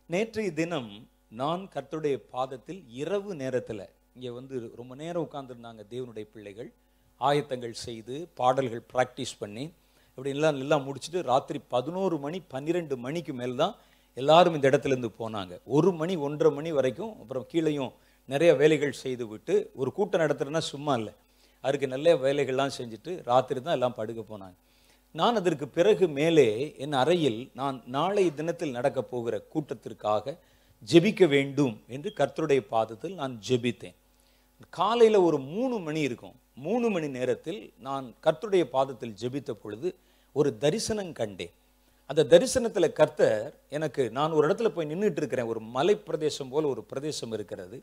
நேற்றைய தினம் நான் கர்த்தருடைய பாதத்தில் இரவு நேரத்தில் இங்கே வந்து ரொம்ப நேரம் உட்கார்ந்துருந்தாங்க தேவனுடைய பிள்ளைகள் ஆயத்தங்கள் செய்து பாடல்கள் ப்ராக்டிஸ் பண்ணி இப்படி எல்லாம் எல்லாம் முடிச்சுட்டு ராத்திரி பதினோரு மணி பன்னிரெண்டு மணிக்கு மேல் தான் எல்லாரும் இந்த இடத்துல இருந்து போனாங்க ஒரு மணி ஒன்றரை மணி வரைக்கும் அப்புறம் கீழேயும் நிறைய வேலைகள் செய்து விட்டு ஒரு கூட்டம் நடத்துறதுன்னா சும்மா இல்லை அதுக்கு நல்ல வேலைகள்லாம் செஞ்சுட்டு ராத்திரி தான் எல்லாம் படுக்க போனாங்க நான் அதற்கு பிறகு மேலே என் அறையில் நான் நாளை தினத்தில் நடக்க போகிற கூட்டத்திற்காக ஜெபிக்க வேண்டும் என்று கர்த்தருடைய பாதத்தில் நான் ஜெபித்தேன் காலையில் ஒரு மூணு மணி இருக்கும் மூணு மணி நேரத்தில் நான் கர்த்தருடைய பாதத்தில் ஜெபித்த பொழுது ஒரு தரிசனம் கண்டேன் அந்த தரிசனத்தில் கர்த்தர் எனக்கு நான் ஒரு இடத்துல போய் நின்றுட்டு இருக்கிறேன் ஒரு மலை பிரதேசம் போல ஒரு பிரதேசம் இருக்கிறது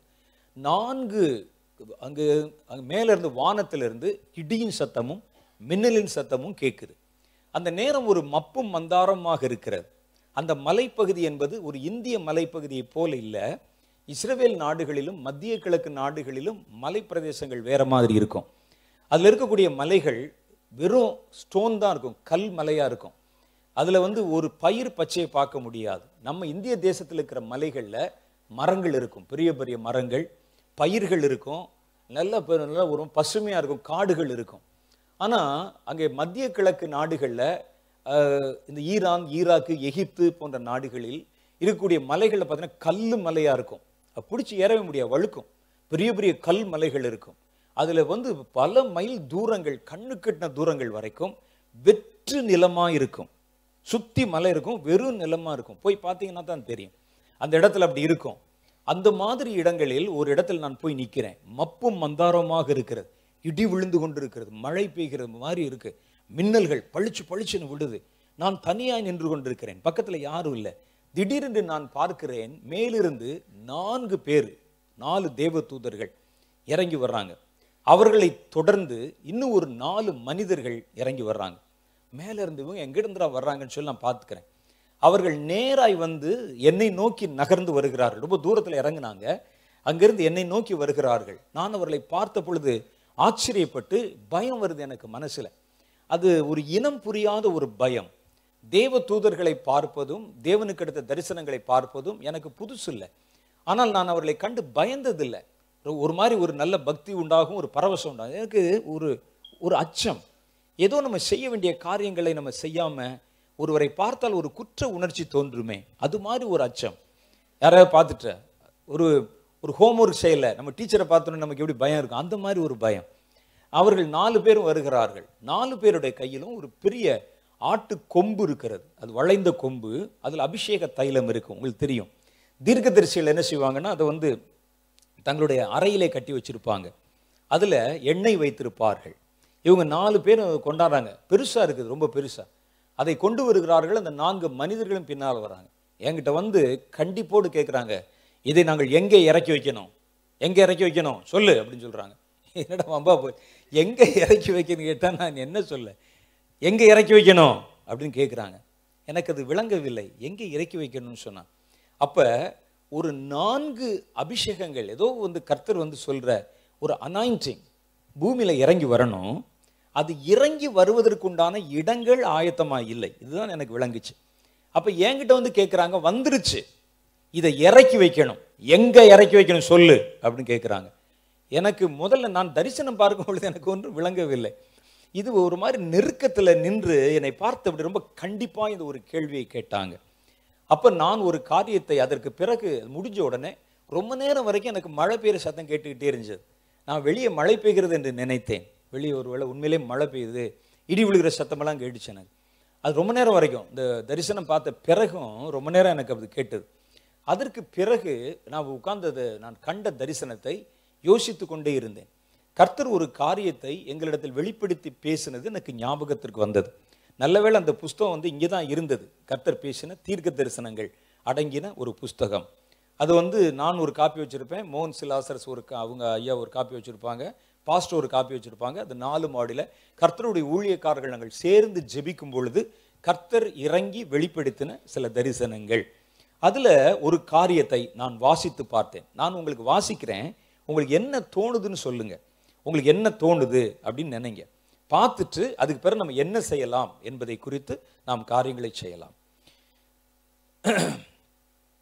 நான்கு அங்கு அங்கு மேல இருந்து வானத்திலிருந்து இடியின் சத்தமும் மின்னலின் சத்தமும் கேட்குது அந்த நேரம் ஒரு மப்பும் மந்தாரமாக இருக்கிறது அந்த மலைப்பகுதி என்பது ஒரு இந்திய மலைப்பகுதியைப் போல இல்லை இஸ்ரேல் நாடுகளிலும் மத்திய கிழக்கு நாடுகளிலும் மலை பிரதேசங்கள் வேற மாதிரி இருக்கும் அதில் இருக்கக்கூடிய மலைகள் வெறும் ஸ்டோன் தான் இருக்கும் கல் மலையாக இருக்கும் அதில் வந்து ஒரு பயிர் பச்சையை பார்க்க முடியாது நம்ம இந்திய தேசத்தில் இருக்கிற மலைகளில் மரங்கள் இருக்கும் பெரிய பெரிய மரங்கள் பயிர்கள் இருக்கும் நல்ல பெ- நல்ல ஒரு பசுமையாக இருக்கும் காடுகள் இருக்கும் ஆனால் அங்கே மத்திய கிழக்கு நாடுகளில் இந்த ஈரான் ஈராக்கு எகிப்து போன்ற நாடுகளில் இருக்கக்கூடிய மலைகளில் பார்த்தீங்கன்னா கல் மலையாக இருக்கும் அது பிடிச்சி ஏறவே முடியாது வழுக்கும் பெரிய பெரிய கல் மலைகள் இருக்கும் அதில் வந்து பல மைல் தூரங்கள் கண்ணு கட்டின தூரங்கள் வரைக்கும் வெற்று நிலமாக இருக்கும் சுத்தி மலை இருக்கும் வெறும் நிலமா இருக்கும் போய் பார்த்தீங்கன்னா தான் தெரியும் அந்த இடத்துல அப்படி இருக்கும் அந்த மாதிரி இடங்களில் ஒரு இடத்துல நான் போய் நிற்கிறேன் மப்பும் மந்தாரமாக இருக்கிறது இடி விழுந்து கொண்டிருக்கிறது மழை பெய்கிறது மாதிரி இருக்கு மின்னல்கள் பளிச்சு பளிச்சுன்னு விடுது நான் தனியாய் நின்று கொண்டிருக்கிறேன் பக்கத்துல யாரும் இல்லை திடீரென்று நான் பார்க்கிறேன் மேலிருந்து நான்கு பேர் நாலு தேவ தூதர்கள் இறங்கி வர்றாங்க அவர்களை தொடர்ந்து இன்னும் ஒரு நாலு மனிதர்கள் இறங்கி வர்றாங்க மேல இருந்து இவங்க எங்கிருந்துடா வர்றாங்கன்னு சொல்லி நான் பார்த்துக்கிறேன் அவர்கள் நேராய் வந்து என்னை நோக்கி நகர்ந்து வருகிறார்கள் ரொம்ப தூரத்தில் இறங்குனாங்க அங்கிருந்து என்னை நோக்கி வருகிறார்கள் நான் அவர்களை பார்த்த பொழுது ஆச்சரியப்பட்டு பயம் வருது எனக்கு மனசுல அது ஒரு இனம் புரியாத ஒரு பயம் தேவ தூதர்களை பார்ப்பதும் தேவனுக்கு அடுத்த தரிசனங்களை பார்ப்பதும் எனக்கு புதுசு இல்லை ஆனால் நான் அவர்களை கண்டு பயந்ததில்லை ஒரு- ஒரு மாதிரி ஒரு நல்ல பக்தி உண்டாகும் ஒரு பரவசம் உண்டாகும் எனக்கு ஒரு ஒரு அச்சம் ஏதோ நம்ம செய்ய வேண்டிய காரியங்களை நம்ம செய்யாம ஒருவரை பார்த்தால் ஒரு குற்ற உணர்ச்சி தோன்றுமே அது மாதிரி ஒரு அச்சம் யாராவது பார்த்துட்ட ஒரு ஒரு ஹோம்ஒர்க் செய்யல நம்ம டீச்சரை பார்த்தோன்னே நமக்கு எப்படி பயம் இருக்கும் அந்த மாதிரி ஒரு பயம் அவர்கள் நாலு பேரும் வருகிறார்கள் நாலு பேருடைய கையிலும் ஒரு பெரிய ஆட்டு கொம்பு இருக்கிறது அது வளைந்த கொம்பு அதில் அபிஷேக தைலம் இருக்கும் உங்களுக்கு தெரியும் தீர்க்கதரிசிகள் என்ன செய்வாங்கன்னா அதை வந்து தங்களுடைய அறையிலே கட்டி வச்சிருப்பாங்க அதில் எண்ணெய் வைத்திருப்பார்கள் இவங்க நாலு பேரும் கொண்டாடுறாங்க பெருசா இருக்குது ரொம்ப பெருசா அதை கொண்டு வருகிறார்கள் அந்த நான்கு மனிதர்களும் பின்னால் வராங்க என்கிட்ட வந்து கண்டிப்போடு கேட்குறாங்க இதை நாங்கள் எங்கே இறக்கி வைக்கணும் எங்கே இறக்கி வைக்கணும் சொல்லு அப்படின்னு சொல்றாங்க என்னடா வம்பா போய் எங்கே இறக்கி வைக்கணும்னு கேட்டால் நான் என்ன சொல்ல எங்கே இறக்கி வைக்கணும் அப்படின்னு கேட்குறாங்க எனக்கு அது விளங்கவில்லை எங்கே இறக்கி வைக்கணும்னு சொன்னான் அப்போ ஒரு நான்கு அபிஷேகங்கள் ஏதோ வந்து கர்த்தர் வந்து சொல்ற ஒரு அனாயிண்டிங் பூமியில இறங்கி வரணும் அது இறங்கி வருவதற்குண்டான இடங்கள் ஆயத்தமா இல்லை இதுதான் எனக்கு விளங்குச்சு அப்ப என்கிட்ட வந்து கேட்குறாங்க வந்துருச்சு இதை இறக்கி வைக்கணும் எங்க இறக்கி வைக்கணும் சொல்லு அப்படின்னு கேட்குறாங்க எனக்கு முதல்ல நான் தரிசனம் பார்க்கும் பொழுது எனக்கு ஒன்றும் விளங்கவில்லை இது ஒரு மாதிரி நெருக்கத்துல நின்று என்னை பார்த்து அப்படி ரொம்ப கண்டிப்பா இந்த ஒரு கேள்வியை கேட்டாங்க அப்ப நான் ஒரு காரியத்தை அதற்கு பிறகு முடிஞ்ச உடனே ரொம்ப நேரம் வரைக்கும் எனக்கு மழை பெய்யுற சத்தம் கேட்டுக்கிட்டே இருந்துச்சு நான் வெளியே மழை பெய்கிறது என்று நினைத்தேன் வெளியே ஒருவேளை உண்மையிலே மழை பெய்யுது இடி விழுகிற சத்தமெல்லாம் கேட்டுச்சு எனக்கு அது ரொம்ப நேரம் வரைக்கும் இந்த தரிசனம் பார்த்த பிறகும் ரொம்ப நேரம் எனக்கு அது கேட்டது அதற்கு பிறகு நான் உட்கார்ந்தது நான் கண்ட தரிசனத்தை யோசித்து கொண்டே இருந்தேன் கர்த்தர் ஒரு காரியத்தை எங்களிடத்தில் வெளிப்படுத்தி பேசினது எனக்கு ஞாபகத்திற்கு வந்தது நல்லவேளை அந்த புஸ்தகம் வந்து இங்கே தான் இருந்தது கர்த்தர் பேசின தீர்க்க தரிசனங்கள் அடங்கின ஒரு புஸ்தகம் அது வந்து நான் ஒரு காப்பி வச்சிருப்பேன் மோகன் சிலாசரஸ் ஒரு கா- அவங்க ஐயா ஒரு காப்பி வச்சிருப்பாங்க பாஸ்டர் ஒரு காப்பி வச்சிருப்பாங்க அது நாலு மாடியில் கர்த்தருடைய ஊழியக்காரர்கள் நாங்கள் சேர்ந்து ஜெபிக்கும் பொழுது கர்த்தர் இறங்கி வெளிப்படுத்தின சில தரிசனங்கள் அதுல ஒரு காரியத்தை நான் வாசித்து பார்த்தேன் நான் உங்களுக்கு வாசிக்கிறேன் உங்களுக்கு என்ன தோணுதுன்னு சொல்லுங்க உங்களுக்கு என்ன தோணுது அப்படின்னு நினைங்க பார்த்துட்டு அதுக்கு பிறகு நம்ம என்ன செய்யலாம் என்பதை குறித்து நாம் காரியங்களை செய்யலாம்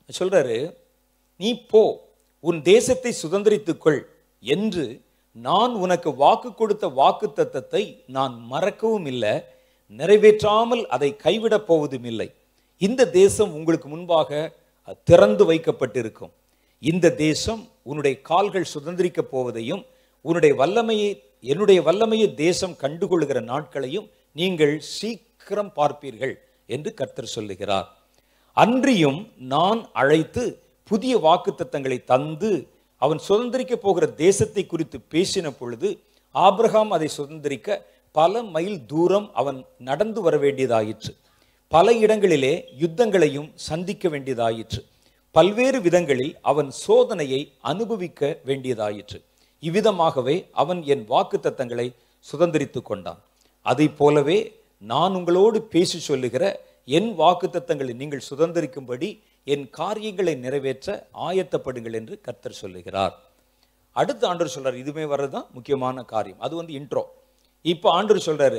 சொல்றாரு நீ போ உன் தேசத்தை சுதந்திரித்துக்கொள் என்று நான் உனக்கு வாக்கு கொடுத்த வாக்கு தத்தத்தை நான் மறக்கவும் இல்லை நிறைவேற்றாமல் அதை கைவிடப் போவதும் இல்லை இந்த தேசம் உங்களுக்கு முன்பாக திறந்து வைக்கப்பட்டிருக்கும் இந்த தேசம் உன்னுடைய கால்கள் சுதந்திரிக்கப் போவதையும் உன்னுடைய வல்லமையை என்னுடைய வல்லமையை தேசம் கண்டுகொள்கிற நாட்களையும் நீங்கள் சீக்கிரம் பார்ப்பீர்கள் என்று கர்த்தர் சொல்லுகிறார் அன்றியும் நான் அழைத்து புதிய வாக்குத்தத்தங்களை தந்து அவன் சுதந்திரிக்க போகிற தேசத்தை குறித்து பேசின பொழுது ஆபிரகாம் அதை சுதந்திரிக்க பல மைல் தூரம் அவன் நடந்து வர வேண்டியதாயிற்று பல இடங்களிலே யுத்தங்களையும் சந்திக்க வேண்டியதாயிற்று பல்வேறு விதங்களில் அவன் சோதனையை அனுபவிக்க வேண்டியதாயிற்று இவ்விதமாகவே அவன் என் வாக்குத்தத்தங்களை சுதந்திரித்து கொண்டான் அதை போலவே நான் உங்களோடு பேசி சொல்லுகிற என் வாக்குத்தத்தங்களை நீங்கள் சுதந்திரிக்கும்படி என் காரியங்களை நிறைவேற்ற ஆயத்தப்படுங்கள் என்று கர்த்தர் சொல்லுகிறார் அடுத்த ஆண்டவர் சொல்றாரு இதுமே வர்றதுதான் முக்கியமான காரியம் அது வந்து இன்ட்ரோ இப்போ ஆண்டவர் சொல்றாரு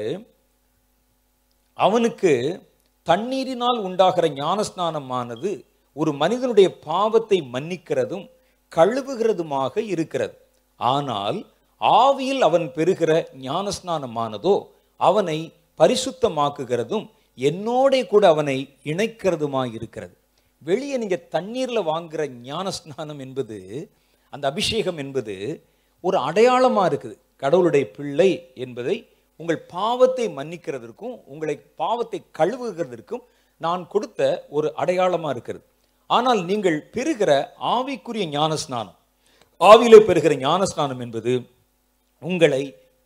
அவனுக்கு தண்ணீரினால் உண்டாகிற ஞானஸ்நானமானது ஒரு மனிதனுடைய பாவத்தை மன்னிக்கிறதும் கழுவுகிறதுமாக இருக்கிறது ஆனால் ஆவியில் அவன் பெறுகிற ஞானஸ்நானமானதோ அவனை பரிசுத்தமாக்குகிறதும் என்னோட கூட அவனை இணைக்கிறதுமாய் இருக்கிறது வெளியே நீங்க தண்ணீர்ல வாங்குற ஞானஸ்நானம் என்பது அந்த அபிஷேகம் என்பது ஒரு அடையாளமா இருக்குது கடவுளுடைய பிள்ளை என்பதை உங்கள் பாவத்தை மன்னிக்கிறதற்கும் உங்களை பாவத்தை கழுவுகிறதற்கும் நான் கொடுத்த ஒரு அடையாளமா இருக்கிறது ஆனால் நீங்கள் பெறுகிற ஆவிக்குரிய ஞானஸ்நானம் ஆவியிலே பெறுகிற ஞானஸ்நானம் என்பது உங்களை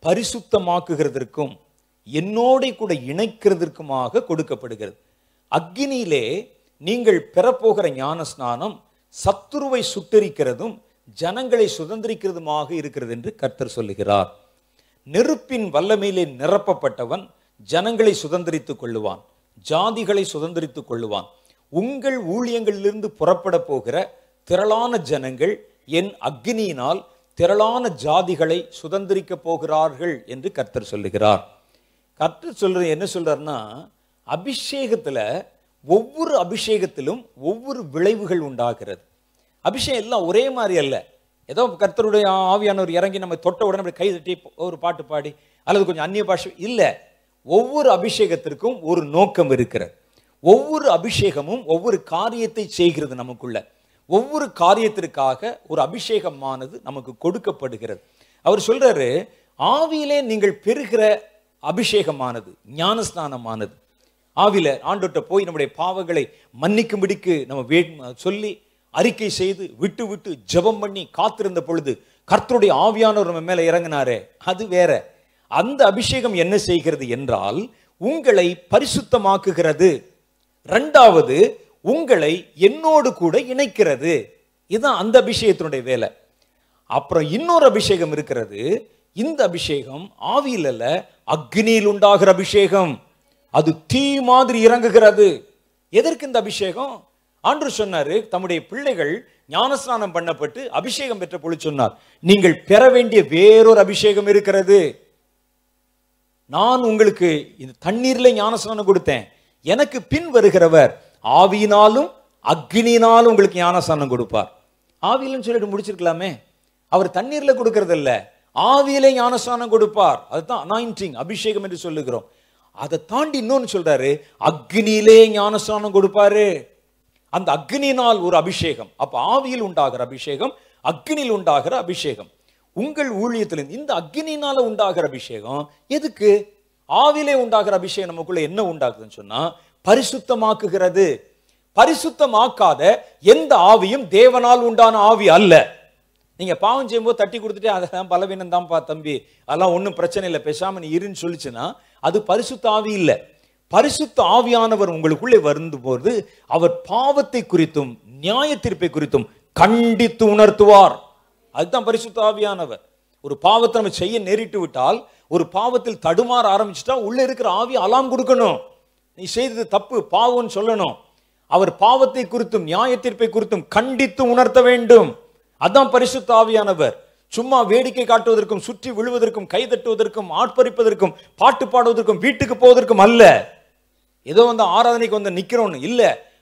பரிசுத்தமாக்குகிறதற்கும் என்னோட கூட இணைக்கிறதற்குமாக கொடுக்கப்படுகிறது அக்னியிலே நீங்கள் பெறப்போகிற ஞானஸ்நானம் சத்துருவை சுட்டரிக்கிறதும் ஜனங்களை சுதந்திரிக்கிறதுமாக இருக்கிறது என்று கர்த்தர் சொல்லுகிறார் நெருப்பின் வல்லமையிலே நிரப்பப்பட்டவன் ஜனங்களை சுதந்திரித்துக் கொள்ளுவான் ஜாதிகளை சுதந்திரித்துக் கொள்ளுவான் உங்கள் ஊழியங்களிலிருந்து புறப்பட போகிற திரளான ஜனங்கள் என் அக்னியினால் திரளான ஜாதிகளை சுதந்திரிக்க போகிறார்கள் என்று கர்த்தர் சொல்லுகிறார் கர்த்தர் சொல்றது என்ன சொல்றாருன்னா அபிஷேகத்துல ஒவ்வொரு அபிஷேகத்திலும் ஒவ்வொரு விளைவுகள் உண்டாகிறது அபிஷேகம் எல்லாம் ஒரே மாதிரி அல்ல ஏதோ கர்த்தருடைய ஆவியானவர் இறங்கி நம்ம தொட்ட உடனே அப்படி கை தட்டி ஒரு பாட்டு பாடி அல்லது கொஞ்சம் அந்நிய பாஷை இல்லை ஒவ்வொரு அபிஷேகத்திற்கும் ஒரு நோக்கம் இருக்கிறது ஒவ்வொரு அபிஷேகமும் ஒவ்வொரு காரியத்தை செய்கிறது நமக்குள்ள ஒவ்வொரு காரியத்திற்காக ஒரு அபிஷேகமானது நமக்கு கொடுக்கப்படுகிறது அவர் சொல்றாரு ஆவியிலே நீங்கள் பெறுகிற அபிஷேகமானது ஞானஸ்நானமானது ஆவில ஆண்டோட்ட போய் நம்முடைய பாவங்களை மன்னிக்கும்படிக்கு நம்ம வே சொல்லி அறிக்கை செய்து விட்டு விட்டு ஜெபம் பண்ணி காத்திருந்த பொழுது கர்த்தருடைய ஆவியானவர் நம்ம மேல இறங்கினாரே அது வேற அந்த அபிஷேகம் என்ன செய்கிறது என்றால் உங்களை பரிசுத்தமாக்குகிறது ரெண்டாவது உங்களை என்னோடு கூட இணைக்கிறது இதுதான் அந்த அபிஷேகத்தினுடைய வேலை அப்புறம் இன்னொரு அபிஷேகம் இருக்கிறது இந்த அபிஷேகம் ஆவியில் அல்ல அக்னியில் உண்டாகிற அபிஷேகம் அது தீ மாதிரி இறங்குகிறது எதற்கு இந்த அபிஷேகம் ஆண்டு சொன்னாரு தம்முடைய பிள்ளைகள் ஞானஸ்நானம் பண்ணப்பட்டு அபிஷேகம் பெற்ற பொழுது சொன்னார் நீங்கள் பெற வேண்டிய வேறொரு அபிஷேகம் இருக்கிறது நான் உங்களுக்கு இந்த தண்ணீர்ல ஞானஸ்நானம் கொடுத்தேன் எனக்கு பின் வருகிறவர் ஆவியினாலும் அக்னியினாலும் உங்களுக்கு ஞானஸ்நானம் கொடுப்பார் ஆவியிலும் சொல்லிட்டு முடிச்சிருக்கலாமே அவர் தண்ணீர்ல கொடுக்கறது இல்ல ஆவியிலே ஞானஸ்நானம் கொடுப்பார் அதுதான் அனாயிண்டிங் அபிஷேகம் என்று சொல்லுகிறோம் அதை தாண்டி இன்னொன்னு சொல்றாரு அக்னியிலே ஞானஸ்நானம் கொடுப்பாரு அந்த அக்னியினால் ஒரு அபிஷேகம் அப்ப ஆவியில் உண்டாகிற அபிஷேகம் அக்னியில் உண்டாகிற அபிஷேகம் உங்கள் ஊழியத்தில் இந்த அக்னியினால உண்டாகிற அபிஷேகம் எதுக்கு ஆவிலே உண்டாகிற அபிஷேகம் நமக்குள்ள என்ன உண்டாகுதுன்னு சொன்னா பரிசுத்தமாக்குகிறது பரிசுத்தமாக்காத எந்த ஆவியும் தேவனால் உண்டான ஆவி அல்ல நீங்க பாவம் செய்யும்போது தட்டி கொடுத்துட்டு அதெல்லாம் பலவீனம் தான்ப்பா தம்பி அதெல்லாம் ஒன்றும் பிரச்சனை இல்லை பேசாம நீ இருன்னு சொல்லிச்சுன்னா அது பரிசுத்த ஆவி இல்லை பரிசுத்த ஆவியானவர் உங்களுக்குள்ளே வந்து போது அவர் பாவத்தை குறித்தும் நியாய தீர்ப்பை குறித்தும் கண்டித்து உணர்த்துவார் அதுதான் பரிசுத்த ஆவியானவர் ஒரு பாவத்தை நம்ம செய்ய நேரிட்டு விட்டால் ஒரு பாவத்தில் தடுமாற ஆரம்பிச்சுட்டா உள்ள இருக்கிற ஆவி அலாம் கொடுக்கணும் நீ செய்தது தப்பு பாவம்னு சொல்லணும் அவர் பாவத்தை குறித்தும் நியாய தீர்ப்பை குறித்தும் கண்டித்து உணர்த்த வேண்டும் அதான் பரிசுத்த ஆவியானவர் சும்மா வேடிக்கை காட்டுவதற்கும் சுற்றி விழுவதற்கும் கை தட்டுவதற்கும் ஆட்பறிப்பதற்கும் பாட்டு பாடுவதற்கும் வீட்டுக்கு போவதற்கும் அல்ல ஏதோ வந்து ஆராதனைக்கு வந்து நிக்கிறோம்னு இல்ல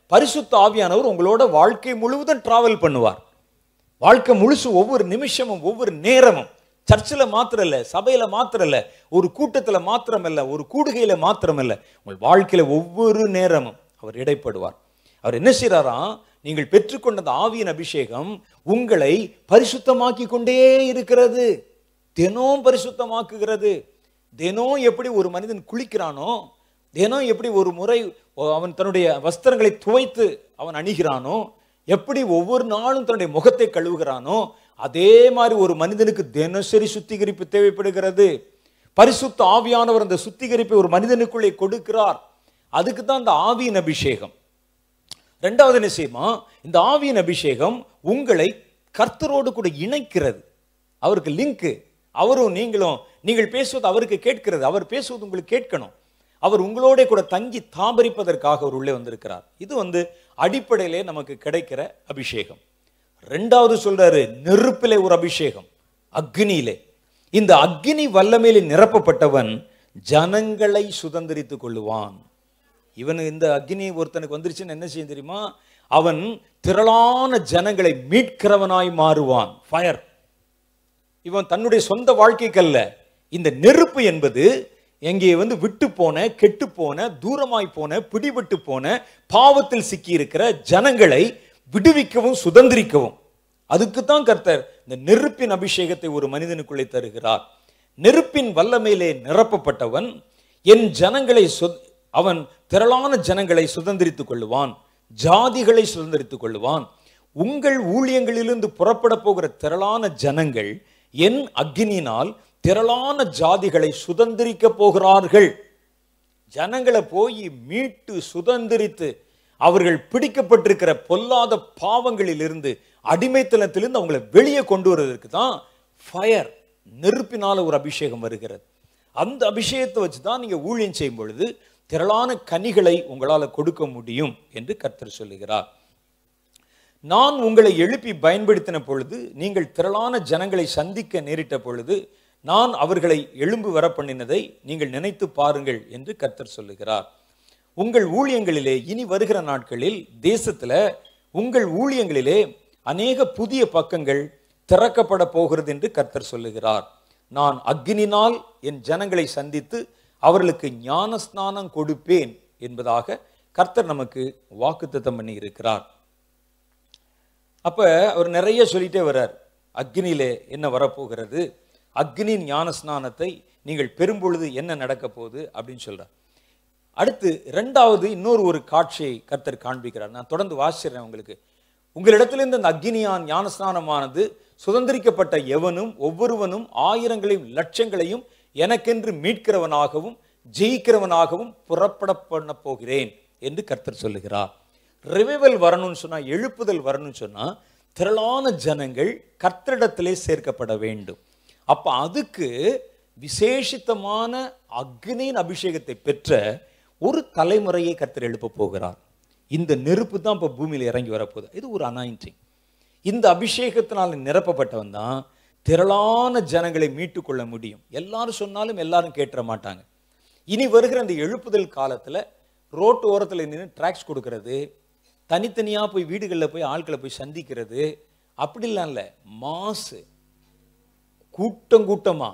பரிசுத்த ஆவியானவர் உங்களோட வாழ்க்கை முழுவதும் டிராவல் பண்ணுவார் வாழ்க்கை முழுசு ஒவ்வொரு நிமிஷமும் ஒவ்வொரு நேரமும் சர்ச்சில் மாத்திரம் இல்ல சபையில மாத்திரம் இல்ல ஒரு கூட்டத்துல மாத்திரம் இல்ல ஒரு கூடுகையில மாத்திரம் இல்ல உங்கள் வாழ்க்கையில ஒவ்வொரு நேரமும் அவர் இடைப்படுவார் அவர் என்ன செய்றாராம் நீங்கள் பெற்றுக்கொண்ட அந்த ஆவியின் அபிஷேகம் உங்களை பரிசுத்தமாக்கி கொண்டே இருக்கிறது தினம் பரிசுத்தமாக்குகிறது தினம் எப்படி ஒரு மனிதன் குளிக்கிறானோ தினம் எப்படி ஒரு முறை அவன் தன்னுடைய வஸ்திரங்களை துவைத்து அவன் அணிகிறானோ எப்படி ஒவ்வொரு நாளும் தன்னுடைய முகத்தை கழுவுகிறானோ அதே மாதிரி ஒரு மனிதனுக்கு தினசரி சுத்திகரிப்பு தேவைப்படுகிறது பரிசுத்த ஆவியானவர் அந்த சுத்திகரிப்பை ஒரு மனிதனுக்குள்ளே கொடுக்கிறார் அதுக்கு தான் அந்த ஆவியின் அபிஷேகம் ரெண்டாவது என்ன செய்யுமா இந்த ஆவியின் அபிஷேகம் உங்களை கர்த்தரோடு கூட இணைக்கிறது அவருக்கு லிங்க் அவரும் நீங்களும் நீங்கள் பேசுவது அவருக்கு கேட்கிறது அவர் பேசுவது உங்களுக்கு கேட்கணும் அவர் உங்களோட கூட தங்கி தாபரிப்பதற்காக அவர் உள்ளே வந்திருக்கிறார் இது வந்து அடிப்படையிலே நமக்கு கிடைக்கிற அபிஷேகம் ரெண்டாவது சொல்றாரு நெருப்பிலே ஒரு அபிஷேகம் அக்னியிலே இந்த அக்னி வல்லமையிலே நிரப்பப்பட்டவன் ஜனங்களை சுதந்திரித்துக் கொள்ளுவான் இவன் இந்த அக்னி ஒருத்தனுக்கு வந்துருச்சுன்னு என்ன செய்யும் தெரியுமா அவன் திரளான ஜனங்களை மீட்கிறவனாய் மாறுவான் ஃபயர் இவன் தன்னுடைய சொந்த வாழ்க்கைக்கல்ல இந்த நெருப்பு என்பது எங்கே வந்து விட்டு போன கெட்டு போன தூரமாய் போன பிடிபட்டு போன பாவத்தில் சிக்கி இருக்கிற ஜனங்களை விடுவிக்கவும் சுதந்திரிக்கவும் அதுக்கு தான் கர்த்தர் இந்த நெருப்பின் அபிஷேகத்தை ஒரு மனிதனுக்குள்ளே தருகிறார் நெருப்பின் வல்லமையிலே நிரப்பப்பட்டவன் என் ஜனங்களை சுத- அவன் திரளான ஜனங்களை சுதந்திரித்துக் கொள்ளுவான் ஜாதிகளை சுதந்திரித்துக் கொள்ளுவான் உங்கள் ஊழியங்களிலிருந்து புறப்பட போகிற திரளான ஜனங்கள் என் அக்னியினால் திரளான ஜாதிகளை சுதந்திரிக்க போகிறார்கள் ஜனங்களை போய் மீட்டு சுதந்திரித்து அவர்கள் பிடிக்கப்பட்டிருக்கிற பொல்லாத பாவங்களிலிருந்து அடிமைத்தனத்திலிருந்து அவங்களை வெளியே கொண்டு வருவதற்கு தான் ஃபயர் நெருப்பினால ஒரு அபிஷேகம் வருகிறது அந்த அபிஷேகத்தை வச்சு தான் நீங்க ஊழியம் செய்யும் பொழுது திரளான கனிகளை உங்களால் கொடுக்க முடியும் என்று கர்த்தர் சொல்லுகிறார் நான் உங்களை எழுப்பி பயன்படுத்தின பொழுது நீங்கள் திரளான ஜனங்களை சந்திக்க நேரிட்ட பொழுது நான் அவர்களை எழும்பு வர பண்ணினதை நீங்கள் நினைத்து பாருங்கள் என்று கர்த்தர் சொல்லுகிறார் உங்கள் ஊழியங்களிலே இனி வருகிற நாட்களில் தேசத்துல உங்கள் ஊழியங்களிலே அநேக புதிய பக்கங்கள் திறக்கப்பட போகிறது என்று கர்த்தர் சொல்லுகிறார் நான் அக்னினால் என் ஜனங்களை சந்தித்து அவர்களுக்கு ஞானஸ்நானம் கொடுப்பேன் என்பதாக கர்த்தர் நமக்கு வாக்குத்தத்தம் பண்ணி இருக்கிறார் அப்ப அவர் நிறைய சொல்லிட்டே வர்றார் அக்னியிலே என்ன வரப்போகிறது அக்னியின் ஞான ஸ்நானத்தை நீங்கள் பெறும்பொழுது என்ன நடக்க போகுது அப்படின்னு சொல்றார் அடுத்து ரெண்டாவது இன்னொரு ஒரு காட்சியை கர்த்தர் காண்பிக்கிறார் நான் தொடர்ந்து வாசிக்கிறேன் உங்களுக்கு உங்களிடத்திலிருந்து அந்த அக்னியான் ஞானஸ்நானமானது சுதந்திரிக்கப்பட்ட எவனும் ஒவ்வொருவனும் ஆயிரங்களையும் லட்சங்களையும் எனக்கென்று மீட்கிறவனாகவும் ஜெயிக்கிறவனாகவும் புறப்பட பண்ண போகிறேன் என்று கர்த்தர் சொல்லுகிறார் ரிவைவல் வரணும்னு சொன்னா எழுப்புதல் வரணும்னு சொன்னா திரளான ஜனங்கள் கர்த்தரிடத்திலே சேர்க்கப்பட வேண்டும் அப்ப அதுக்கு விசேஷித்தமான அக்னியின் அபிஷேகத்தை பெற்ற ஒரு தலைமுறையை கர்த்தர் எழுப்ப போகிறார் இந்த நெருப்பு தான் இப்போ பூமியில் இறங்கி வரப்போகுது இது ஒரு அனாயிண்டிங் இந்த அபிஷேகத்தினால் நிரப்பப்பட்டவன் தான் திரளான ஜனங்களை மீட்டுக்கொள்ள முடியும் எல்லாரும் சொன்னாலும் எல்லாரும் கேட்டுற மாட்டாங்க இனி வருகிற அந்த எழுப்புதல் காலத்துல ரோட்டு ஓரத்துல நின்று ட்ராக்ஸ் கொடுக்கறது தனித்தனியா போய் வீடுகளில் போய் ஆட்களை போய் சந்திக்கிறது அப்படிலாம் இல்லை மாசு கூட்டம் கூட்டமா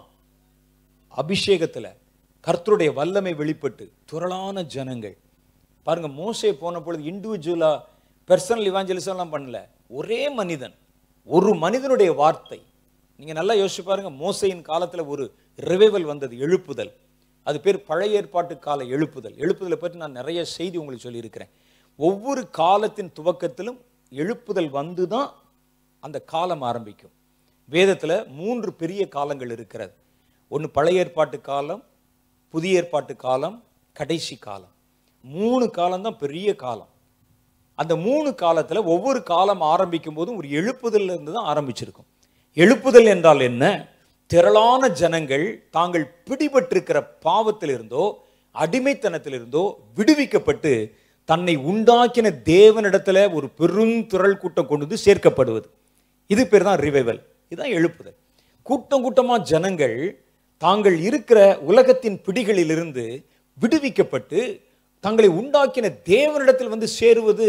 அபிஷேகத்துல கர்த்தருடைய வல்லமை வெளிப்பட்டு துரளான ஜனங்கள் பாருங்க மோசே போன பொழுது இண்டிவிஜுவலா பர்சனல் இவாஞ்சலிசம்லாம் பண்ணல ஒரே மனிதன் ஒரு மனிதனுடைய வார்த்தை நீங்க நல்லா யோசிச்சு பாருங்க மோசையின் காலத்துல ஒரு ரிவைவல் வந்தது எழுப்புதல் அது பேர் பழைய ஏற்பாட்டு கால எழுப்புதல் எழுப்புதலை பற்றி நான் நிறைய செய்தி உங்களுக்கு சொல்லியிருக்கிறேன் ஒவ்வொரு காலத்தின் துவக்கத்திலும் எழுப்புதல் வந்து தான் அந்த காலம் ஆரம்பிக்கும் வேதத்துல மூன்று பெரிய காலங்கள் இருக்கிறது ஒன்று பழைய ஏற்பாட்டு காலம் புதிய ஏற்பாட்டு காலம் கடைசி காலம் மூணு காலம் தான் பெரிய காலம் அந்த மூணு காலத்துல ஒவ்வொரு காலம் ஆரம்பிக்கும் போதும் ஒரு எழுப்புதல்ல இருந்து தான் ஆரம்பிச்சிருக்கும் எழுப்புதல் என்றால் என்ன திரளான ஜனங்கள் தாங்கள் பிடிபட்டிருக்கிற பாவத்திலிருந்தோ அடிமைத்தனத்திலிருந்தோ விடுவிக்கப்பட்டு தன்னை உண்டாக்கின தேவனிடத்துல ஒரு பெரும் திரள் கூட்டம் கொண்டு வந்து சேர்க்கப்படுவது இது பேர் தான் ரிவைவல் இதுதான் எழுப்புதல் கூட்டம் கூட்டமா ஜனங்கள் தாங்கள் இருக்கிற உலகத்தின் பிடிகளிலிருந்து விடுவிக்கப்பட்டு தங்களை உண்டாக்கின தேவனிடத்தில் வந்து சேருவது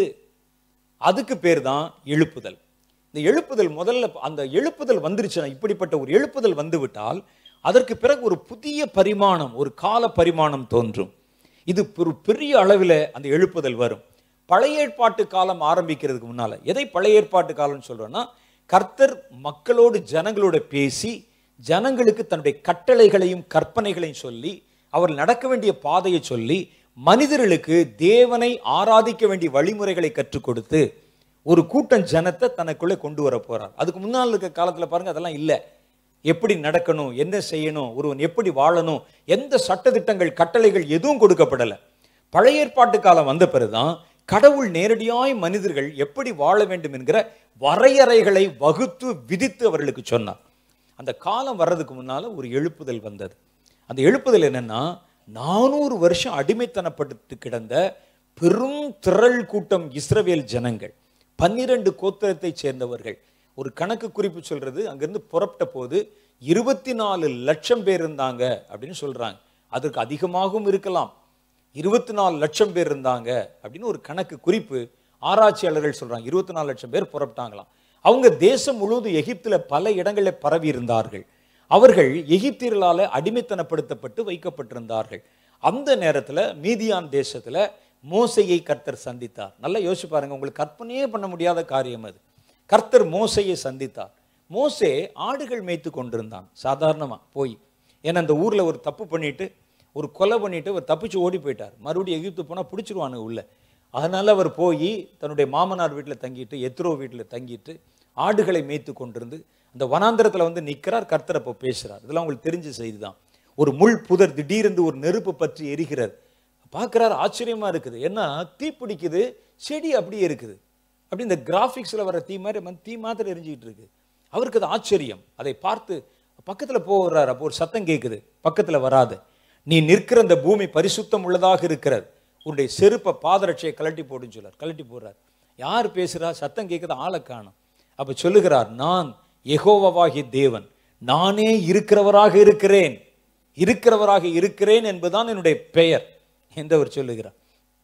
அதுக்கு பேர் தான் எழுப்புதல் இந்த எழுப்புதல் முதல்ல அந்த எழுப்புதல் வந்துருச்சுன்னா இப்படிப்பட்ட ஒரு எழுப்புதல் வந்து விட்டால் அதற்கு பிறகு ஒரு புதிய பரிமாணம் ஒரு கால பரிமாணம் தோன்றும் இது ஒரு பெரிய அளவில் அந்த எழுப்புதல் வரும் பழைய ஏற்பாட்டு காலம் ஆரம்பிக்கிறதுக்கு முன்னால எதை பழைய ஏற்பாட்டு காலம்னு சொல்றோம்னா கர்த்தர் மக்களோடு ஜனங்களோட பேசி ஜனங்களுக்கு தன்னுடைய கட்டளைகளையும் கற்பனைகளையும் சொல்லி அவர் நடக்க வேண்டிய பாதையை சொல்லி மனிதர்களுக்கு தேவனை ஆராதிக்க வேண்டிய வழிமுறைகளை கற்றுக் கொடுத்து ஒரு கூட்டம் ஜனத்தை தனக்குள்ளே கொண்டு வர போறார் அதுக்கு முன்னால் இருக்க காலத்துல பாருங்க அதெல்லாம் இல்லை எப்படி நடக்கணும் என்ன செய்யணும் ஒருவன் எப்படி வாழணும் எந்த சட்டதிட்டங்கள் கட்டளைகள் எதுவும் கொடுக்கப்படலை பழைய ஏற்பாட்டு காலம் வந்த பிறகுதான் கடவுள் நேரடியாய் மனிதர்கள் எப்படி வாழ வேண்டும் என்கிற வரையறைகளை வகுத்து விதித்து அவர்களுக்கு சொன்னார் அந்த காலம் வர்றதுக்கு முன்னால ஒரு எழுப்புதல் வந்தது அந்த எழுப்புதல் என்னன்னா நானூறு வருஷம் அடிமைத்தனப்பட்டு கிடந்த பெரும் திரள் கூட்டம் இஸ்ரவேல் ஜனங்கள் பன்னிரண்டு கோத்திரத்தை சேர்ந்தவர்கள் ஒரு கணக்கு குறிப்பு சொல்றது அங்கிருந்து புறப்பட்ட போது இருபத்தி நாலு லட்சம் பேர் இருந்தாங்க அப்படின்னு சொல்றாங்க அதற்கு அதிகமாகவும் இருக்கலாம் இருபத்தி நாலு லட்சம் பேர் இருந்தாங்க அப்படின்னு ஒரு கணக்கு குறிப்பு ஆராய்ச்சியாளர்கள் சொல்றாங்க இருபத்தி நாலு லட்சம் பேர் புறப்பட்டாங்களாம் அவங்க தேசம் முழுவதும் எகிப்துல பல இடங்களில் பரவி இருந்தார்கள் அவர்கள் எகிப்தியர்களால அடிமைத்தனப்படுத்தப்பட்டு வைக்கப்பட்டிருந்தார்கள் அந்த நேரத்துல மீதியான் தேசத்துல மோசையை கர்த்தர் சந்தித்தார் நல்லா யோசிச்சு பாருங்க உங்களுக்கு கற்பனையே பண்ண முடியாத காரியம் அது கர்த்தர் மோசையை சந்தித்தார் மோசே ஆடுகள் மேய்த்து கொண்டிருந்தான் சாதாரணமா போய் ஏன்னா அந்த ஊர்ல ஒரு தப்பு பண்ணிட்டு ஒரு கொலை பண்ணிட்டு அவர் தப்பிச்சு ஓடி போயிட்டார் மறுபடியும் எகிப்து போனா பிடிச்சிருவானுங்க உள்ள அதனால அவர் போய் தன்னுடைய மாமனார் வீட்டில் தங்கிட்டு எத்ரோ வீட்டில் தங்கிட்டு ஆடுகளை மேய்த்து கொண்டிருந்து அந்த வனாந்திரத்துல வந்து நிற்கிறார் கர்த்தர் அப்போ பேசுறார் இதெல்லாம் உங்களுக்கு தெரிஞ்ச செய்தி தான் ஒரு முள் புதர் திடீரென்று ஒரு நெருப்பு பற்றி எரிகிறது பார்க்குறாரு ஆச்சரியமா இருக்குது ஏன்னா தீ பிடிக்குது செடி அப்படியே இருக்குது அப்படி இந்த கிராஃபிக்ஸில் வர தீ மாதிரி வந்து தீ மாத்திரம் எரிஞ்சிக்கிட்டு இருக்கு அவருக்கு அது ஆச்சரியம் அதை பார்த்து பக்கத்துல போகிறார் அப்போ ஒரு சத்தம் கேட்குது பக்கத்துல வராது நீ நிற்கிற அந்த பூமி பரிசுத்தம் உள்ளதாக இருக்கிறது உன்னுடைய செருப்பை பாதரட்சையை கழட்டி போடுன்னு சொல்லார் கழட்டி போடுறார் யார் பேசுறா சத்தம் கேட்குது ஆளை காணும் அப்ப சொல்லுகிறார் நான் யெகோவாவாகிய தேவன் நானே இருக்கிறவராக இருக்கிறேன் இருக்கிறவராக இருக்கிறேன் என்பதுதான் என்னுடைய பெயர் என்று அவர் சொல்லுகிறார்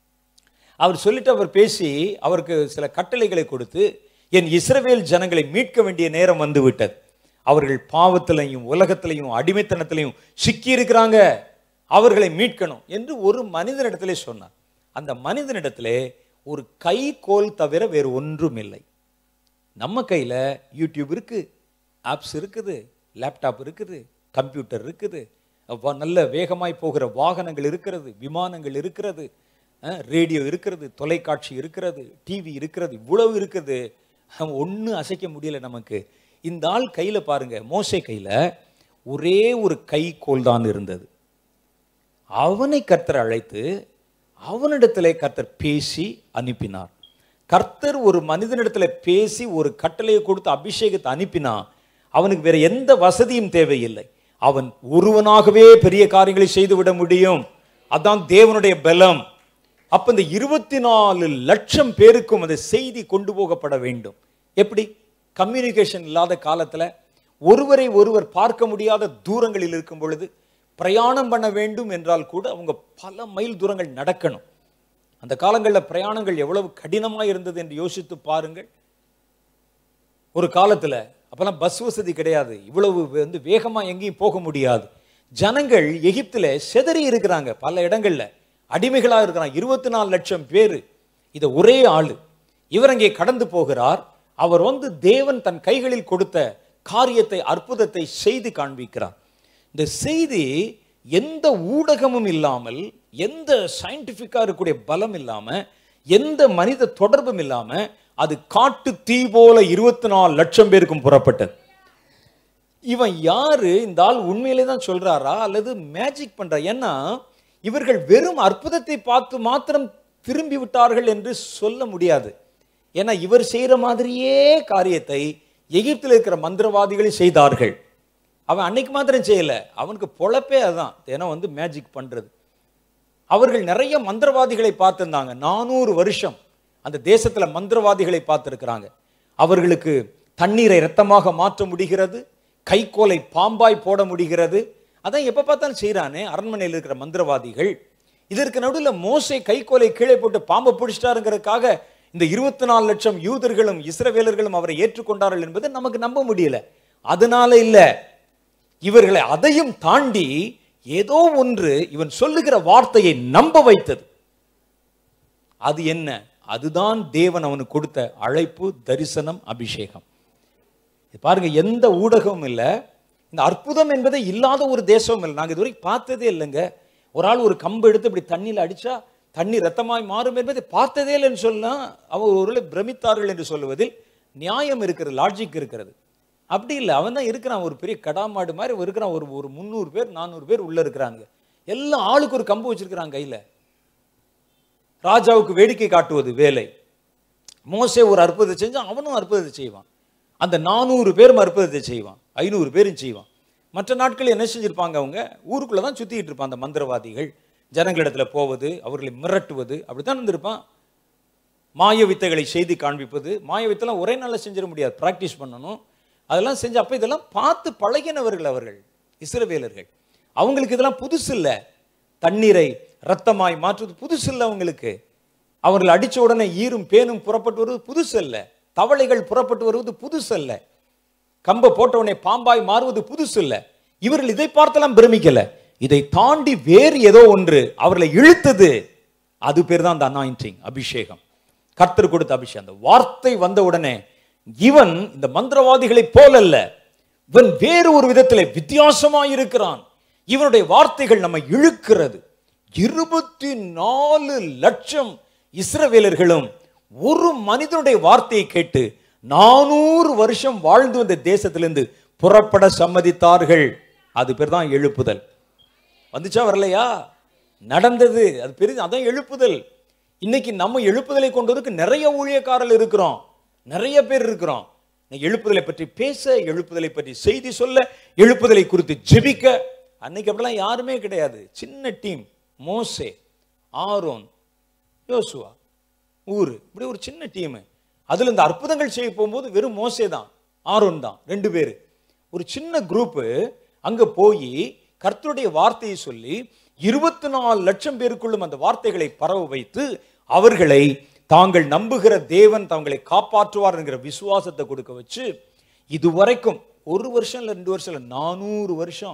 அவர் சொல்லிட்டு அவர் பேசி அவருக்கு சில கட்டளைகளை கொடுத்து என் இஸ்ரவேல் ஜனங்களை மீட்க வேண்டிய நேரம் வந்து விட்டது அவர்கள் பாவத்திலையும் உலகத்திலையும் அடிமைத்தனத்திலையும் சிக்கி இருக்கிறாங்க அவர்களை மீட்கணும் என்று ஒரு மனிதனிடத்திலே சொன்னார் அந்த மனிதனிடத்திலே ஒரு கைகோல் தவிர வேறு ஒன்றும் இல்லை நம்ம கையில் யூடியூப் இருக்கு ஆப்ஸ் இருக்குது லேப்டாப் இருக்குது கம்ப்யூட்டர் இருக்குது வ- நல்ல வேகமாய் போகிற வாகனங்கள் இருக்கிறது விமானங்கள் இருக்கிறது ரேடியோ இருக்கிறது தொலைக்காட்சி இருக்கிறது டிவி இருக்கிறது இவ்வளவு இருக்குது ஒன்றும் அசைக்க முடியல நமக்கு இந்த ஆள் கையில் பாருங்க மோசே கையில் ஒரே ஒரு கைக்கோல் தான் இருந்தது அவனை கர்த்தர் அழைத்து அவனிடத்திலே கர்த்தர் பேசி அனுப்பினார் கர்த்தர் ஒரு மனிதனிடத்துல பேசி ஒரு கட்டளையை கொடுத்து அபிஷேகத்தை அனுப்பினா அவனுக்கு வேற எந்த வசதியும் தேவையில்லை அவன் ஒருவனாகவே பெரிய காரியங்களை செய்து விட முடியும் அதான் தேவனுடைய பலம் அப்ப இந்த இருபத்தி நாலு லட்சம் பேருக்கும் அந்த செய்தி கொண்டு போகப்பட வேண்டும் எப்படி கம்யூனிகேஷன் இல்லாத காலத்துல ஒருவரை ஒருவர் பார்க்க முடியாத தூரங்களில் இருக்கும் பொழுது பிரயாணம் பண்ண வேண்டும் என்றால் கூட அவங்க பல மைல் தூரங்கள் நடக்கணும் அந்த காலங்களில் பிரயாணங்கள் எவ்வளவு கடினமாக இருந்தது என்று யோசித்து பாருங்கள் ஒரு காலத்துல அப்பெல்லாம் பஸ் வசதி கிடையாது இவ்வளவு வந்து வேகமா எங்கேயும் போக முடியாது ஜனங்கள் எகிப்துல செதறி இருக்கிறாங்க பல இடங்கள்ல அடிமைகளா இருக்கிறாங்க இருபத்தி நாலு லட்சம் பேர் இத ஒரே ஆளு இவர் அங்கே கடந்து போகிறார் அவர் வந்து தேவன் தன் கைகளில் கொடுத்த காரியத்தை அற்புதத்தை செய்து காண்பிக்கிறார் இந்த செய்தி எந்த ஊடகமும் இல்லாமல் எந்த சயின்டிஃபிக்காக இருக்கக்கூடிய பலம் இல்லாம எந்த மனித தொடர்பும் இல்லாம அது காட்டு தீ போல இருபத்தி நாலு லட்சம் பேருக்கும் புறப்பட்டது இவன் யாரு இந்த ஆள் உண்மையிலே தான் சொல்றாரா அல்லது மேஜிக் பண்றா ஏன்னா இவர்கள் வெறும் அற்புதத்தை பார்த்து மாத்திரம் திரும்பி விட்டார்கள் என்று சொல்ல முடியாது ஏன்னா இவர் செய்யற மாதிரியே காரியத்தை எகிப்தில் இருக்கிற மந்திரவாதிகள் செய்தார்கள் அவன் அன்னைக்கு மாத்திரம் செய்யல அவனுக்கு பொழப்பே அதான் ஏன்னா வந்து மேஜிக் பண்றது அவர்கள் நிறைய மந்திரவாதிகளை பார்த்திருந்தாங்க நானூறு வருஷம் அந்த தேசத்துல மந்திரவாதிகளை பார்த்திருக்கிறாங்க அவர்களுக்கு தண்ணீரை இரத்தமாக மாற்ற முடிகிறது கைக்கோலை பாம்பாய் போட முடிகிறது அதான் எப்ப பார்த்தாலும் செய்றானே அரண்மனையில் இருக்கிற மந்திரவாதிகள் இதற்கு நடுவில் மோசே கைக்கோலை கீழே போட்டு பாம்பை பிடிச்சிட்டாருங்கிறதுக்காக இந்த இருபத்தி நாலு லட்சம் யூதர்களும் இஸ்ரவேலர்களும் அவரை ஏற்றுக்கொண்டார்கள் என்பதை நமக்கு நம்ப முடியல அதனால இல்ல இவர்களை அதையும் தாண்டி ஏதோ ஒன்று இவன் சொல்லுகிற வார்த்தையை நம்ப வைத்தது அது என்ன அதுதான் தேவன் அவனுக்கு கொடுத்த அழைப்பு தரிசனம் அபிஷேகம் இது பாருங்க எந்த ஊடகமும் இல்லை இந்த அற்புதம் என்பதே இல்லாத ஒரு தேசமும் இல்லை நாங்கள் இதுவரைக்கும் பார்த்ததே இல்லைங்க ஒரு ஆள் ஒரு கம்பு எடுத்து இப்படி தண்ணியில் அடிச்சா தண்ணி ரத்தமாய் மாறும் என்பதை பார்த்ததே இல்லைன்னு சொல்லலாம் அவர் ஒருவேளை பிரமித்தார்கள் என்று சொல்லுவதில் நியாயம் இருக்கிறது லாஜிக் இருக்கிறது அப்படி இல்லை அவன் தான் இருக்கிறான் ஒரு பெரிய கடாமாடு மாதிரி இருக்கிறான் ஒரு ஒரு முந்நூறு பேர் நானூறு பேர் உள்ள இருக்கிறாங்க எல்லாம் ஆளுக்கு ஒரு கம்பு வச்சிருக்கிறாங்க கையில ராஜாவுக்கு வேடிக்கை காட்டுவது வேலை மோசே ஒரு அற்புதத்தை செஞ்சான் அவனும் அற்புதத்தை செய்வான் அந்த நானூறு பேரும் அற்புதத்தை செய்வான் ஐநூறு பேரும் செய்வான் மற்ற நாட்கள் என்ன செஞ்சிருப்பாங்க அவங்க ஊருக்குள்ள தான் சுத்திட்டு இருப்பான் அந்த மந்திரவாதிகள் ஜனங்களிடத்துல போவது அவர்களை மிரட்டுவது அப்படித்தான் இருந்திருப்பான் மாய வித்தைகளை செய்தி காண்பிப்பது மாய வித்தைலாம் ஒரே நாளில் செஞ்சிட முடியாது ப்ராக்டிஸ் பண்ணணும் அதெல்லாம் செஞ்சு அப்போ இதெல்லாம் பார்த்து பழகினவர்கள் அவர்கள் இஸ்ரவேலர்கள் அவங்களுக்கு இதெல்லாம் புதுசு இல்லை தண்ணீரை ரத்தமாய் மாற்றுவது புதுசு இல்லை அவங்களுக்கு அவர்கள் அடிச்ச உடனே ஈரும் பேனும் புறப்பட்டு வருவது புதுசு அல்ல தவளைகள் புறப்பட்டு வருவது புதுசு அல்ல கம்பை போட்ட உடனே பாம்பாய் மாறுவது புதுசு இல்ல இவர்கள் இதை பார்த்தெல்லாம் பிரமிக்கல இதை தாண்டி வேறு ஏதோ ஒன்று அவர்களை இழுத்தது அது பேர் தான் அந்த அனாயிண்டிங் அபிஷேகம் கர்த்தர் கொடுத்த அபிஷேகம் அந்த வார்த்தை வந்த உடனே இவன் இந்த மந்திரவாதிகளைப் போலல்ல இவன் வேறு ஒரு விதத்திலே வித்தியாசமாய் இருக்கிறான் இவனுடைய வார்த்தைகள் நம்மை இழுக்கிறது இருபத்தி நாலு லட்சம் இஸ்ரவேலர்களும் ஒரு மனிதனுடைய வார்த்தையை கேட்டு நானூறு வருஷம் வாழ்ந்து வந்த தேசத்திலிருந்து புறப்பட சம்மதித்தார்கள் அது பேர் தான் எழுப்புதல் வந்துச்சா வரலையா நடந்தது அது பெரிய அதான் எழுப்புதல் இன்னைக்கு நம்ம எழுப்புதலை கொண்டதுக்கு நிறைய ஊழியக்காரர்கள் இருக்கிறோம் நிறைய பேர் இருக்கிறோம் இன்னைக்கு எழுப்புதலை பற்றி பேச எழுப்புதலை பற்றி செய்தி சொல்ல எழுப்புதலை குறித்து ஜெபிக்க அன்னைக்கு அப்படிலாம் யாருமே கிடையாது சின்ன டீம் மோசே ஆரோன் யோசுவா ஊர் இப்படி ஒரு சின்ன டீம் அதுல இந்த அற்புதங்கள் செய்ய போகும்போது வெறும் மோசே தான் ஆரோன் தான் ரெண்டு பேர் ஒரு சின்ன குரூப்பு அங்க போய் கர்த்தருடைய வார்த்தையை சொல்லி இருபத்தி நாலு லட்சம் பேருக்குள்ளும் அந்த வார்த்தைகளை பரவ வைத்து அவர்களை தாங்கள் நம்புகிற தேவன் தங்களை காப்பாற்றுவார் என்கிற விசுவாசத்தை கொடுக்க வச்சு இதுவரைக்கும் ஒரு வருஷம் இல்லை ரெண்டு வருஷம் இல்லை நானூறு வருஷம்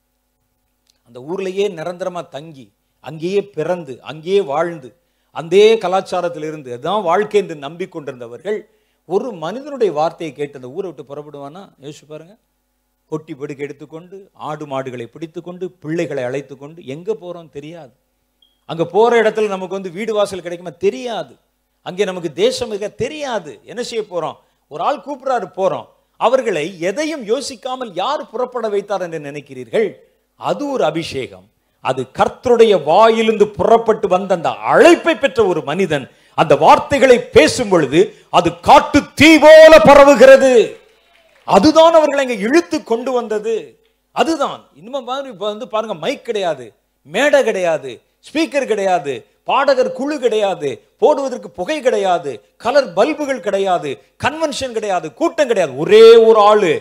அந்த ஊர்லயே நிரந்தரமா தங்கி அங்கேயே பிறந்து அங்கேயே வாழ்ந்து அதே கலாச்சாரத்தில் இருந்து அதுதான் வாழ்க்கை என்று நம்பிக்கொண்டிருந்தவர்கள் ஒரு மனிதனுடைய வார்த்தையை கேட்டு அந்த ஊரை விட்டு புறப்படுவானா யோசிச்சு பாருங்க பொட்டி படுக்கை எடுத்துக்கொண்டு ஆடு மாடுகளை பிடித்துக்கொண்டு பிள்ளைகளை அழைத்து கொண்டு எங்க போறோம் தெரியாது அங்க போற இடத்துல நமக்கு வந்து வீடு வாசல் கிடைக்குமா தெரியாது அங்கே நமக்கு தேசம் இருக்க தெரியாது என்ன செய்ய போறோம் ஒரு ஆள் கூப்பிடாரு போறோம் அவர்களை எதையும் யோசிக்காமல் யார் புறப்பட வைத்தார் என்று நினைக்கிறீர்கள் அது ஒரு அபிஷேகம் அது கர்த்தருடைய வாயிலிருந்து புறப்பட்டு வந்த அந்த அழைப்பை பெற்ற ஒரு மனிதன் அந்த வார்த்தைகளை பேசும் பொழுது அது காட்டு தீ போல பரவுகிறது அதுதான் அவர்களை இங்க இழுத்து கொண்டு வந்தது அதுதான் இன்னும் பாருங்க இப்ப வந்து பாருங்க மைக் கிடையாது மேடை கிடையாது ஸ்பீக்கர் கிடையாது பாடகர் குழு கிடையாது போடுவதற்கு புகை கிடையாது கலர் பல்புகள் கிடையாது கன்வென்ஷன் கிடையாது கூட்டம் கிடையாது ஒரே ஒரு ஆளு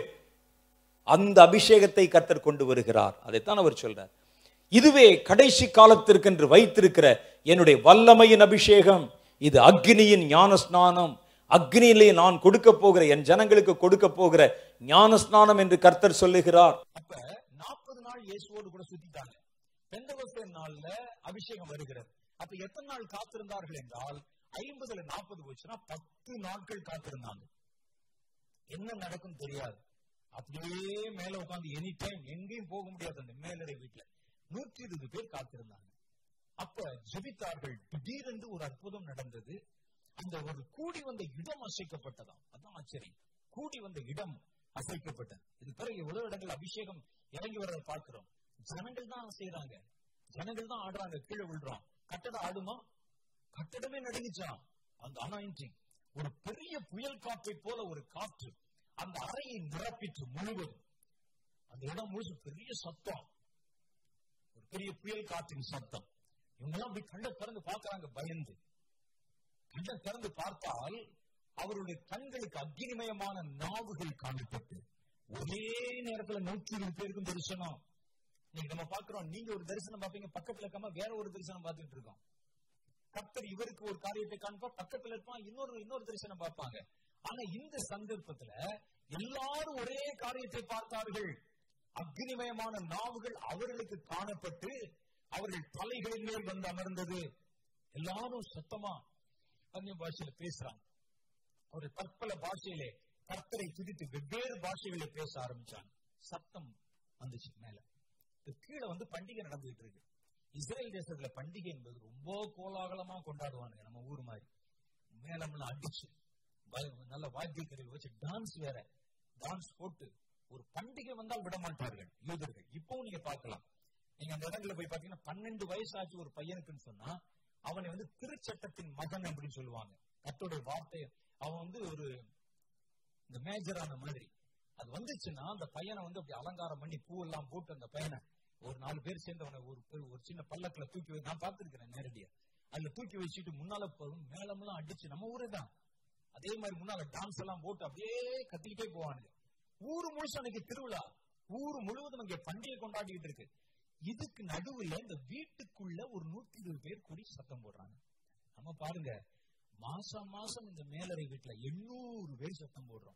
அந்த அபிஷேகத்தை கர்த்தர் கொண்டு வருகிறார் அதைத்தான் அவர் சொல்றார் இதுவே கடைசி காலத்திற்கென்று வைத்திருக்கிற என்னுடைய வல்லமையின் அபிஷேகம் இது அக்னியின் ஞான ஸ்நானம் அக்னியிலே நான் கொடுக்க போகிற என் ஜனங்களுக்கு கொடுக்க போகிற ஞான ஸ்நானம் என்று கர்த்தர் சொல்லுகிறார் அப்ப நாற்பது நாள் இயேசுவோடு கூட சுத்திட்டாங்க பெந்தகோஸ்தே நாள்ல அபிஷேகம் வருகிறது அப்ப எத்தனை நாள் காத்திருந்தார்கள் என்றால் ஐம்பதுல நாற்பது போச்சுன்னா பத்து நாட்கள் காத்திருந்தாங்க என்ன நடக்கும் தெரியாது அப்படியே மேல உட்கார்ந்து எனி டைம் எங்கேயும் போக முடியாது அந்த மேலறை வீட்டுல நூற்றி இருபது பேர் காத்திருந்தாங்க அப்ப ஜெபித்தார்கள் திடீரென்று ஒரு அற்புதம் நடந்தது அந்த ஒரு கூடி வந்த இடம் அசைக்கப்பட்டதாம் அதான் ஆச்சரியம் கூடி வந்த இடம் அசைக்கப்பட்டது இது பிறகு எவ்வளவு இடங்கள் அபிஷேகம் இறங்கி வர்றதை பார்க்கிறோம் ஜனங்கள் தான் செய்யறாங்க ஜனங்கள் தான் ஆடுறாங்க கீழே விழுறான் கட்டடம் ஆடுமா கட்டடமே நடுங்கிச்சான் அந்த அனாயிண்டிங் ஒரு பெரிய புயல் காற்றை போல ஒரு காற்று அந்த அறையை நிரப்பிட்டு முழுவதும் அந்த இடம் முழுசு பெரிய சத்தம் ஒரு பெரிய புயல் காற்றின் சத்தம் இவங்கெல்லாம் அப்படி கண்ணை திறந்து பார்க்கறாங்க பயந்து கண்ணை திறந்து பார்த்தால் அவருடைய கண்களுக்கு அக்னிமயமான நாவுகள் காணப்பட்டு ஒரே நேரத்துல நூற்றி இருபது பேருக்கும் தரிசனம் இன்னைக்கு நம்ம பாக்குறோம் நீங்க ஒரு தரிசனம் பாப்பீங்க பக்கத்துல இருக்காம வேற ஒரு தரிசனம் பார்த்துட்டு இருக்கோம் கர்த்தர் இவருக்கு ஒரு காரியத்தை காண்பார் பக்கத்துல இருப்பான் இன்னொரு இன்னொரு தரிசனம் பார்ப்பாங்க ஆனா இந்த சந்தர்ப்பத்துல எல்லாரும் ஒரே காரியத்தை பார்த்தார்கள் அக்னிமயமான நாவுகள் அவர்களுக்கு காணப்பட்டு அவர்கள் தலைகளின் மேல் வந்து அமர்ந்தது எல்லாரும் சத்தமா அந்நிய பாஷையில பேசுறாங்க ஒரு பற்பல பாஷையிலே கர்த்தரை துதித்து வெவ்வேறு பாஷைகளை பேச ஆரம்பிச்சாங்க சத்தம் வந்துச்சு மேல இது கீழே வந்து பண்டிகை நடந்துகிட்டு இருக்கு இஸ்ரேல் தேசத்துல பண்டிகை என்பது ரொம்ப கோலாகலமா கொண்டாடுவானுங்க நம்ம ஊர் மாதிரி மேலம்லாம் அடிச்சு வ- நல்ல வாத்திய கருவி வச்சு டான்ஸ் வேற டான்ஸ் போட்டு ஒரு பண்டிகை வந்தால் விட மாட்டார்கள் யூதர்கள் இப்பவும் நீங்க பார்க்கலாம் நீங்க அந்த இடத்துல போய் பாத்தீங்கன்னா பன்னெண்டு வயசு ஆச்சு ஒரு பையனுக்குன்னு சொன்னா அவனை வந்து திருச்சட்டத்தின் மகன் அப்படின்னு சொல்லுவாங்க கத்தோடைய வார்த்தை அவன் வந்து ஒரு இந்த மேஜரான மாதிரி அது வந்துச்சுன்னா அந்த பையனை வந்து அப்படி அலங்காரம் பண்ணி பூ எல்லாம் போட்டு அந்த பையனை ஒரு நாலு பேர் சேர்ந்து அவனை ஒரு பெரு- ஒரு சின்ன பல்லக்குல தூக்கி வை- நான் பார்த்திருக்கிறேன் நேரடியா அதுல தூக்கி வச்சுட்டு முன்னால போகும் மேளமெல்லாம் அடிச்சு நம்ம ஊரே தான் அதே மாதிரி முன்னால டான்ஸ் எல்லாம் போட்டு அப்படியே கத்திக்கிட்டே போவானுங்க ஊரு முழுசு அன்னைக்கு திருவிழா ஊரு முழுவதும் அங்கே பண்டிகை கொண்டாடிட்டு இருக்கு இதுக்கு நடுவுல இந்த வீட்டுக்குள்ள ஒரு நூத்தி இருபது பேர் கூடி சத்தம் போடுறாங்க நம்ம பாருங்க மாசம் மாசம் இந்த மேலறை வீட்டுல எண்ணூறு பேர் சத்தம் போடுறோம்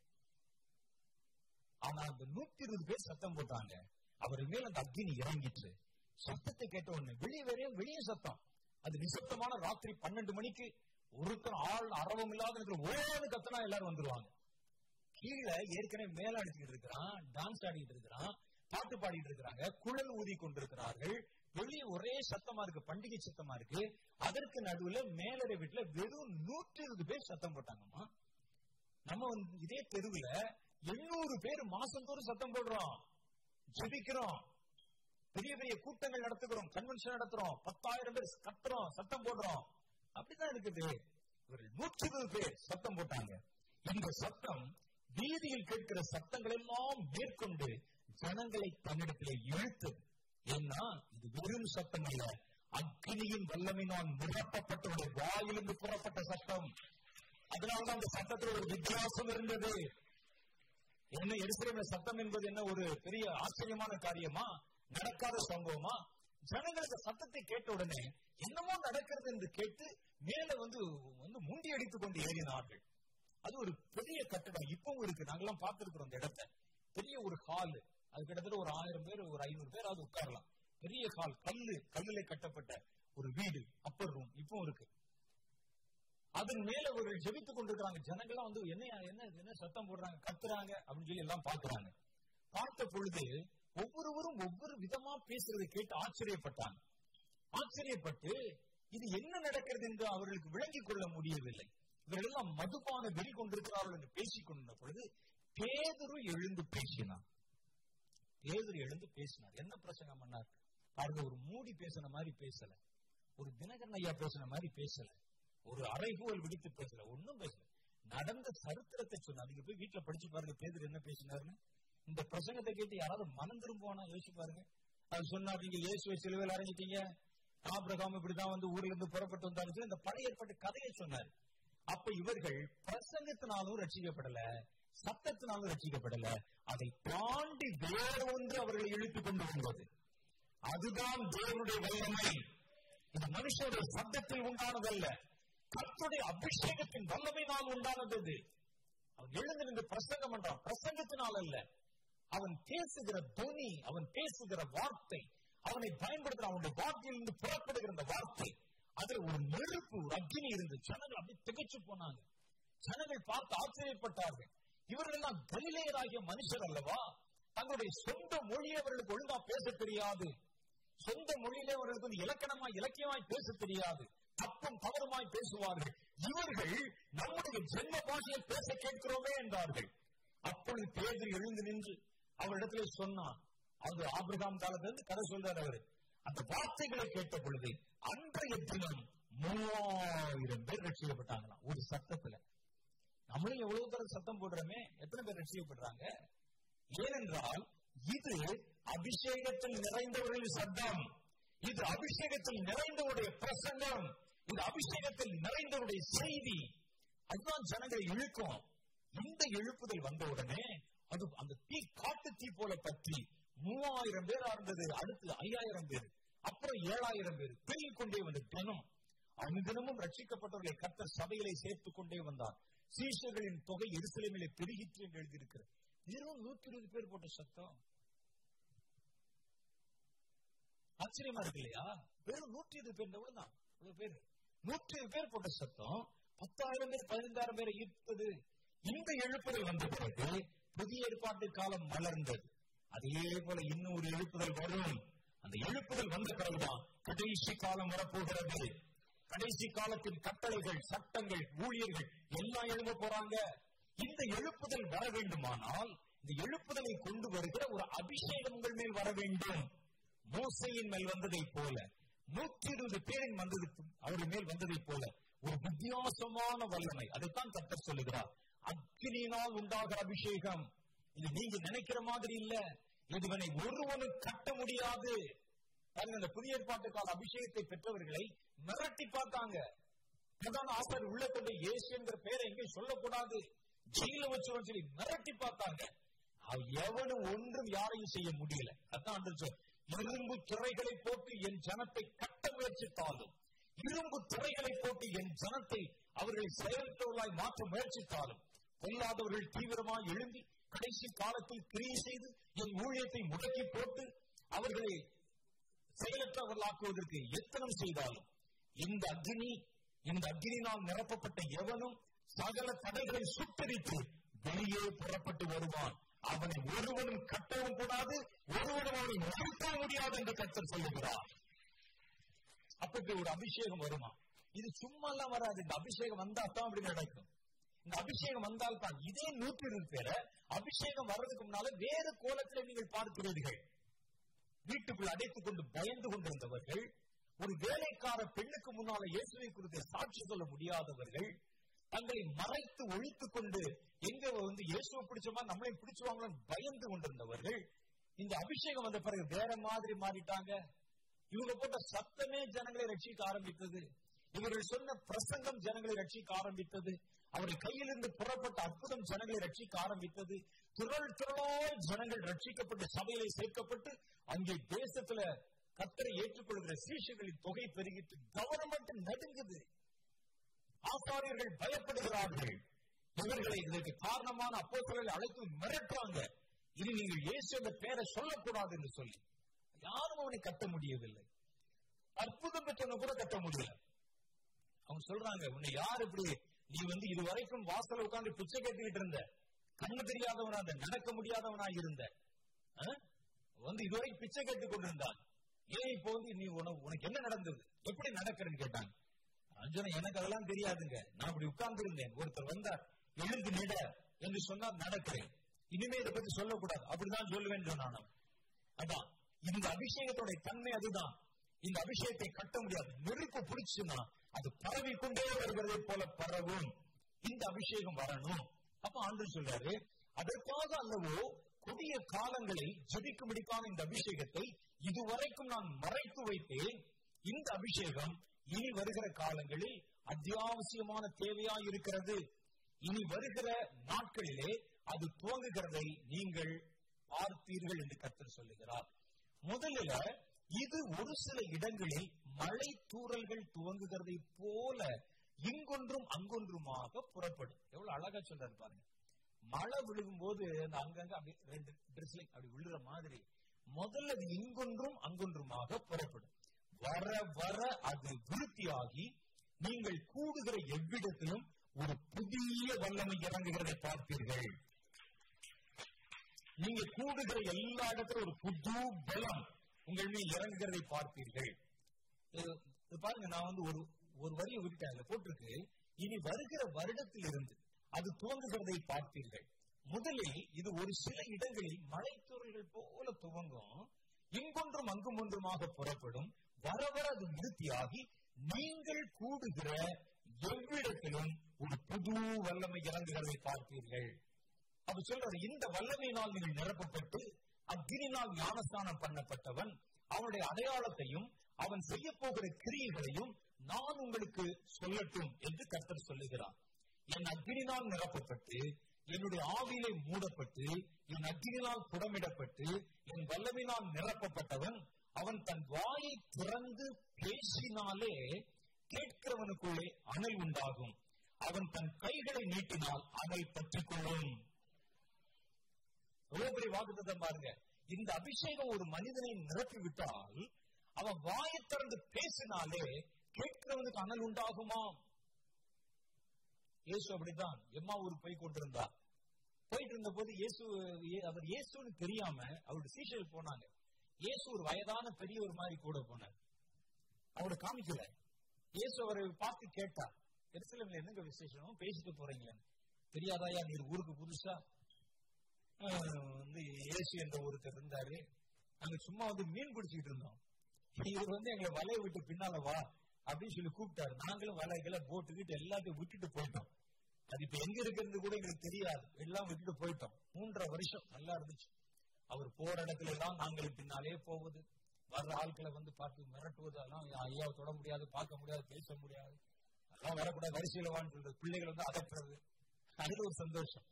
ஆனா அந்த நூத்தி இருபது பேர் சத்தம் போட்டாங்க அவர் மேல் அந்த அக்னி இறங்கிட்டு சத்தத்தை கேட்ட உடனே வெளியே வேற வெளியே சத்தம் அது நிசப்தமான ராத்திரி பன்னெண்டு மணிக்கு ஒருத்தர் ஆள் அரவம் இல்லாத இடத்துல ஓடு கத்தனா எல்லாரும் வந்துருவாங்க கீழே ஏற்கனவே மேல அடிச்சுக்கிட்டு இருக்கிறான் டான்ஸ் ஆடிட்டு இருக்கிறான் பாட்டு பாடிட்டு இருக்கிறாங்க குழல் ஊதி கொண்டிருக்கிறார்கள் வெளியே ஒரே சத்தமா இருக்கு பண்டிகை சத்தமா இருக்கு அதற்கு நடுவுல மேலறை வீட்டுல வெறும் நூற்றி இருபது பேர் சத்தம் போட்டாங்கம்மா நம்ம வந்து இதே தெருவுல எண்ணூறு பேர் மாசந்தோறும் சத்தம் போடுறோம் ஜெபிக்கிறோம் பெரிய பெரிய கூட்டங்கள் நடத்துகிறோம் கன்வென்ஷன் நடத்துறோம் பத்தாயிரம் பேர் கத்துறோம் சத்தம் போடுறோம் அப்படிதான் இருக்குது இவர்கள் நூற்றி இருபது பேர் சத்தம் போட்டாங்க இந்த சத்தம் வீதியில் கேட்கிற சத்தங்கள் எல்லாம் மேற்கொண்டு ஜனங்களை தன்னிடத்திலே இழுத்தது ஏன்னா இது வெறும் சத்தம் அல்ல அக்னியின் வல்லமையினால் நிரப்பப்பட்டவருடைய வாயிலிருந்து புறப்பட்ட சத்தம் அதனால்தான் அந்த சத்தத்தில் ஒரு வித்தியாசம் இருந்தது என்ன எருசலேம்ல சத்தம் என்பது என்ன ஒரு பெரிய ஆச்சரியமான காரியமா நடக்காத சம்பவமா ஜனங்கள் இந்த சத்தத்தை கேட்ட உடனே என்னமோ நடக்கிறது என்று கேட்டு மேல வந்து வந்து முண்டி அடித்துக் கொண்டு ஏறினார்கள் அது ஒரு பெரிய கட்டடம் இப்பவும் இருக்கு நாங்கெல்லாம் பார்த்திருக்கிறோம் அந்த இடத்தை பெரிய ஒரு ஹால் அது கிட்டத்தட்ட ஒரு ஆயிரம் பேர் ஒரு ஐநூறு பேர் அது உட்காரலாம் பெரிய ஹால் கல்லு கல்லுல கட்டப்பட்ட ஒரு வீடு அப்பர் ரூம் இப்பவும் இருக்கு அதன் மேல ஒரு ஜெபித்துக் கொண்டிருக்கிறாங்க ஜனங்கள்லாம் வந்து என்ன என்ன என்ன சத்தம் போடுறாங்க கத்துறாங்க அப்படின்னு சொல்லி எல்லாம் பாக்குறாங்க பார்த்த பொழுது ஒவ்வொருவரும் ஒவ்வொரு விதமா பேசுறதை கேட்டு ஆச்சரியப்பட்டாங்க ஆச்சரியப்பட்டு இது என்ன நடக்கிறது என்று அவர்களுக்கு விளங்கிக் கொள்ள முடியவில்லை இவர்கள் எல்லாம் மதுபான வெறி கொண்டிருக்கிறார்கள் என்று பேசிக் கொண்டிருந்த பொழுது பேதுரு எழுந்து பேசினார் பேதுரு எழுந்து பேசினார் என்ன பிரசங்கம் பண்ணார் பாருங்க ஒரு மூடி பேசின மாதிரி பேசல ஒரு தினகரன் ஐயா பேசின மாதிரி பேசல ஒரு அறைகூவல் விடுத்து பேசல ஒண்ணும் பேசல நடந்த சரித்திரத்தை சொன்னார் நீங்க போய் வீட்டுல படிச்சு பாருங்க பேதர் என்ன பேசினாருன்னு இந்த பிரசங்கத்தை கேட்டு யாராவது மனம் திரும்புவானா யோசிச்சு பாருங்க அது சொன்னார் நீங்க இயேசுவை சிலுவையில் அடைஞ்சிட்டீங்க ஆபிரகாம் இப்படிதான் வந்து ஊர்ல இருந்து புறப்பட்டு வந்தாரு சொல்லி இந்த பழைய ஏற்பட்ட கதையை சொன்னார் அப்ப இவர்கள் பிரசங்கத்தினாலும் ரட்சிக்கப்படல சத்தத்தினாலும் ரட்சிக்கப்படல அதை தாண்டி வேற ஒன்று அவர்களை இழுத்துக் கொண்டு வந்தது அதுதான் தேவனுடைய வல்லமை இது மனுஷனுடைய சத்தத்தில் உண்டானதல்ல கர்த்தருடைய அபிஷேகத்தின் வல்லமையினால் உண்டானது இது. அவன் எழுந்து நின்று பிரசங்கம் பண்றான் பிரசங்கத்தினால் அல்ல அவன் பேசுகிற துணி அவன் பேசுகிற வார்த்தை அவனை பயன்படுத்துற அவனுடைய வார்த்தையிலிருந்து புறப்படுகிற அந்த வார்த்தை அதுல ஒரு நெருப்பு ஒரு அக்னி இருந்து ஜனங்கள் அப்படி திகைச்சு போனாங்க ஜனங்கள் பார்த்து ஆச்சரியப்பட்டார்கள் இவர்கள் எல்லாம் கலிலேயராகிய மனுஷர் அல்லவா தங்களுடைய சொந்த மொழியை அவர்களுக்கு ஒழுங்கா பேச தெரியாது சொந்த மொழியிலே அவர்களுக்கு வந்து இலக்கணமா இலக்கியமாய் பேச தெரியாது தப்பும் தவறுமாய் பேசுவார்கள் இவர்கள் நம்முடைய ஜென்ம பாஷையை பேச கேட்கிறோமே என்றார்கள் அப்பொழுது பேதர் எழுந்து நின்று அவரிடத்திலே சொன்னான் அது ஆபிரகாம் காலத்திலிருந்து கதை சொல்றார் அவரு அந்த வார்த்தைகளை கேட்ட பொழுது அன்றைய தினம் மூவாயிரம் பேர் ரட்சிக்கப்பட்டாங்களாம் ஒரு சத்தத்துல நம்மளும் எவ்வளவு தூரம் சத்தம் போடுறோமே எத்தனை பேர் ரட்சிக்கப்படுறாங்க ஏனென்றால் இது அபிஷேகத்தில் நிறைந்தவர்களின் சத்தம் இது அபிஷேகத்தில் நிறைந்தவருடைய பிரசங்கம் இது அபிஷேகத்தில் நிறைந்தவருடைய செய்தி அதுதான் ஜனங்களை இழுக்கும் இந்த எழுப்புதல் வந்த உடனே அது அந்த தீ காட்டு தீ போல பற்றி மூவாயிரம் பேரா இருந்தது அடுத்து ஐயாயிரம் பேர் அப்புறம் ஏழாயிரம் பேர் பெருகிக் கொண்டே வந்தது தினம் அனுதினமும் ரட்சிக்கப்பட்டவர்களை கர்த்தர் சபையிலே சேர்த்துக் கொண்டே வந்தார் சீஷர்களின் தொகை எருசலேமிலே பெருகிற்று என்று எழுதியிருக்கிறது வெறும் நூத்தி இருபது பேர் போட்ட சத்தம் ஆச்சரியமா இருக்கு இல்லையா வெறும் நூற்றி இருபது பேர் எவ்வளவுதான் இவ்வளவு பேர் நூற்றி இருபது பேர் போட்ட சத்தம் பத்தாயிரம் பேர் பதினைந்தாயிரம் பேரை ஈர்த்தது இந்த எழுப்புதல் வந்த பிறகு புதிய ஏற்பாட்டு காலம் மலர்ந்தது அதே போல இன்னும் ஒரு எழுப்புதல் வரும் அந்த எழுப்புதல் வந்த பிறகுதான் கடைசி காலம் வரப்போகிறது கடைசி காலத்தின் கட்டளைகள் சட்டங்கள் ஊழியர்கள் எல்லாம் எழுத போறாங்க இந்த எழுப்புதல் வர வேண்டுமானால் இந்த எழுப்புதலை கொண்டு வருகிற ஒரு அபிஷேகம் உங்கள் மேல் வர வேண்டும் மோசையின் மேல் வந்ததை போல நூற்றி இருபது பேரின் வந்தது அவர் மேல் வந்ததை போல ஒரு வித்தியாசமான வல்லமை அதைத்தான் கர்த்தர் சொல்லுகிறார் அக்கினியினால் உண்டாகிற அபிஷேகம் இது நீங்க நினைக்கிற மாதிரி இல்ல இதுவனை ஒருவனும் கட்ட முடியாது பாருங்க இந்த புதிய ஏற்பாட்டு கால அபிஷேகத்தை பெற்றவர்களை மிரட்டி பார்த்தாங்க பிரதான ஆசாரி உள்ள கொண்டு இயேசு என்கிற பெயரை எங்கேயும் சொல்லக்கூடாது ஜெயில வச்சு சொல்லி மிரட்டி பார்த்தாங்க அவ- எவனும் ஒன்றும் யாரையும் செய்ய முடியல அதான் ஆண்டவர் சொல் இரும்பு துறைகளை போட்டு என் ஜனத்தை கட்ட முயற்சித்தாலும் இரும்பு துறைகளை போட்டு என் ஜனத்தை அவர்களை செயலற்றவர்களாய் மாற்ற முயற்சித்தாலும் பொல்லாதவர்கள் தீவிரமாய் எழும்பி கடைசி காலத்தில் கிரியை செய்து என் ஊழியத்தை முடக்கி போட்டு அவர்களை செயலற்றவர்களாக்குவதற்கு எத்தனம் செய்தாலும் இந்த அக்னி இந்த அக்னியினால் நிரப்பப்பட்ட எவனும் சகல தடைகளை சுட்டரித்து வெளியே புறப்பட்டு வருவான் அவனை ஒருவனும் கட்டவும் கூடாது ஒருவனும் அவனை நிறுத்தவும் முடியாது என்று கர்த்தர் சொல்லுகிறார் அப்படி ஒரு அபிஷேகம் வருமா இது சும்மா எல்லாம் வராது இந்த அபிஷேகம் வந்தா தான் அப்படி நடக்கும் இந்த அபிஷேகம் வந்தால் தான் இதே நூற்றி இருபது பேரை அபிஷேகம் வர்றதுக்கு முன்னால வேறு கோலத்தில் நீங்கள் பார்க்கிறீர்கள் வீட்டுக்குள் அடைத்துக் கொண்டு பயந்து கொண்டிருந்தவர்கள் ஒரு வேலைக்கார பெண்ணுக்கு முன்னால இயேசுவை குறித்து சாட்சி சொல்ல முடியாதவர்கள் தங்களை மறைத்து ஒழித்துக் கொண்டு எங்க வந்து இயேசுவை பிடிச்சோமா நம்மளையும் பிடிச்சுவாங்களோன்னு பயந்து கொண்டிருந்தவர்கள் இந்த அபிஷேகம் வந்த பிறகு வேற மாதிரி மாறிட்டாங்க இவங்க போட்ட சத்தமே ஜனங்களை ரட்சிக்க ஆரம்பித்தது இவர்கள் சொன்ன பிரசங்கம் ஜனங்களை ரட்சிக்க ஆரம்பித்தது அவருடைய கையிலிருந்து புறப்பட்ட அற்புதம் ஜனங்களை ரட்சிக்க ஆரம்பித்தது திரள் திரளாய் ஜனங்கள் ரட்சிக்கப்பட்டு சபையிலே சேர்க்கப்பட்டு அங்கே தேசத்துல கத்தரை ஏற்றுக்கொள்கிற சீஷர்களின் தொகை பெருகிட்டு கவர்மெண்ட் நடுங்குது ஆசாரியர்கள் பயப்படுகிறார்கள் இவர்களை இதற்கு காரணமான அப்போஸ்தலர்களை அழைத்து மிரட்டுறாங்க இனி நீங்கள் இயேசு என்ற பெயரை சொல்லக்கூடாது என்று சொல்லி யாரும் அவனை கட்ட முடியவில்லை அற்புதம் பெற்றவனை கூட கட்ட முடியல அவங்க சொல்றாங்க உன்னை யார் இப்படி நீ வந்து இது வரைக்கும் வாசல்ல உட்கார்ந்து பிச்சை கேட்டுக்கிட்டு இருந்த கண்ணு தெரியாதவனா இருந்த நடக்க முடியாதவனா இருந்த ஆ? வந்து இதுவரைக்கும் பிச்சை கேட்டுக் கொண்டிருந்தான் ஏன் இப்போ வந்து நீ உனக்கு உனக்கு என்ன நடந்தது எப்படி நடக்கிறன்னு கேட்டாங்க அஞ்சனா எனக்கு அதெல்லாம் தெரியாதுங்க நான் அப்படி உட்கார்ந்து இருந்தேன் ஒருத்தர் வந்தார் எழுந்து நிட என்று சொன்னார் நடக்கிறேன் இனிமே இதை பத்தி சொல்லக்கூடாது அப்படிதான் சொல்லுவேன் சொன்னான் அவன். அதான் இந்த அபிஷேகத்தோட தன்மை அதுதான் இந்த அபிஷேகத்தை கட்ட முடியாது நெருப்பு பிடிச்சுன்னா அது பரவி கொண்டே வருகிறதை போல பரவும் இந்த அபிஷேகம் வரணும் அப்ப ஆண்டு சொல்றாரு அதற்காக அல்லவோ கொடிய காலங்களை ஜெபிக்கும்படிக்கான இந்த அபிஷேகத்தை இதுவரைக்கும் நான் மறைத்து வைத்தேன் இந்த அபிஷேகம் இனி வருகிற காலங்களில் அத்தியாவசியமான தேவையா இருக்கிறது இனி வருகிற நாட்களிலே அது துவங்குகிறதை நீங்கள் பார்ப்பீர்கள் என்று கர்த்தர் சொல்லுகிறார் முதலில் இது ஒரு சில இடங்களில் மழை தூறல்கள் துவங்குகிறதை போல இங்கொன்றும் அங்கொன்றுமாக புறப்படும் எவ்வளவு அழகா சொல்றாரு பாருங்க மழை விழுகும் போது அந்த அங்கங்க அப்படி ரெண்டு ட்ரெஸ்ல அப்படி விழுற மாதிரி முதல்ல அது இங்கொன்றும் அங்கொன்றுமாக புறப்படும் வர வர அது விருத்தியாகி நீங்கள் கூடுகிற எவ்விடத்திலும் ஒரு புதிய வல்லமை இறங்குகிறதை பார்ப்பீர்கள் நீங்க கூடுகிற எல்லா இடத்திலும் ஒரு புது பலம் உங்கள் மேல் இறங்குகிறதை பார்ப்பீர்கள் இது- இது பாருங்க நான் வந்து ஒரு ஒரு வரியை விட்டுட்டேன் அதுல போட்டிருக்கு இனி வருகிற வருடத்தில் இருந்து அது துவங்குகிறதை பார்ப்பீர்கள் முதலில் இது ஒரு சில இடங்களில் மழைத்துறைகள் போல துவங்கும் இங்கொன்றும் அங்கும் ஒன்றுமாக புறப்படும் வர வர அது விருத்தியாகி நீங்கள் கூடுகிற எவ்விடத்திலும் ஒரு புது வல்லமை இறங்குகிறதை பார்ப்பீர்கள் அப்ப சொல்றாரு இந்த வல்லமையினால் நீங்கள் நிரப்பப்பட்டு அக்னினால் ஞானஸ்தானம் பண்ணப்பட்டவன் அவனுடைய அடையாளத்தையும் அவன் செய்ய போகிற கிரியைகளையும் நான் உங்களுக்கு சொல்லட்டும் என்று கர்த்தர் சொல்லுகிறார் என் அக்னினால் நிரப்பப்பட்டு என்னுடைய ஆவியிலே மூடப்பட்டு என் அக்கினினால் புடமிடப்பட்டு என் வல்லவினால் நிரப்பப்பட்டவன் அவன் தன் வாயை திறந்து பேசினாலே கேட்கிறவனுக்குள்ளே அனல் உண்டாகும் அவன் தன் கைகளை நீட்டினால் அனல் பற்றிக் கொள்ளும் எவ்வளவு பெரிய வாக்குத்தத்தம் பாருங்க இந்த அபிஷேகம் ஒரு மனிதனை நிரப்பி விட்டால் அவன் வாயை திறந்து பேசினாலே கேட்கிறவனுக்கு அனல் உண்டாகுமா இயேசு அப்படித்தான் எம்மா ஊருக்கு போய் கொண்டிருந்தார் போயிட்டு இருந்த போது இயேசு ஏ- அவர் இயேசுன்னு தெரியாம அவருடைய சீஷர்கள் போனாங்க இயேசு ஒரு வயதான பெரிய ஒரு மாதிரி கூட போனார் அவரை காமிக்கல இயேசு அவரை பார்த்து கேட்டார் எருசலேம்ல என்னங்க விசேஷம் பேசிட்டு போறீங்களேன்னு தெரியாதாயா நீர் ஊருக்கு புதுசா ஆஹ், வந்து இயேசு என்ற ஒருத்தர் இருந்தாரு நாங்க சும்மா வந்து மீன் பிடிச்சிட்டு இருந்தோம் இவர் வந்து எங்களை வலையை விட்டு பின்னால வா அப்படின்னு சொல்லி கூப்பிட்டாரு நாங்களும் வலைகளை போட்டு கிட்டு எல்லாத்தையும் விட்டுட்டு போயிட்டோம் அது இப்ப எங்க இருக்கிறது கூட எங்களுக்கு தெரியாது எல்லாம் விட்டுட்டு போயிட்டோம் மூன்றரை வருஷம் நல்லா இருந்துச்சு அவர் போற இடத்துல எல்லாம் நாங்கள் பின்னாலே போவது வர்ற ஆட்களை வந்து பார்த்து மிரட்டுவது அதெல்லாம் ஐயாவை தொட முடியாது பார்க்க முடியாது பேச முடியாது அதெல்லாம் வரக்கூடாது வரிசையில வான்னு சொல்றது பிள்ளைகள் வந்து அதட்டுறது அதுல ஒரு சந்தோஷம்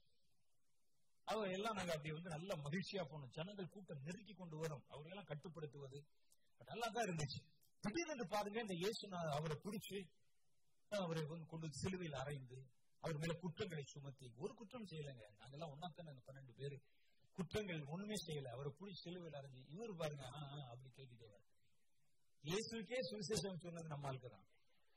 அவ எல்லாம் நாங்க அப்படி வந்து நல்ல மகிழ்ச்சியா போனோம் ஜனங்கள் கூட்டம் நெருக்கி கொண்டு வரும் அவர்களெல்லாம் கட்டுப்படுத்துவது நல்லா தான் இருந்துச்சு திடீர்னு பாருங்க இந்த இயேசு நான் அவரை பிடிச்சு அவரை வந்து கொண்டு வந்து சிலுவையில் அறைந்து அவர் மேல குற்றங்களை சுமத்தி ஒரு குற்றம் செய்யலைங்க நாங்கெல்லாம் ஒன்னாத்தானே அந்த பன்னெண்டு பேரு குற்றங்கள் ஒண்ணுமே செய்யல அவரை பிடிச்சி சிலுவையில் அறைஞ்சு இவர் பாருங்க ஆ, ஆ, அப்படி கேட்டுட்டே வர இயேசுக்கே சுவிசேஷம் சொன்னது நம்ம ஆளுக்கு தான்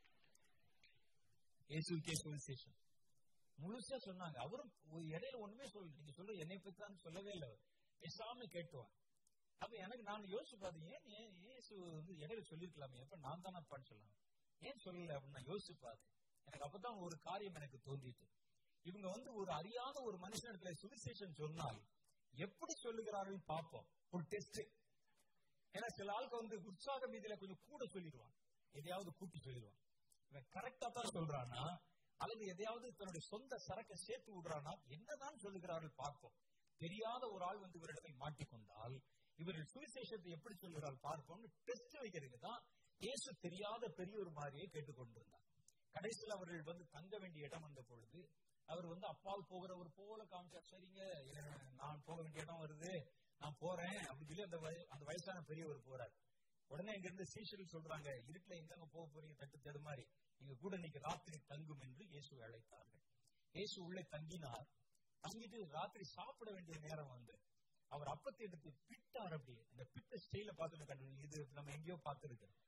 இயேசுக்கே சுவிசேஷம் முழுசா சொன்னாங்க அவரும் ஒரு இடையில ஒண்ணுமே சொல்லல நீங்க சொல்ற என்னை பத்தி தான் சொல்லவே இல்லை அவர் பேசாம கேட்டுவான் அப்ப எனக்கு நான் யோசிச்சு பார்த்தேன் ஏன் ஏன் இயேசு வந்து இடையில சொல்லிருக்கலாமே எப்ப நான் தானே அப்பான்னு சொல்லலாம் ஏன் சொல்லல அப்படின்னு நான் யோசிச்சு பார்த்தேன் எனக்கு அப்பதான் ஒரு காரியம் எனக்கு தோன்றிட்டு இவங்க வந்து ஒரு அறியாத ஒரு மனுஷனிடத்துல சுவிசேஷன் சொன்னால் எப்படி சொல்லுகிறார்கள் பார்ப்போம் ஒரு டெஸ்ட் ஏன்னா சில ஆளுக்கு வந்து உற்சாக மீதியில கொஞ்சம் கூட சொல்லிடுவான் எதையாவது கூட்டி சொல்லிடுவான் இவன் கரெக்டா தான் சொல்றானா அல்லது எதையாவது தன்னுடைய சொந்த சரக்கை சேர்த்து விடுறானா என்னதான் சொல்லுகிறார்கள் பார்ப்போம் தெரியாத ஒரு ஆள் வந்து இவரிடத்தில் மாட்டிக்கொண்டால் இவர்கள் சுவிசேஷத்தை எப்படி சொல்லுகிறாள் பார்ப்போம்னு டெஸ்ட் வைக்கிறதுக்கு தான் இயேசு தெரியாத பெரிய ஒரு மாதிரியே கேட்டுக்கொண்டிருந்தார் கடைசியில் அவர்கள் வந்து தங்க வேண்டிய இடம் வந்த பொழுது அவர் வந்து அப்பால் போகிறவர் போல காமிச்சார் சரிங்க அஹ் நான் போக வேண்டிய இடம் வருது நான் போறேன் அப்படின்னு சொல்லி அந்த வய- அந்த வயசான பெரியவர் போறார் உடனே இங்க இருந்து சீஷர்கள் சொல்றாங்க இருட்டுல எங்க போக போறீங்க தட்டு தடு மாதிரி நீங்க கூட இன்னைக்கு ராத்திரி தங்கும் என்று இயேசு அழைத்தார்கள் இயேசு உள்ளே தங்கினார் தங்கிட்டு ராத்திரி சாப்பிட வேண்டிய நேரம் வந்து அவர் அப்பத்தை எடுத்து பிட்டார் அப்படியே அந்த பிட்ட ஸ்டைல பார்த்து கண்டு இது நம்ம எங்கேயோ பார்த்திருக்கோம்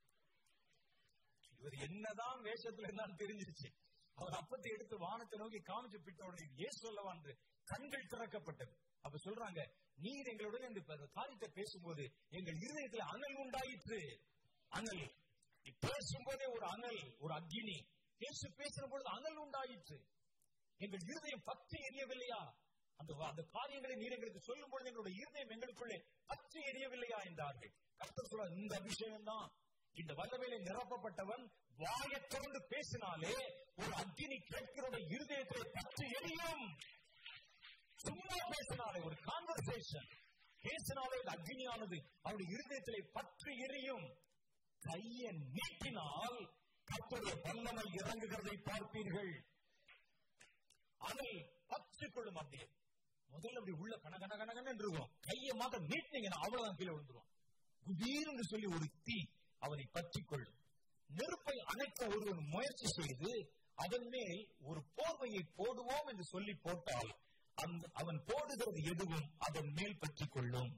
இவர் என்னதான் வேஷத்துல இருந்தாலும் தெரிஞ்சிருச்சு அவர் அப்பத்தை எடுத்து வானத்தை நோக்கி காமிச்சு பிட்ட உடனே ஏன் சொல்லவான்று கண்கள் திறக்கப்பட்டது அப்ப சொல்றாங்க நீர் எங்களுடன் இந்த ப- காரியத்தை பேசும்போது எங்கள் இருதயத்துல அனல் உண்டாயிற்று அனல் நீ பேசும்போதே ஒரு அனல் ஒரு அக்னி பேசு பேசுற பொழுது அனல் உண்டாயிற்று எங்கள் இருதயம் பற்றி எரியவில்லையா அந்த வா- அந்த காரியங்களை நீர் எங்களுக்கு சொல்லும் பொழுது எங்களுடைய இருதயம் எங்களுக்குள்ளே பற்றி எரியவில்லையா என்றார்கள் கர்த்தர் சொல்ற இந்த அபிஷேகம் தான் இந்த வல்லமையில நிரப்பப்பட்டவன் வாயை திறந்து பேசினாலே ஒரு அக்னி கேட்கிறோட இருதயத்தை பற்றி எரியும் சும்மா பேசினாலே ஒரு கான்வர்சேஷன் பேசினாலே அந்த அக்னியானது அவருடைய இருதயத்திலே பற்றி எரியும் கையை நீட்டினால் கர்த்தருடைய வல்லமை இறங்குகிறதை பார்ப்பீர்கள் அதை பற்றி கொள்ளும் அப்படியே முதல்ல அப்படி உள்ள கன கன கன கன இருக்கும் கையை மாத்திரம் நீட்டினீங்கன்னா அவ்வளவுதான் கீழே விழுந்துரும் குபீர்னு சொல்லி ஒரு தீ அவனை பற்றி கொள்ளும் நெருப்பை அணைக்க ஒருவன் முயற்சி செய்து அதன் மேல் ஒரு போர்வையை போடுவோம் என்று சொல்லி போட்டால் அந்த அவன் போடுகிறது எதுவும் அதன் மேல் பற்றி கொள்ளும்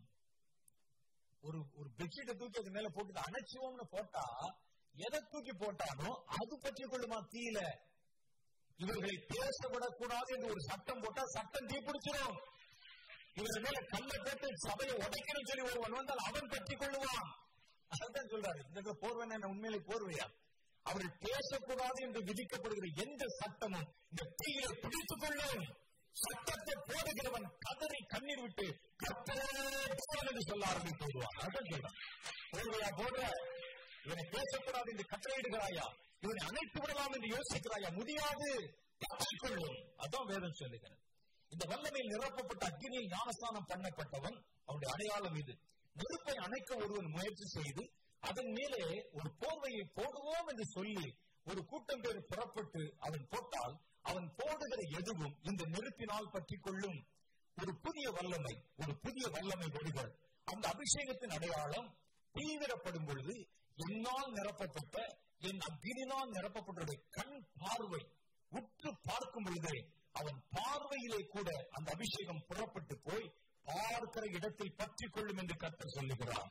ஒரு ஒரு பெட்ஷீட்டை தூக்கி அது மேல போட்டு அணைச்சுவோம்னு போட்டா எதை தூக்கி போட்டானோ அது பற்றி கொள்ளுமா தீயில இவர்களை பேசப்படக்கூடாது என்று ஒரு சட்டம் போட்டா சட்டம் தீப்பிடிச்சிடும் இவர்கள் மேல கல்லை போட்டு சபையை உடைக்கணும் சொல்லி ஒருவன் வந்தால் அவன் பற்றி கொள்ளுவான் அதான் சொல்றாரு இந்த போர்வன் என்ன உண்மையிலே போர்வையா அவர்கள் பேசக்கூடாது என்று விதிக்கப்படுகிற எந்த சட்டமும் இந்த தீயை பிடித்துக் கொள்ளும் சட்டத்தை போடுகிறவன் கதறி கண்ணீர் விட்டு கத்தரே போல் என்று சொல்ல ஆரம்பித்து விடுவான் அதான் சொல்றான் போர்வையா போடுற இவனை பேசக்கூடாது என்று கட்டளையிடுகிறாயா இவனை அணைத்து விடலாம் என்று யோசிக்கிறாயா முடியாது பற்றிக் கொள்ளும் அதான் வேதம் சொல்லுகிறது இந்த வல்லமையில் நிரப்பப்பட்ட அக்னியில் ஞானஸ்தானம் பண்ணப்பட்டவன் அவனுடைய அடையாளம் இது நெருப்பை அணைக்க ஒருவன் முயற்சி செய்து அதன் மேலே ஒரு போர்வையை போடுவோம் என்று சொல்லி ஒரு கூட்டம் பேர் புறப்பட்டு அவன் போட்டால் அவன் போடுகிற எதுவும் இந்த நெருப்பினால் பற்றி கொள்ளும் ஒரு புதிய வல்லமை ஒரு புதிய வல்லமை வருகிறது அந்த அபிஷேகத்தின் அடையாளம் தீவிரப்படும் பொழுது என்னால் நிரப்பப்பட்ட என் அக்னினால் நிரப்பப்பட்டதை கண் பார்வை உற்று பார்க்கும் பொழுதே அவன் பார்வையிலே கூட அந்த அபிஷேகம் புறப்பட்டு போய் பார்க்கிற இடத்தில் பற்றி கொள்ளும் என்று கர்த்தர் சொல்லுகிறார்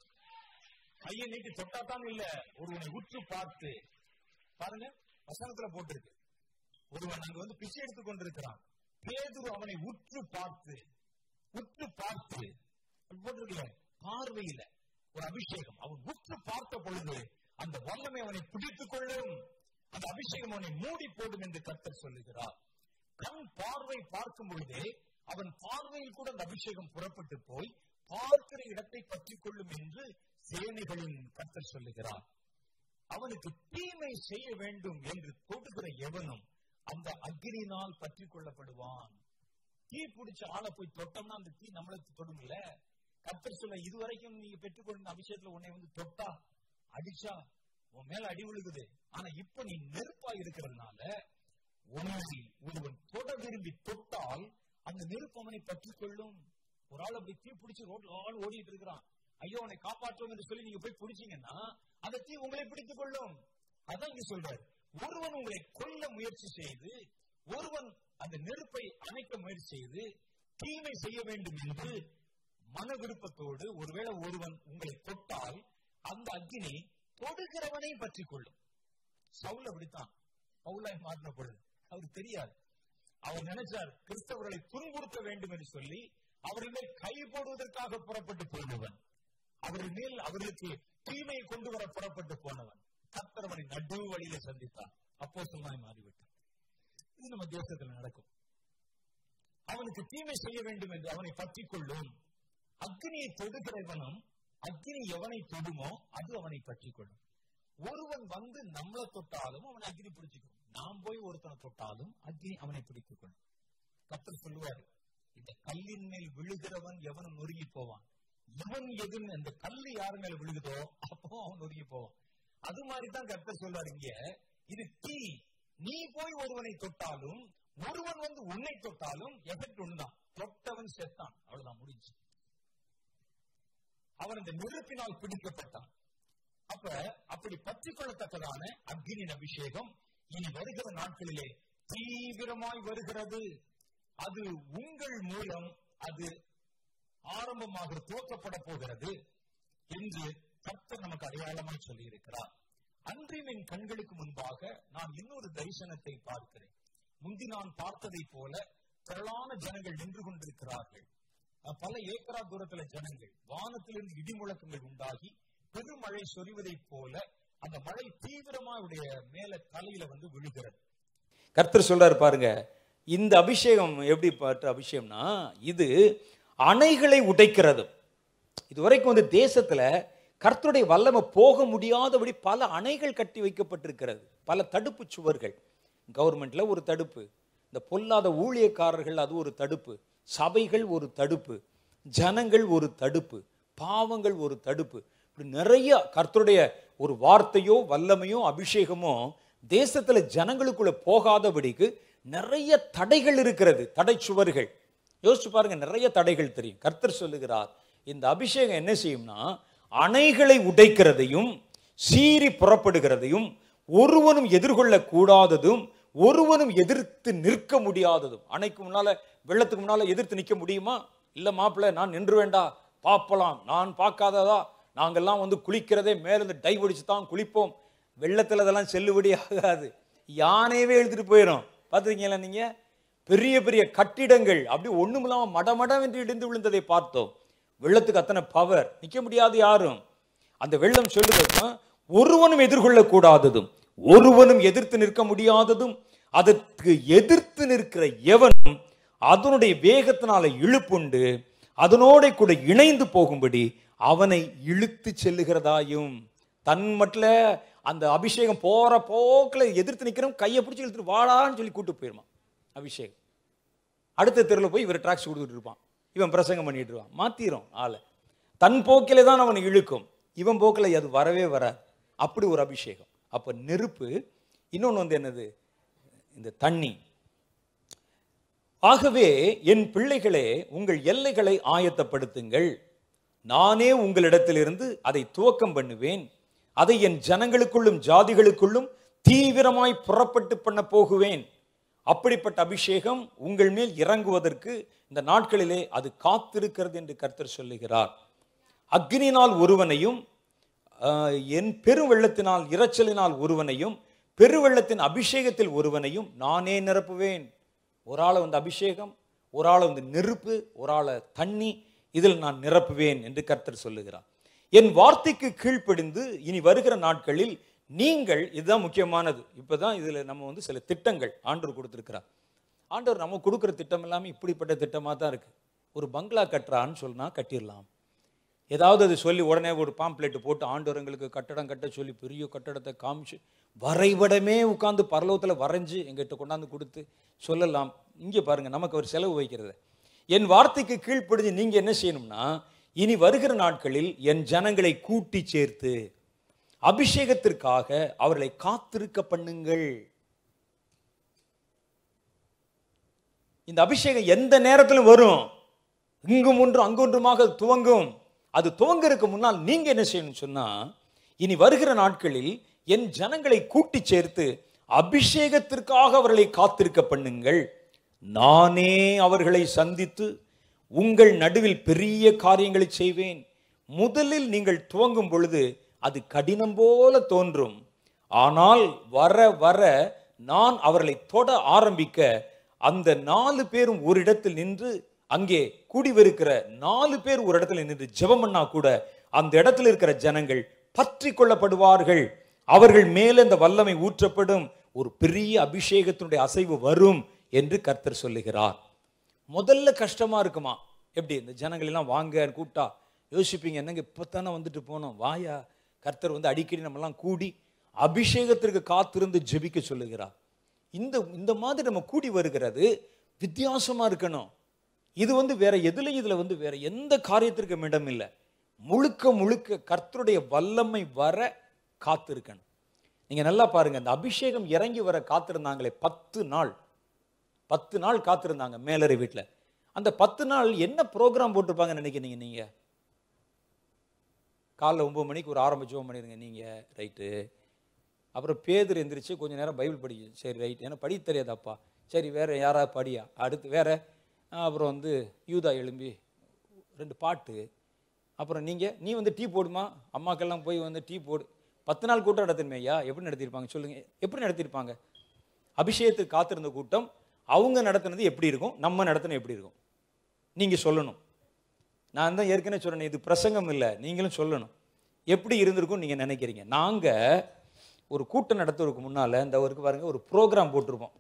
கையை நீட்டி தொட்டாத்தான் இல்ல ஒருவனை உற்று பார்த்து பாருங்க வசனத்துல போட்டிருக்கு ஒருவன் அங்க வந்து பிச்சை எடுத்துக் கொண்டிருக்கிறான் பேதுரு அவனை உற்று பார்த்து உற்று பார்த்து போட்டிருக்கல பார்வையில ஒரு அபிஷேகம் அவன் உற்று பார்த்த பொழுது அந்த வல்லமை அவனை பிடித்துக் கொள்ளும் அந்த அபிஷேகம் அவனை மூடி போடும் என்று கர்த்தர் சொல்லுகிறார் கண் பார்வை பார்க்கும் பொழுதே அவன் பார்வையில் கூட அந்த அபிஷேகம் புறப்பட்டு போய் பார்க்கிற இடத்தை பற்றிக் கொள்ளும் என்று சேனைகளின் கர்த்தர் சொல்லுகிறார் அவனுக்கு தீமை செய்ய வேண்டும் என்று தொடுகிற எவனும் அந்த அக்னியினால் பற்றி கொள்ளப்படுவான் தீ பிடிச்ச ஆளை போய் தொட்டோம்னா அந்த தீ நம்மளுக்கு தொடுங்கல்ல கர்த்தர் சொல்ல இதுவரைக்கும் நீங்க பெற்றுக்கொண்ட அபிஷேகத்துல உன்னை வந்து தொட்டா அடிச்சா உன் மேல அடி விழுகுது ஆனா இப்ப நீ நெருப்பா இருக்கிறதுனால உன்னை ஒருவன் தொட விரும்பி தொட்டால் அந்த நெருப்பு அவனை பற்றி கொள்ளும் ஒரு ஆள் அப்படி தீ பிடிச்சு ரோட்ல ஆள் ஓடிட்டு இருக்கிறான் ஐயோ அவனை காப்பாற்றுவோம் என்று சொல்லி நீங்க போய் பிடிச்சீங்கன்னா அந்த தீ உங்களை பிடித்துக் கொள்ளும் அதான் இங்க சொல்றாரு ஒருவன் உங்களை கொல்ல முயற்சி செய்து ஒருவன் அந்த நெருப்பை அணைக்க முயற்சி செய்து தீமை செய்ய வேண்டும் என்று மன விருப்பத்தோடு ஒருவேளை ஒருவன் உங்களை தொட்டால் அந்த அக்னி தொடுகிறவனை பற்றி கொள்ளும் சவுல் அப்படித்தான் பவுலாய் மாறின பொழுது அவருக்கு தெரியாது அவர் நினைச்சார் கிறிஸ்தவர்களை துன்புறுத்த வேண்டும் என்று சொல்லி அவர்கள் மேல் கை போடுவதற்காக புறப்பட்டு போனவன் அவர்கள் மேல் அவர்களுக்கு தீமையை கொண்டு வர புறப்பட்டு போனவன் கர்த்தர் அவனை நடு வழியில சந்தித்தான் அப்போ சொல்லாய் மாறிவிட்டான் இது நம்ம தேசத்தில் நடக்கும் அவனுக்கு தீமை செய்ய வேண்டும் என்று அவனை பற்றிக் கொள்ளும் அக்னியை தொடுகிறவனும் அக்னி எவனை தொடுமோ அது அவனை பற்றிக் கொள்ளும் ஒருவன் வந்து நம்மளை தொட்டாலும் அவனை அக்னி பிடிச்சுக்கும் நாம் போய் ஒருத்தனை தொட்டாலும் அக்னி அவனை பிடித்துக் கொள்ளும் கத்தர் சொல்லுவாரு இந்த கல்லின் மேல் விழுகிறவன் எவனும் நொறுங்கி போவான் இவன் எதுன்னு அந்த கல்லு யார் மேல விழுகுதோ அப்போ அவன் நொறுங்கி போவான் அது மாதிரி தான் கர்த்தர் சொல்றாரு இங்க இது தீ நீ போய் ஒருவனை தொட்டாலும் ஒருவன் வந்து உன்னை தொட்டாலும் எஃபெக்ட் ஒண்ணுதான் தொட்டவன் செத்தான் அவ்வளவுதான் முடிஞ்சு அவன் அந்த நெருப்பினால் பிடிக்கப்பட்டான் அப்ப அப்படி பற்றி கொள்ளத்தக்கதான அக்னியின் அபிஷேகம் இனி வருகிற நாட்களிலே தீவிரமாய் வருகிறது அது உங்கள் மூலம் அது ஆரம்பமாக துவக்கப்பட போகிறது என்று கர்த்தர் நமக்கு அடையாளமாய் சொல்லி இருக்கிறார் அன்றியும் என் கண்களுக்கு முன்பாக நான் இன்னொரு தரிசனத்தை பார்க்கிறேன் முந்தி நான் பார்த்ததை போல திரளான ஜனங்கள் நின்று கொண்டிருக்கிறார்கள் அஹ் பல ஏக்கரா தூரத்துல ஜனங்கள் வானத்திலிருந்து இடி முழக்கங்கள் உண்டாகி பெருமழை சொரிவதைப் போல அந்த மழை தீவிரமா அவருடைய மேல தலையில வந்து விழுகிறது கர்த்தர் சொல்றாரு பாருங்க இந்த அபிஷேகம் எப்படி பார்த்த அபிஷேகம்னா இது அணைகளை உடைக்கிறது இதுவரைக்கும் வந்து தேசத்துல கர்த்தருடைய வல்லமை போக முடியாதபடி பல அணைகள் கட்டி வைக்கப்பட்டிருக்கிறது பல தடுப்பு சுவர்கள் கவர்மெண்ட்ல ஒரு தடுப்பு இந்த பொல்லாத ஊழியக்காரர்கள் அது ஒரு தடுப்பு சபைகள் ஒரு தடுப்பு ஜனங்கள் ஒரு தடுப்பு பாவங்கள் ஒரு தடுப்பு இப்படி நிறைய கர்த்தருடைய ஒரு வார்த்தையோ வல்லமையோ அபிஷேகமோ தேசத்துல ஜனங்களுக்குள்ள போகாதபடிக்கு நிறைய தடைகள் இருக்கிறது தடை சுவர்கள் யோசிச்சு பாருங்க நிறைய தடைகள் தெரியும் கர்த்தர் சொல்லுகிறார் இந்த அபிஷேகம் என்ன செய்யும்னா அணைகளை உடைக்கிறதையும் சீறி புறப்படுகிறதையும் ஒருவனும் எதிர்கொள்ள கூடாததும் ஒருவனும் எதிர்த்து நிற்க முடியாததும் அணைக்கு முன்னால வெள்ளத்துக்கு முன்னால எதிர்த்து நிற்க முடியுமா இல்ல மாப்பிள்ளை நான் நின்று வேண்டா பார்ப்பலாம் நான் பார்க்காததா நாங்கெல்லாம் வந்து குளிக்கிறதே மேலிருந்து டை பிடிச்சு தான் குளிப்போம் வெள்ளத்துல அதெல்லாம் செல்லுபடி ஆகாது யானையவே எழுதிட்டு போயிடும் பார்த்துருக்கீங்களா நீங்க பெரிய பெரிய கட்டிடங்கள் அப்படி ஒண்ணும் இல்லாம மடமடம் என்று இடிந்து விழுந்ததை பார்த்தோம் வெள்ளத்துக்கு அத்தனை பவர் நிக்க முடியாது யாரும் அந்த வெள்ளம் சொல்லுதுன்னா ஒருவனும் எதிர்கொள்ள கூடாததும் ஒருவனும் எதிர்த்து நிற்க முடியாததும் அதற்கு எதிர்த்து நிற்கிற எவனும் அதனுடைய வேகத்தினால இழுப்புண்டு அதனோட கூட இணைந்து போகும்படி அவனை இழுத்து செல்லுகிறதாயும் தன் மட்டும் அந்த அபிஷேகம் போற போக்கில் எதிர்த்து நிற்கிறோம் கையை பிடிச்சி இழுத்துட்டு வாடான்னு சொல்லி கூட்டு போயிருமா அபிஷேகம் அடுத்த தெருவில் போய் இவர் ட்ராக்ஸ் கொடுத்துட்டு இருப்பான் இவன் பிரசங்கம் பண்ணிட்டு இருப்பான் மாத்திரும் ஆளை தன் போக்கிலே தான் அவனை இழுக்கும் இவன் போக்கில் அது வரவே வராது அப்படி ஒரு அபிஷேகம் அப்போ நெருப்பு இன்னொன்று வந்து என்னது இந்த தண்ணி ஆகவே என் பிள்ளைகளே உங்கள் எல்லைகளை ஆயத்தப்படுத்துங்கள் நானே உங்களிடத்திலிருந்து அதை துவக்கம் பண்ணுவேன் அதை என் ஜனங்களுக்குள்ளும் ஜாதிகளுக்குள்ளும் தீவிரமாய் புறப்பட்டு பண்ண போகுவேன் அப்படிப்பட்ட அபிஷேகம் உங்கள் மேல் இறங்குவதற்கு இந்த நாட்களிலே அது காத்திருக்கிறது என்று கர்த்தர் சொல்லுகிறார் அக்னியினால் ஒருவனையும் ஆஹ், என் பெருவெள்ளத்தினால் இரைச்சலினால் ஒருவனையும் பெருவெள்ளத்தின் அபிஷேகத்தில் ஒருவனையும் நானே நிரப்புவேன் ஒரு ஆளை வந்து அபிஷேகம் ஒரு ஆளை வந்து நெருப்பு ஒரு ஆளை தண்ணி இதில் நான் நிரப்புவேன் என்று கர்த்தர் சொல்லுகிறார் என் வார்த்தைக்கு கீழ்ப்படிந்து இனி வருகிற நாட்களில் நீங்கள் இதுதான் முக்கியமானது இப்பதான் இதுல நம்ம வந்து சில திட்டங்கள் ஆண்டவர் கொடுத்திருக்கிறார் ஆண்டவர் நம்ம கொடுக்குற திட்டம் எல்லாமே இப்படிப்பட்ட திட்டமாக தான் இருக்கு ஒரு பங்களா கட்டுறான்னு சொன்னா கட்டிடலாம் ஏதாவது அது சொல்லி உடனே ஒரு பாம்ப்ளெட் போட்டு ஆண்டவரங்களுக்கு கட்டடம் கட்ட சொல்லி பெரிய கட்டடத்தை காமிச்சு வரைபடமே உட்காந்து பரலோகத்தில் வரைஞ்சு எங்கிட்ட கொண்டாந்து கொடுத்து சொல்லலாம் இங்கே பாருங்க நமக்கு ஒரு செலவு வைக்கிறது என் வார்த்தைக்கு கீழ்ப்படிஞ்சு நீங்க என்ன செய்யணும்னா இனி வருகிற நாட்களில் என் ஜனங்களை கூட்டி சேர்த்து அபிஷேகத்திற்காக அவர்களை காத்திருக்க பண்ணுங்கள் இந்த அபிஷேகம் எந்த நேரத்திலும் வரும் இங்கும் ஒன்றும் அங்கொன்றுமாக அது துவங்கும் அது துவங்கறதுக்கு முன்னால் நீங்க என்ன செய்யணும் சொன்னா இனி வருகிற நாட்களில் என் ஜனங்களை கூட்டி சேர்த்து அபிஷேகத்திற்காக அவர்களை காத்திருக்க பண்ணுங்கள் நானே அவர்களை சந்தித்து உங்கள் நடுவில் பெரிய காரியங்களை செய்வேன் முதலில் நீங்கள் துவங்கும் பொழுது அது கடினம் போல தோன்றும் ஆனால் வர வர நான் அவர்களை தொட ஆரம்பிக்க அந்த நாலு பேரும் ஒரு இடத்தில் நின்று அங்கே கூடிவிருக்கிற நாலு பேர் ஒரு இடத்துல நின்று ஜெபம் பண்ணா கூட அந்த இடத்துல இருக்கிற ஜனங்கள் பற்றி கொள்ளப்படுவார்கள் அவர்கள் மேல இந்த வல்லமை ஊற்றப்படும் ஒரு பெரிய அபிஷேகத்தினுடைய அசைவு வரும் என்று கர்த்தர் சொல்லுகிறார் முதல்ல கஷ்டமா இருக்குமா எப்படி இந்த ஜனங்கள் எல்லாம் வாங்க கூட்டா யோசிப்பீங்க என்னங்க இப்பத்தானே வந்துட்டு போனோம் வாயா கர்த்தர் வந்து அடிக்கடி நம்மலாம் கூடி அபிஷேகத்திற்கு காத்திருந்து ஜெபிக்க சொல்லுகிறார் இந்த இந்த மாதிரி நம்ம கூடி வருகிறது வித்தியாசமா இருக்கணும் இது வந்து வேற எதுலையும் இதுல வந்து வேற எந்த காரியத்திற்கும் இடம் இல்லை முழுக்க முழுக்க கர்த்தருடைய வல்லமை வர காத்திருக்கணும் நீங்க நல்லா பாருங்க அந்த அபிஷேகம் இறங்கி வர காத்திருந்தாங்களே பத்து நாள் பத்து நாள் காத்திருந்தாங்க மேலறை வீட்டில் அந்த பத்து நாள் என்ன ப்ரோக்ராம் போட்டிருப்பாங்கன்னு நினைக்கிறீங்க நீங்க காலைல ஒன்பது மணிக்கு ஒரு ஆரம்ப ஜோம் பண்ணிடுங்க நீங்க ரைட்டு அப்புறம் பேதர் எந்திரிச்சு கொஞ்ச நேரம் பைபிள் படிச்சு சரி ரைட் ஏன்னா படிக்க தெரியாதாப்பா சரி வேற யாராவது படியா அடுத்து வேற ஆஹ் அப்புறம் வந்து யூதா எழும்பி ரெண்டு பாட்டு அப்புறம் நீங்க நீ வந்து டீ போடுமா அம்மாக்கெல்லாம் போய் வந்து டீ போடு பத்து நாள் கூட்டம் நடத்தணுமே ஐயா எப்படி நடத்தியிருப்பாங்க சொல்லுங்க எப்படி நடத்தியிருப்பாங்க அபிஷேகத்துக்கு காத்திருந்த கூட்டம் அவங்க நடத்துனது எப்படி இருக்கும் நம்ம நடத்தினது எப்படி இருக்கும் நீங்க சொல்லணும் நான் தான் ஏற்கனவே சொன்னேன் இது பிரசங்கம் இல்லை நீங்களும் சொல்லணும் எப்படி இருந்திருக்கும் நீங்க நினைக்கிறீங்க நாங்க ஒரு கூட்டம் நடத்துறதுக்கு முன்னால இந்த ஒருக்கு பாருங்க ஒரு ப்ரோக்ராம் போட்டிருப்போம்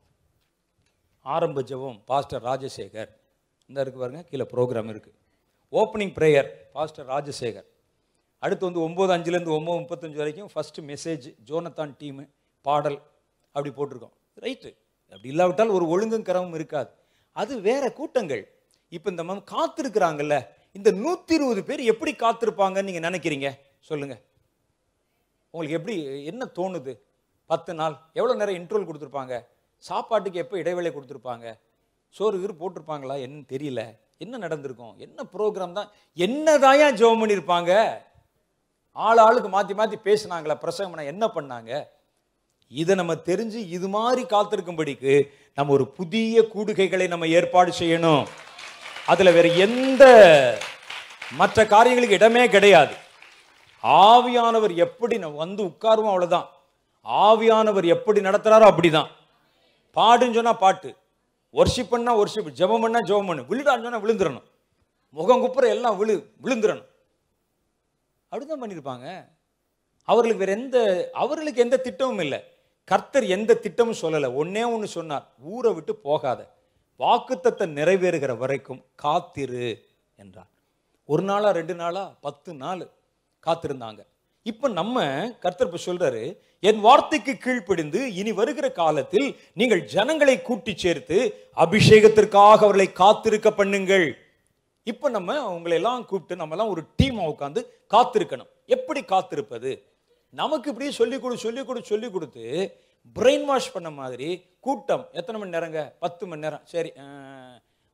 ஆரம்ப ஜெபம் பாஸ்டர் ராஜசேகர் இந்த இருக்கு பாருங்க கீழே ப்ரோக்ராம் இருக்கு ஓப்பனிங் ப்ரேயர் பாஸ்டர் ராஜசேகர் அடுத்து வந்து ஒம்பது அஞ்சுலேருந்து ஒம்பது முப்பத்தஞ்சு வரைக்கும் ஃபர்ஸ்ட் மெசேஜ் ஜோனத்தான் டீமு பாடல் அப்படி போட்டிருக்கோம் ரைட்டு அப்படி இல்லாவிட்டால் ஒரு ஒழுங்கும் கிரமம் இருக்காது அது வேற கூட்டங்கள் இப்போ இந்த மம் காத்திருக்கிறாங்கல்ல இந்த நூற்றி இருபது பேர் எப்படி காத்திருப்பாங்கன்னு நீங்கள் நினைக்கிறீங்க சொல்லுங்க உங்களுக்கு எப்படி என்ன தோணுது பத்து நாள் எவ்வளோ நேரம் இன்ட்ரோல் கொடுத்துருப்பாங்க சாப்பாட்டுக்கு எப்போ இடைவேளை கொடுத்துருப்பாங்க சோறு கீறு போட்டிருப்பாங்களா என்னன்னு தெரியல என்ன நடந்திருக்கும் என்ன ப்ரோக்ராம் தான் என்னதாயா ஜெபம் பண்ணியிருப்பாங்க ஆள் ஆளுக்கு மாற்றி மாற்றி பேசுனாங்களா பிரசங்கம் பண்ண என்ன பண்ணாங்க இதை நம்ம தெரிஞ்சு இது மாதிரி காத்திருக்கும்படிக்கு நம்ம ஒரு புதிய கூடுகைகளை நம்ம ஏற்பாடு செய்யணும் அதுல வேற எந்த மற்ற காரியங்களுக்கு இடமே கிடையாது ஆவியானவர் எப்படி நம்ம வந்து உட்காருவோம் அவ்வளவுதான் ஆவியானவர் எப்படி நடத்துறாரோ அப்படிதான் பாடுன்னு சொன்னா பாட்டு ஒர்ஷிப் பண்ணா ஒர்ஷிப் ஜெபம் பண்ணா ஜெபம் பண்ணு விழுடான்னு சொன்னா விழுந்துடணும் முகம் குப்புற எல்லாம் விழு விழுந்துடணும் அப்படிதான் பண்ணியிருப்பாங்க அவர்களுக்கு வேற எந்த அவர்களுக்கு எந்த திட்டமும் இல்லை கர்த்தர் எந்த திட்டமும் சொல்லலை ஒன்னே ஒன்று சொன்னார் ஊரை விட்டு போகாத வாக்குத்தத்தை நிறைவேறுகிற வரைக்கும் காத்திரு என்றார் ஒரு நாளா ரெண்டு நாளா பத்து நாள் காத்திருந்தாங்க இப்ப நம்ம கர்த்தர் இப்ப சொல்றாரு என் வார்த்தைக்கு கீழ்ப்படிந்து இனி வருகிற காலத்தில் நீங்கள் ஜனங்களை கூட்டி சேர்த்து அபிஷேகத்திற்காக அவர்களை காத்திருக்க பண்ணுங்கள் இப்ப நம்ம உங்களை எல்லாம் கூப்பிட்டு நம்ம எல்லாம் ஒரு டீமா உட்காந்து காத்திருக்கணும் எப்படி காத்திருப்பது நமக்கு இப்படியே சொல்லிக் கொடு சொல்லிக் கொடு சொல்லிக் கொடுத்து பிரெயின் வாஷ் பண்ண மாதிரி கூட்டம் எத்தனை மணி நேரங்க பத்து மணி நேரம் சரி அஹ்,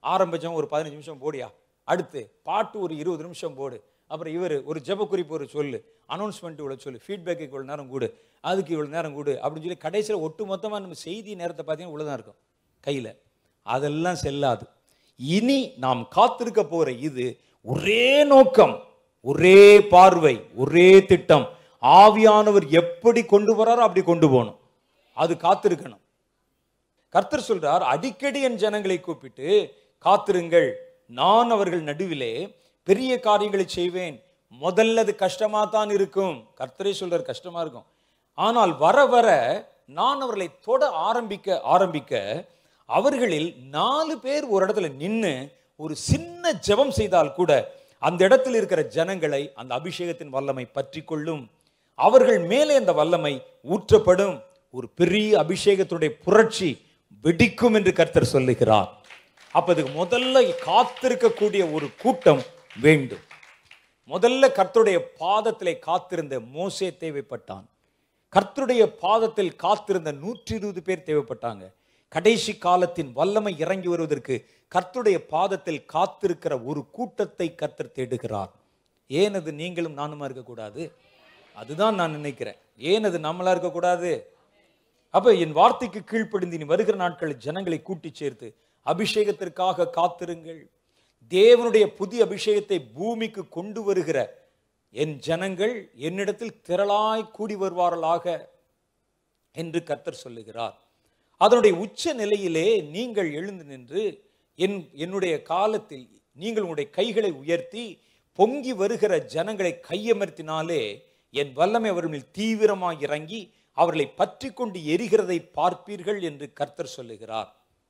ஆரம்பிச்சோம் ஒரு பதினஞ்சு நிமிஷம் போடியா அடுத்து பாட்டு ஒரு இருபது நிமிஷம் போடு அப்புறம் இவர் ஒரு ஜெப குறிப்பு ஒரு சொல்லு அனௌன்ஸ்மெண்ட் இவ்வளோ சொல்லு ஃபீட்பேக்கு இவ்வளோ நேரம் கூடு அதுக்கு இவ்வளோ நேரம் கூடு அப்படின்னு சொல்லி கடைசியில் ஒட்டு மொத்தமாக நம்ம செய்தி நேரத்தை பார்த்தீங்கன்னா இவ்வளோ தான் இருக்கும் கையில் அதெல்லாம் செல்லாது இனி நாம் காத்திருக்க போற இது ஒரே நோக்கம் ஒரே பார்வை ஒரே திட்டம் ஆவியானவர் எப்படி கொண்டு வராரோ அப்படி கொண்டு போகணும் அது காத்திருக்கணும் கர்த்தர் சொல்றார் அடிக்கடி என் ஜனங்களை கூப்பிட்டு காத்திருங்கள் நான் அவர்கள் நடுவிலே பெரிய காரியங்களை செய்வேன் முதல்ல அது கஷ்டமா தான் இருக்கும் கர்த்தரே சொல்றார் கஷ்டமா இருக்கும் ஆனால் வர வர நான் அவர்களை தொட ஆரம்பிக்க ஆரம்பிக்க அவர்களில் நாலு பேர் ஒரு இடத்துல நின்று ஒரு சின்ன ஜெபம் செய்தால் கூட அந்த இடத்தில் இருக்கிற ஜனங்களை அந்த அபிஷேகத்தின் வல்லமை பற்றி கொள்ளும் அவர்கள் மேலே அந்த வல்லமை ஊற்றப்படும் ஒரு பெரிய அபிஷேகத்துடைய புரட்சி வெடிக்கும் என்று கர்த்தர் சொல்லுகிறார் அப்ப இதுக்கு முதல்ல காத்திருக்கக்கூடிய ஒரு கூட்டம் வேண்டும் முதல்ல கர்த்தருடைய பாதத்திலே காத்திருந்த மோசே தேவைப்பட்டான் கர்த்தருடைய பாதத்தில் காத்திருந்த நூற்றி இருபது பேர் தேவைப்பட்டாங்க கடைசி காலத்தின் வல்லமை இறங்கி வருவதற்கு கர்த்தருடைய பாதத்தில் காத்திருக்கிற ஒரு கூட்டத்தை கர்த்தர் தேடுகிறார் ஏன் அது நீங்களும் நானுமா இருக்கக்கூடாது அதுதான் நான் நினைக்கிறேன் ஏன் அது நம்மளா இருக்கக்கூடாது அப்ப என் வார்த்தைக்கு கீழ்ப்படிந்து நீ வருகிற நாட்களில் ஜனங்களை கூட்டி சேர்த்து அபிஷேகத்திற்காக காத்திருங்கள் தேவனுடைய புதிய அபிஷேகத்தை பூமிக்கு கொண்டு வருகிற என் ஜனங்கள் என்னிடத்தில் திரளாய் கூடி வருவார்களாக என்று கர்த்தர் சொல்லுகிறார் அதனுடைய உச்ச நிலையிலே நீங்கள் எழுந்து நின்று என் என்னுடைய காலத்தில் நீங்கள் உங்களுடைய கைகளை உயர்த்தி பொங்கி வருகிற ஜனங்களை கையமர்த்தினாலே என் வல்லமை அவர்கள் மேல் தீவிரமாய் இறங்கி அவர்களை பற்றி கொண்டு எரிகிறதை பார்ப்பீர்கள் என்று கர்த்தர் சொல்லுகிறார்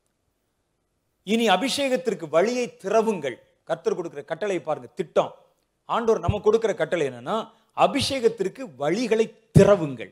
இனி அபிஷேகத்திற்கு வழியை திறவுங்கள் கர்த்தர் கொடுக்கிற கட்டளை பாருங்க திட்டம் ஆண்டவர் நம்ம கொடுக்கிற கட்டளை என்னன்னா அபிஷேகத்திற்கு வழிகளை திறவுங்கள்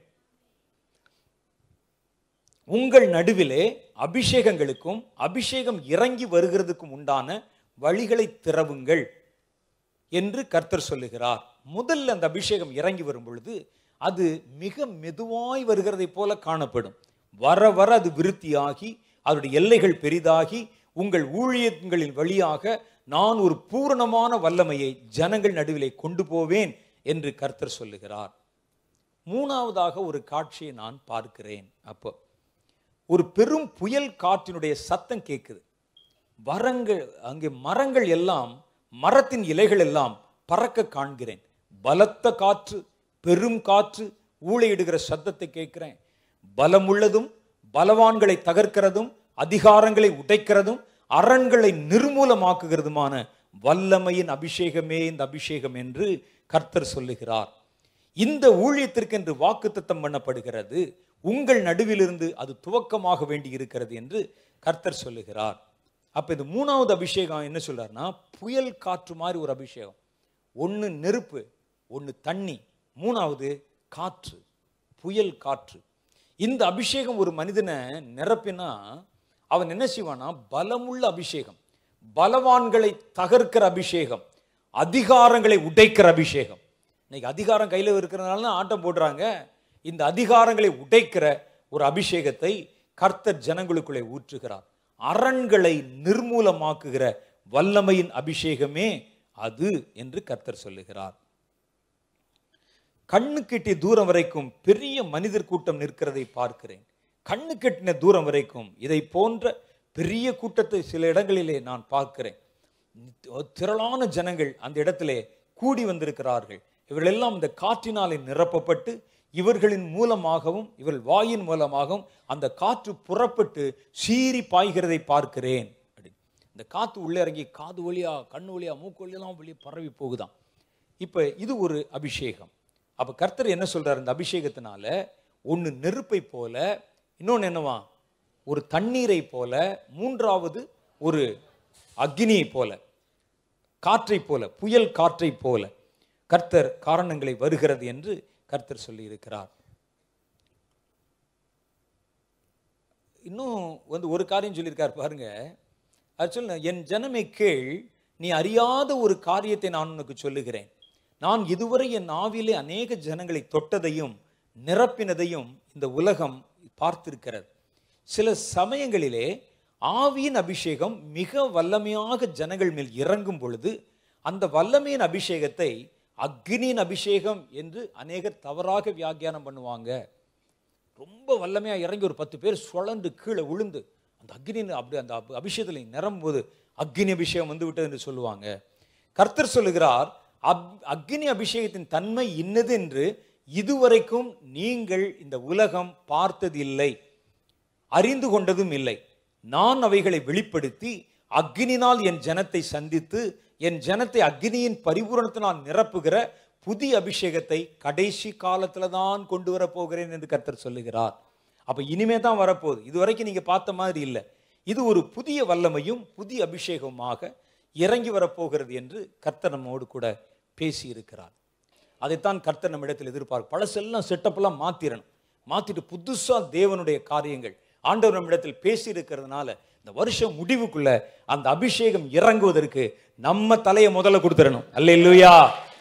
உங்கள் நடுவிலே அபிஷேகங்களுக்கும் அபிஷேகம் இறங்கி வருகிறதுக்கும் உண்டான வழிகளை திறவுங்கள் என்று கர்த்தர் சொல்லுகிறார் முதல்ல அந்த அபிஷேகம் இறங்கி வரும் பொழுது அது மிக மெதுவாய் வருகிறதை போல காணப்படும் வர வர அது விருத்தியாகி அதனுடைய எல்லைகள் பெரிதாகி உங்கள் ஊழியங்களின் வழியாக நான் ஒரு பூரணமான வல்லமையை ஜனங்கள் நடுவிலே கொண்டு போவேன் என்று கர்த்தர் சொல்லுகிறார் மூணாவதாக ஒரு காட்சியை நான் பார்க்கிறேன் அப்போ ஒரு பெரும் புயல் காற்றினுடைய சத்தம் கேட்குது வரங்கள் அங்கே மரங்கள் எல்லாம் மரத்தின் இலைகள் எல்லாம் பறக்க காண்கிறேன் பலத்த காற்று பெரும் காற்று ஊழையிடுகிற சத்தத்தை கேட்கிறேன் பலமுள்ளதும் பலவான்களை தகர்க்கிறதும் அதிகாரங்களை உடைக்கிறதும் அரண்களை நிர்மூலமாக்குகிறதுமான வல்லமையின் அபிஷேகமே இந்த அபிஷேகம் என்று கர்த்தர் சொல்லுகிறார் இந்த ஊழியத்திற்கு என்று வாக்குத்தத்தம் பண்ணப்படுகிறது உங்கள் நடுவிலிருந்து அது துவக்கமாக வேண்டி இருக்கிறது என்று கர்த்தர் சொல்லுகிறார் அப்ப இந்த மூணாவது அபிஷேகம் என்ன சொல்றாருன்னா புயல் காற்று மாதிரி ஒரு அபிஷேகம் ஒன்று நெருப்பு ஒன்று தண்ணி மூணாவது காற்று புயல் காற்று இந்த அபிஷேகம் ஒரு மனிதனை நிரப்பினா அவன் என்ன செய்வானா பலமுள்ள அபிஷேகம் பலவான்களை தகர்க்கிற அபிஷேகம் அதிகாரங்களை உடைக்கிற அபிஷேகம் இன்னைக்கு அதிகாரம் கையில் இருக்கிறதுனால தான் ஆட்டம் போடுறாங்க இந்த அதிகாரங்களை உடைக்கிற ஒரு அபிஷேகத்தை கர்த்தர் ஜனங்களுக்குள்ளே ஊற்றுகிறார் அரண்களை நிர்மூலமாக்குகிற வல்லமையின் அபிஷேகமே அது என்று கர்த்தர் சொல்லுகிறார் கண்ணு கெட்டிய தூரம் வரைக்கும் பெரிய மனிதர் கூட்டம் நிற்கிறதை பார்க்கிறேன் கண்ணு கெட்டின தூரம் வரைக்கும் இதை போன்ற பெரிய கூட்டத்தை சில இடங்களிலே நான் பார்க்கிறேன் திரளான ஜனங்கள் அந்த இடத்திலே கூடி வந்திருக்கிறார்கள் இவர்களெல்லாம் இந்த காற்றினாலே நிரப்பப்பட்டு இவர்களின் மூலமாகவும் இவர்கள் வாயின் மூலமாகவும் அந்த காற்று புறப்பட்டு சீறி பாய்கிறதை பார்க்கிறேன் அப்படி. இந்த காற்று உள்ளே இறங்கி காது வழியா கண்ணு வழியா மூக்கு வழியெல்லாம் வெளியே பரவி போகுதாம் இப்போ இது ஒரு அபிஷேகம் அப்போ கர்த்தர் என்ன சொல்றாரு இந்த அபிஷேகத்தினால ஒன்று நெருப்பை போல இன்னொன்று என்னவா ஒரு தண்ணீரை போல மூன்றாவது ஒரு அக்னியை போல காற்றை போல புயல் காற்றை போல கர்த்தர் காரணங்களை வருகிறது என்று கர்த்தர் சொல்லி இருக்கிறார் இன்னும் வந்து ஒரு காரியம் சொல்லியிருக்கார் பாருங்க அது சொல்ல என் ஜனமே கேள் நீ அறியாத ஒரு காரியத்தை நான் உனக்கு சொல்லுகிறேன் நான் இதுவரை என் ஆவிலே அநேக ஜனங்களை தொட்டதையும் நிரப்பினதையும் இந்த உலகம் பார்த்திருக்கிறது சில சமயங்களிலே ஆவியின் அபிஷேகம் மிக வல்லமையாக ஜனங்கள் மேல் இறங்கும் பொழுது அந்த வல்லமையின் அபிஷேகத்தை அக்னியின் அபிஷேகம் என்று அநேகர் தவறாக வியாக்கியானம் பண்ணுவாங்க ரொம்ப வல்லமையா இறங்கி ஒரு பத்து பேர் சுழண்டு கீழே விழுந்து அந்த அக்னியின் அப்படி அந்த அப- அபிஷேகத்தில் நிரம்பும்போது அக்னி அபிஷேகம் வந்து விட்டது என்று சொல்லுவாங்க கர்த்தர் சொல்லுகிறார் அப்- அக்னி அபிஷேகத்தின் தன்மை இன்னது என்று இதுவரைக்கும் நீங்கள் இந்த உலகம் பார்த்ததில்லை அறிந்து கொண்டதும் இல்லை நான் அவைகளை வெளிப்படுத்தி அக்னினால் என் ஜனத்தை சந்தித்து என் ஜனத்தை அக்னியின் பரிபூரணத்தினால் நிரப்புகிற புதிய அபிஷேகத்தை கடைசி காலத்துல தான் கொண்டு வர போகிறேன் என்று கர்த்தர் சொல்லுகிறார் அப்ப இனிமே தான் வரப்போகுது இதுவரைக்கும் நீங்க பார்த்த மாதிரி இல்லை இது ஒரு புதிய வல்லமையும் புதிய அபிஷேகமாக இறங்கி வரப்போகிறது என்று கர்த்தர் நம்மோடு கூட பேசி இருக்கிறார் அதைத்தான் கர்த்தர் நம்மிடத்தில் எதிர்பார்க்கும் பழசெல்லாம் செட்டப்லாம் மாத்திரணும் மாத்திட்டு புதுசா தேவனுடைய காரியங்கள் ஆண்டவர் நம்மிடத்தில் பேசி இருக்கிறதுனால இந்த வருஷம் முடிவுக்குள்ள அந்த அபிஷேகம் இறங்குவதற்கு நம்ம தலையை முதல்ல கொடுத்துடணும் அல்ல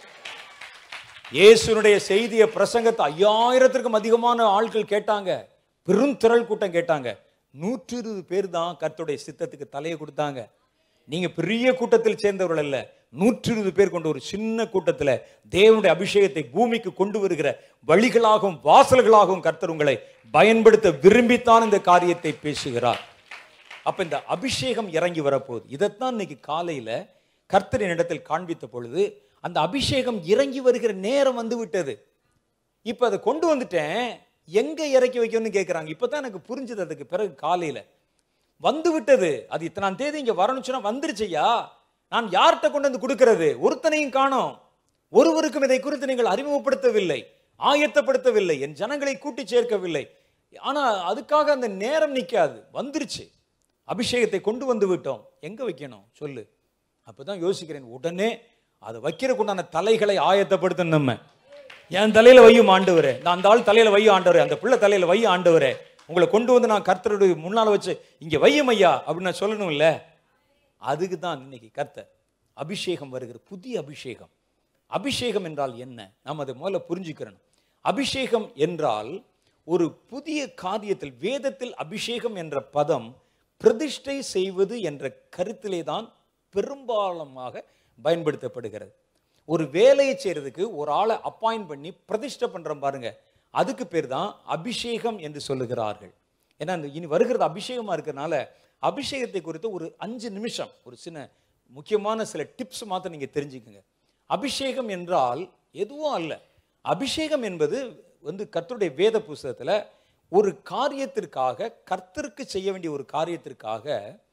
இயேசுனுடைய செய்திய பிரசங்கத்தை ஐயாயிரத்திற்கும் அதிகமான ஆட்கள் கேட்டாங்க பெரும் திரள் கூட்டம் கேட்டாங்க நூற்றி இருபது பேர் தான் கர்த்தருடைய சித்தத்துக்கு தலையை கொடுத்தாங்க நீங்க பெரிய கூட்டத்தில் சேர்ந்தவர்கள் அல்ல நூற்றி இருபது பேர் கொண்ட ஒரு சின்ன கூட்டத்துல தேவனுடைய அபிஷேகத்தை பூமிக்கு கொண்டு வருகிற வழிகளாகவும் வாசல்களாகவும் கர்த்தர் உங்களை பயன்படுத்த விரும்பித்தான் இந்த காரியத்தை பேசுகிறார் அப்ப இந்த அபிஷேகம் இறங்கி வரப்போகுது இதைத்தான் இன்னைக்கு காலையில கர்த்தரின் இடத்தில் காண்பித்த பொழுது அந்த அபிஷேகம் இறங்கி வருகிற நேரம் வந்து விட்டது இப்ப அதை கொண்டு வந்துட்டேன் எங்க இறக்கி வைக்கணும்னு கேட்குறாங்க இப்பதான் எனக்கு புரிஞ்சது அதுக்கு பிறகு காலையில வந்து விட்டது அது இத்தனாம் தேதி இங்க வரணும்னு சொன்னா வந்துருச்சையா நான் யார்கிட்ட கொண்டு வந்து கொடுக்கிறது ஒருத்தனையும் காணோம் ஒருவருக்கும் இதை குறித்து நீங்கள் அறிமுகப்படுத்தவில்லை ஆயத்தப்படுத்தவில்லை என் ஜனங்களை கூட்டி சேர்க்கவில்லை ஆனா அதுக்காக அந்த நேரம் நிக்காது வந்துருச்சு அபிஷேகத்தை கொண்டு வந்து விட்டோம் எங்க வைக்கணும் சொல்லு அப்பதான் யோசிக்கிறேன் உடனே அதை வைக்கிறதுக்குண்டான தலைகளை ஆயத்தப்படுத்தணும் நம்ம என் தலையில வையும் ஆண்டவரே நான் அந்த ஆள் தலையில வையும் ஆண்டவரே அந்த பிள்ளை தலையில வையும் ஆண்டவரே உங்களை கொண்டு வந்து நான் கர்த்தருடைய முன்னால வச்சு இங்க வையும் ஐயா அப்படின்னு நான் சொல்லணும் இல்ல அதுக்கு தான் இன்னைக்கு கர்த்தர் அபிஷேகம் வருகிற புதிய அபிஷேகம் அபிஷேகம் என்றால் என்ன நாம் அதை முதல்ல புரிஞ்சுக்கிறணும் அபிஷேகம் என்றால் ஒரு புதிய காரியத்தில் வேதத்தில் அபிஷேகம் என்ற பதம் பிரதிஷ்டை செய்வது என்ற கருத்திலே தான் பெரும்பாலமாக பயன்படுத்தப்படுகிறது ஒரு வேலையை செய்யறதுக்கு ஒரு ஆளை அப்பாயிண்ட் பண்ணி பிரதிஷ்டை பண்றோம் பாருங்க அதுக்கு பேர் தான் அபிஷேகம் என்று சொல்லுகிறார்கள் ஏன்னா இந்த இனி வருகிறது அபிஷேகமா இருக்கிறதுனால அபிஷேகத்தை குறித்து ஒரு அஞ்சு நிமிஷம் ஒரு சின்ன முக்கியமான சில டிப்ஸ் மாத்திரம் நீங்க தெரிஞ்சுக்கங்க அபிஷேகம் என்றால் எதுவும் அல்ல அபிஷேகம் என்பது வந்து கர்த்தருடைய வேத புஸ்தகத்துல ஒரு காரியத்திற்காக கர்த்தருக்கு செய்ய வேண்டிய ஒரு காரியத்திற்காக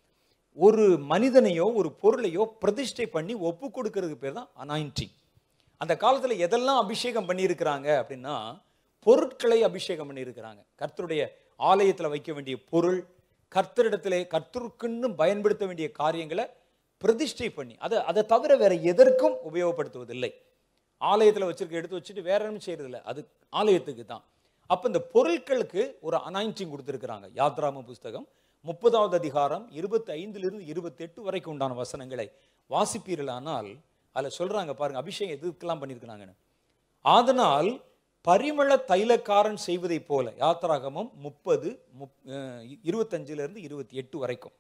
ஒரு மனிதனையோ ஒரு பொருளையோ பிரதிஷ்டை பண்ணி ஒப்பு கொடுக்கறதுக்கு பேர் தான் அனாயிண்டிங் அந்த காலத்துல எதெல்லாம் அபிஷேகம் பண்ணியிருக்கிறாங்க அப்படின்னா பொருட்களை அபிஷேகம் பண்ணியிருக்கிறாங்க கர்த்தருடைய ஆலயத்துல வைக்க வேண்டிய பொருள் கர்த்தரிடத்திலே கர்த்தருக்குன்னு பயன்படுத்த வேண்டிய காரியங்களை பிரதிஷ்டை பண்ணி அதை அதை தவிர வேற எதற்கும் உபயோகப்படுத்துவதில்லை ஆலயத்துல வச்சிருக்க எடுத்து வச்சுட்டு வேற ஒன்றும் செய்யறதில்ல அது ஆலயத்துக்கு தான் அப்ப இந்த பொருட்களுக்கு ஒரு அனாயிண்டிங் கொடுத்துருக்குறாங்க யாத்ராம புஸ்தகம் முப்பதாவது அதிகாரம் இருபத்தி ஐந்திலிருந்து இருபத்தி எட்டு வரைக்கும் உண்டான வசனங்களை வாசிப்பீர்களானால் அதில் சொல்றாங்க பாருங்க அபிஷேகம் எதுக்கெல்லாம் பண்ணியிருக்கிறாங்கன்னு ஆதனால் பரிமள தைலக்காரன் செய்வதைப் போல யாத்ராகமம் முப்பது முப் அஹ் இருபத்தஞ்சுல இருந்து இருபத்தி எட்டு வரைக்கும்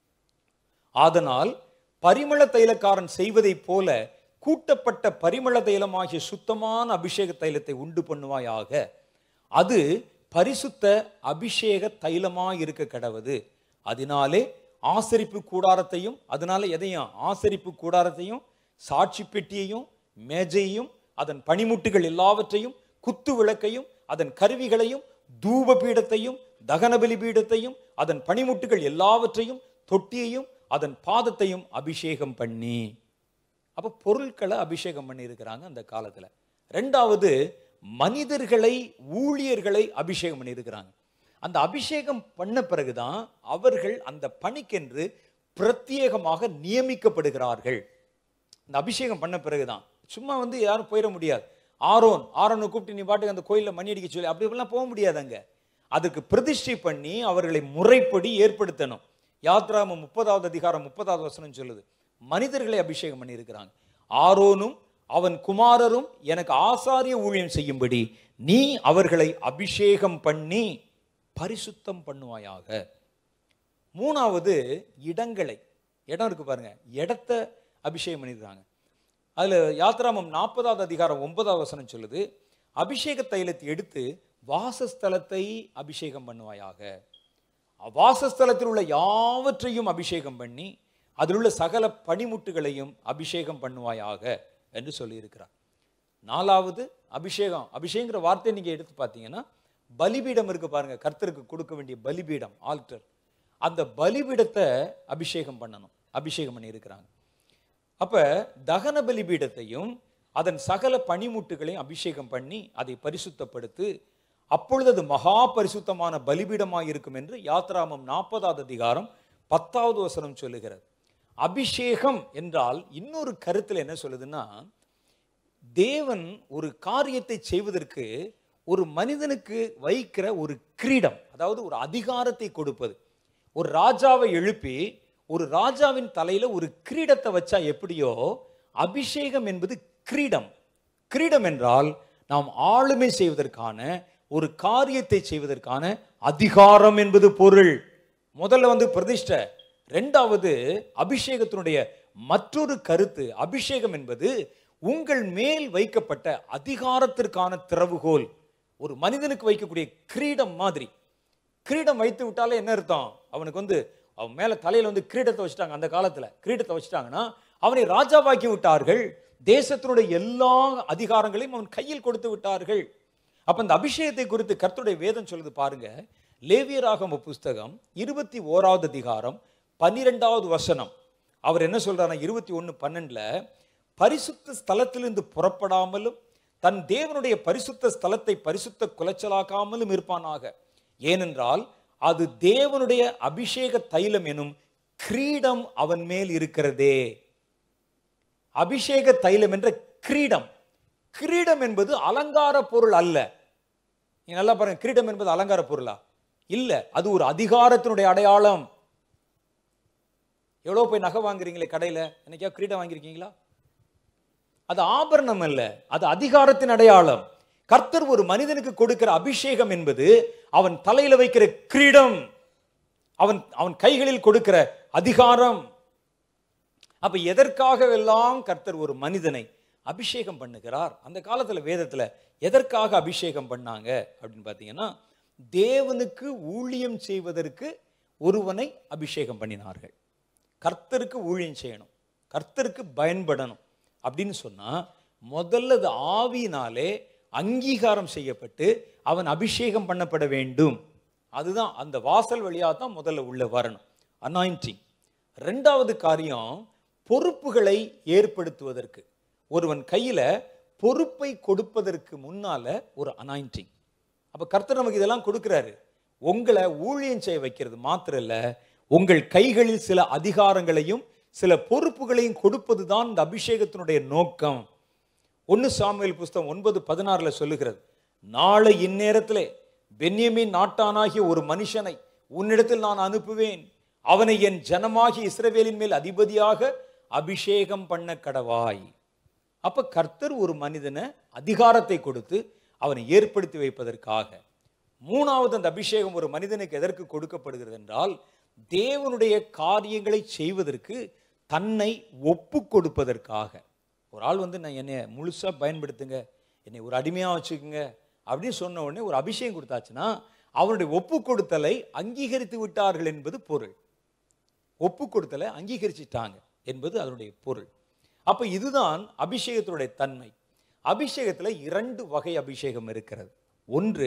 ஆதனால் பரிமள தைலக்காரன் செய்வதைப் போல கூட்டப்பட்ட பரிமள தைலமாகிய சுத்தமான அபிஷேக தைலத்தை உண்டு பண்ணுவாயாக அது பரிசுத்த அபிஷேக தைலமாய் இருக்க கடவது அதனாலே ஆசரிப்பு கூடாரத்தையும் அதனால எதையும் ஆசரிப்பு கூடாரத்தையும் சாட்சி பெட்டியையும் மேஜையையும் அதன் பனிமுட்டுகள் எல்லாவற்றையும் குத்து விளக்கையும் அதன் கருவிகளையும் தூப பீடத்தையும் தகனபலி பீடத்தையும் அதன் பனிமுட்டுகள் எல்லாவற்றையும் தொட்டியையும் அதன் பாதத்தையும் அபிஷேகம் பண்ணி அப்ப பொருட்களை அபிஷேகம் பண்ணி இருக்கிறாங்க அந்த காலத்துல ரெண்டாவது மனிதர்களை ஊழியர்களை அபிஷேகம் பண்ணி இருக்கிறாங்க அந்த அபிஷேகம் பண்ண பிறகுதான் அவர்கள் அந்த பணிக்கென்று பிரத்யேகமாக நியமிக்கப்படுகிறார்கள் இந்த அபிஷேகம் பண்ண பிறகுதான் சும்மா வந்து யாரும் போயிட முடியாது ஆரோன் ஆரோனை கூப்பிட்டு நீ பாட்டுக்கு அந்த கோயிலில் மணி அடிக்க சொல்லி அப்படி இப்படிலாம் போக முடியாது அங்க அதுக்கு பிரதிஷ்டை பண்ணி அவர்களை முறைப்படி ஏற்படுத்தணும் யாத்ராம முப்பதாவது அதிகாரம் முப்பதாவது வசனம் சொல்லுது மனிதர்களை அபிஷேகம் பண்ணி இருக்கிறாங்க ஆரோனும் அவன் குமாரரும் எனக்கு ஆசாரிய ஊழியம் செய்யும்படி நீ அவர்களை அபிஷேகம் பண்ணி பரிசுத்தம் பண்ணுவாயாக மூணாவது இடங்களை இடம் இருக்கு பாருங்க இடத்த அபிஷேகம் பண்ணியிருக்காங்க அதுல யாத்ராமம் நாற்பதாவது அதிகாரம் ஒன்பதாவது வசனம் சொல்லுது அபிஷேக தைலத்தை எடுத்து வாசஸ்தலத்தை அபிஷேகம் பண்ணுவாயாக வாசஸ்தலத்தில் உள்ள யாவற்றையும் அபிஷேகம் பண்ணி அதில் உள்ள சகல பனிமுட்டுகளையும் அபிஷேகம் பண்ணுவாயாக என்று சொல்லியிருக்கிறார் நாலாவது அபிஷேகம் அபிஷேகங்கிற வார்த்தையை நீங்க எடுத்து பார்த்தீங்கன்னா பலிபீடம் இருக்கு பாருங்க கர்த்தருக்கு கொடுக்க வேண்டிய பலிபீடம் ஆல்டர் அந்த பலிபீடத்தை அபிஷேகம் பண்ணணும் அபிஷேகம் பண்ணி இருக்கிறாங்க அப்ப தகன பலிபீடத்தையும் அதன் சகல பனிமுட்டுகளையும் அபிஷேகம் பண்ணி அதை பரிசுத்தப்படுத்து அப்பொழுது அது மகா பரிசுத்தமான பலிபீடமாய் இருக்கும் என்று யாத்ராமம் நாற்பதாவது அதிகாரம் பத்தாவது வசனம் சொல்லுகிறது அபிஷேகம் என்றால் இன்னொரு கருத்துல என்ன சொல்லுதுன்னா தேவன் ஒரு காரியத்தை செய்வதற்கு ஒரு மனிதனுக்கு வைக்கிற ஒரு கிரீடம் அதாவது ஒரு அதிகாரத்தை கொடுப்பது ஒரு ராஜாவை எழுப்பி ஒரு ராஜாவின் தலையில ஒரு கிரீடத்தை வச்சா எப்படியோ அபிஷேகம் என்பது கிரீடம் கிரீடம் என்றால் நாம் ஆளுமை செய்வதற்கான ஒரு காரியத்தை செய்வதற்கான அதிகாரம் என்பது பொருள் முதல்ல வந்து பிரதிஷ்டை ரெண்டாவது அபிஷேகத்தினுடைய மற்றொரு கருத்து அபிஷேகம் என்பது உங்கள் மேல் வைக்கப்பட்ட அதிகாரத்திற்கான திறவுகோல் ஒரு மனிதனுக்கு வைக்கக்கூடிய கிரீடம் மாதிரி கிரீடம் வைத்து விட்டாலே என்ன அர்த்தம் அவனுக்கு வந்து அவன் மேல தலையில வந்து கிரீடத்தை வச்சுட்டாங்க அந்த காலத்துல கிரீடத்தை வச்சுட்டாங்கன்னா அவனை ராஜாவாக்கி விட்டார்கள் தேசத்தினுடைய எல்லா அதிகாரங்களையும் அவன் கையில் கொடுத்து விட்டார்கள் அப்ப இந்த அபிஷேகத்தை குறித்து கர்த்தருடைய வேதம் சொல்லுது பாருங்க லேவியராகம புஸ்தகம் இருபத்தி ஓராவது அதிகாரம் பன்னிரெண்டாவது வசனம் அவர் என்ன சொல்றாருன்னா இருபத்தி ஒன்று பன்னெண்டுல பரிசுத்த ஸ்தலத்திலிருந்து புறப்படாமலும் தன் தேவனுடைய பரிசுத்த ஸ்தலத்தை பரிசுத்த குலைச்சலாக்காமலும் இருப்பானாக ஏனென்றால் அது தேவனுடைய அபிஷேக தைலம் எனும் கிரீடம் அவன் மேல் இருக்கிறதே அபிஷேக தைலம் என்ற கிரீடம் கிரீடம் என்பது அலங்கார பொருள் அல்ல நீங்க நல்லா பாருங்க கிரீடம் என்பது அலங்கார பொருளா இல்ல அது ஒரு அதிகாரத்தினுடைய அடையாளம் எவ்வளோ போய் நகை வாங்குறீங்களே கடையில் என்னைக்கா கிரீடம் வாங்கியிருக்கீங்களா அது ஆபரணம் அல்ல அது அதிகாரத்தின் அடையாளம் கர்த்தர் ஒரு மனிதனுக்கு கொடுக்கிற அபிஷேகம் என்பது அவன் தலையில வைக்கிற கிரீடம் அவன் அவன் கைகளில் கொடுக்கிற அதிகாரம் அப்ப எதற்காகவெல்லாம் கர்த்தர் ஒரு மனிதனை அபிஷேகம் பண்ணுகிறார் அந்த காலத்துல வேதத்துல எதற்காக அபிஷேகம் பண்ணாங்க அப்படின்னு பார்த்தீங்கன்னா தேவனுக்கு ஊழியம் செய்வதற்கு ஒருவனை அபிஷேகம் பண்ணினார்கள் கர்த்தருக்கு ஊழியம் செய்யணும் கர்த்தருக்கு பயன்படணும் அப்படின்னு சொன்னா முதல்ல அது ஆவியினாலே அங்கீகாரம் செய்யப்பட்டு அவன் அபிஷேகம் பண்ணப்பட வேண்டும் அதுதான் அந்த வாசல் வழியாக தான் முதல்ல உள்ள வரணும் அனாயிண்டிங் ரெண்டாவது காரியம் பொறுப்புகளை ஏற்படுத்துவதற்கு ஒருவன் கையில பொறுப்பை கொடுப்பதற்கு முன்னால ஒரு அனாயிண்டிங் அப்ப கர்த்தர் நமக்கு இதெல்லாம் கொடுக்கிறாரு உங்களை ஊழியம் செய்ய வைக்கிறது மாத்திரம் இல்ல உங்கள் கைகளில் சில அதிகாரங்களையும் சில பொறுப்புகளையும் கொடுப்பது தான் இந்த அபிஷேகத்தினுடைய நோக்கம் ஒன்னு சாமுவேல் புஸ்தகம் ஒன்பது பதினாறுல சொல்லுகிறது நாளை இந்நேரத்திலே பென்யமின் நாட்டானாகிய ஒரு மனுஷனை உன்னிடத்தில் நான் அனுப்புவேன் அவனை என் ஜனமாகிய இஸ்ரவேலின் மேல் அதிபதியாக அபிஷேகம் பண்ண கடவாய் அப்ப கர்த்தர் ஒரு மனிதனை அதிகாரத்தை கொடுத்து அவனை ஏற்படுத்தி வைப்பதற்காக மூணாவது அந்த அபிஷேகம் ஒரு மனிதனுக்கு எதற்கு கொடுக்கப்படுகிறது என்றால் தேவனுடைய காரியங்களை செய்வதற்கு தன்னை ஒப்பு கொடுப்பதற்காக ஒரு ஆள் வந்து நான் என்னை முழுசா பயன்படுத்துங்க என்னை ஒரு அடிமையா வச்சுக்கோங்க அப்படின்னு சொன்ன உடனே ஒரு அபிஷேகம் கொடுத்தாச்சுன்னா அவனுடைய ஒப்பு கொடுத்தலை அங்கீகரித்து விட்டார்கள் என்பது பொருள் ஒப்பு கொடுத்தலை அங்கீகரிச்சிட்டாங்க என்பது அதனுடைய பொருள் அப்ப இதுதான் அபிஷேகத்தினுடைய தன்மை அபிஷேகத்துல இரண்டு வகை அபிஷேகம் இருக்கிறது ஒன்று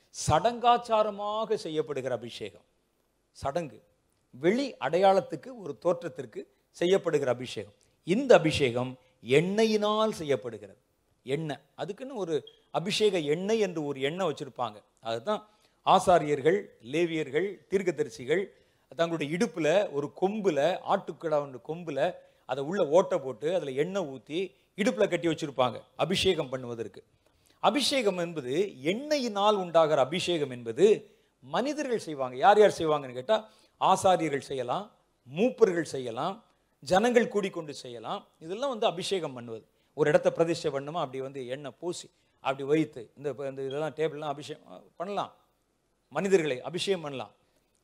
சடங்காச்சாரமாக செய்யப்படுகிற அபிஷேகம் சடங்கு வெளி அடையாளத்துக்கு ஒரு தோற்றத்திற்கு செய்யப்படுகிற அபிஷேகம் இந்த அபிஷேகம் எண்ணெயினால் செய்யப்படுகிறது எண்ணெய் அதுக்குன்னு ஒரு அபிஷேக எண்ணெய் என்று ஒரு எண்ணெய் வச்சிருப்பாங்க அதுதான் ஆசாரியர்கள் லேவியர்கள் தீர்க்கதரிசிகள் தங்களுடைய இடுப்புல ஒரு கொம்புல ஆட்டுக்கடா கொம்புல அதை உள்ள ஓட்டை போட்டு அதுல எண்ணெய் ஊத்தி இடுப்புல கட்டி வச்சிருப்பாங்க அபிஷேகம் பண்ணுவதற்கு அபிஷேகம் என்பது எண்ணெயினால் உண்டாகிற அபிஷேகம் என்பது மனிதர்கள் செய்வாங்க யார் யார் செய்வாங்கன்னு கேட்டா ஆசாரியர்கள் செய்யலாம் மூப்பர்கள் செய்யலாம் ஜனங்கள் கூடிக்கொண்டு செய்யலாம் இதெல்லாம் வந்து அபிஷேகம் பண்ணுவது ஒரு இடத்த பிரதிஷ்டை பண்ணுமா அப்படி வந்து எண்ணெய் பூசி அப்படி வைத்து இந்த இந்த இதெல்லாம் டேபிள்லாம் அபிஷேகம் பண்ணலாம் மனிதர்களை அபிஷேகம் பண்ணலாம்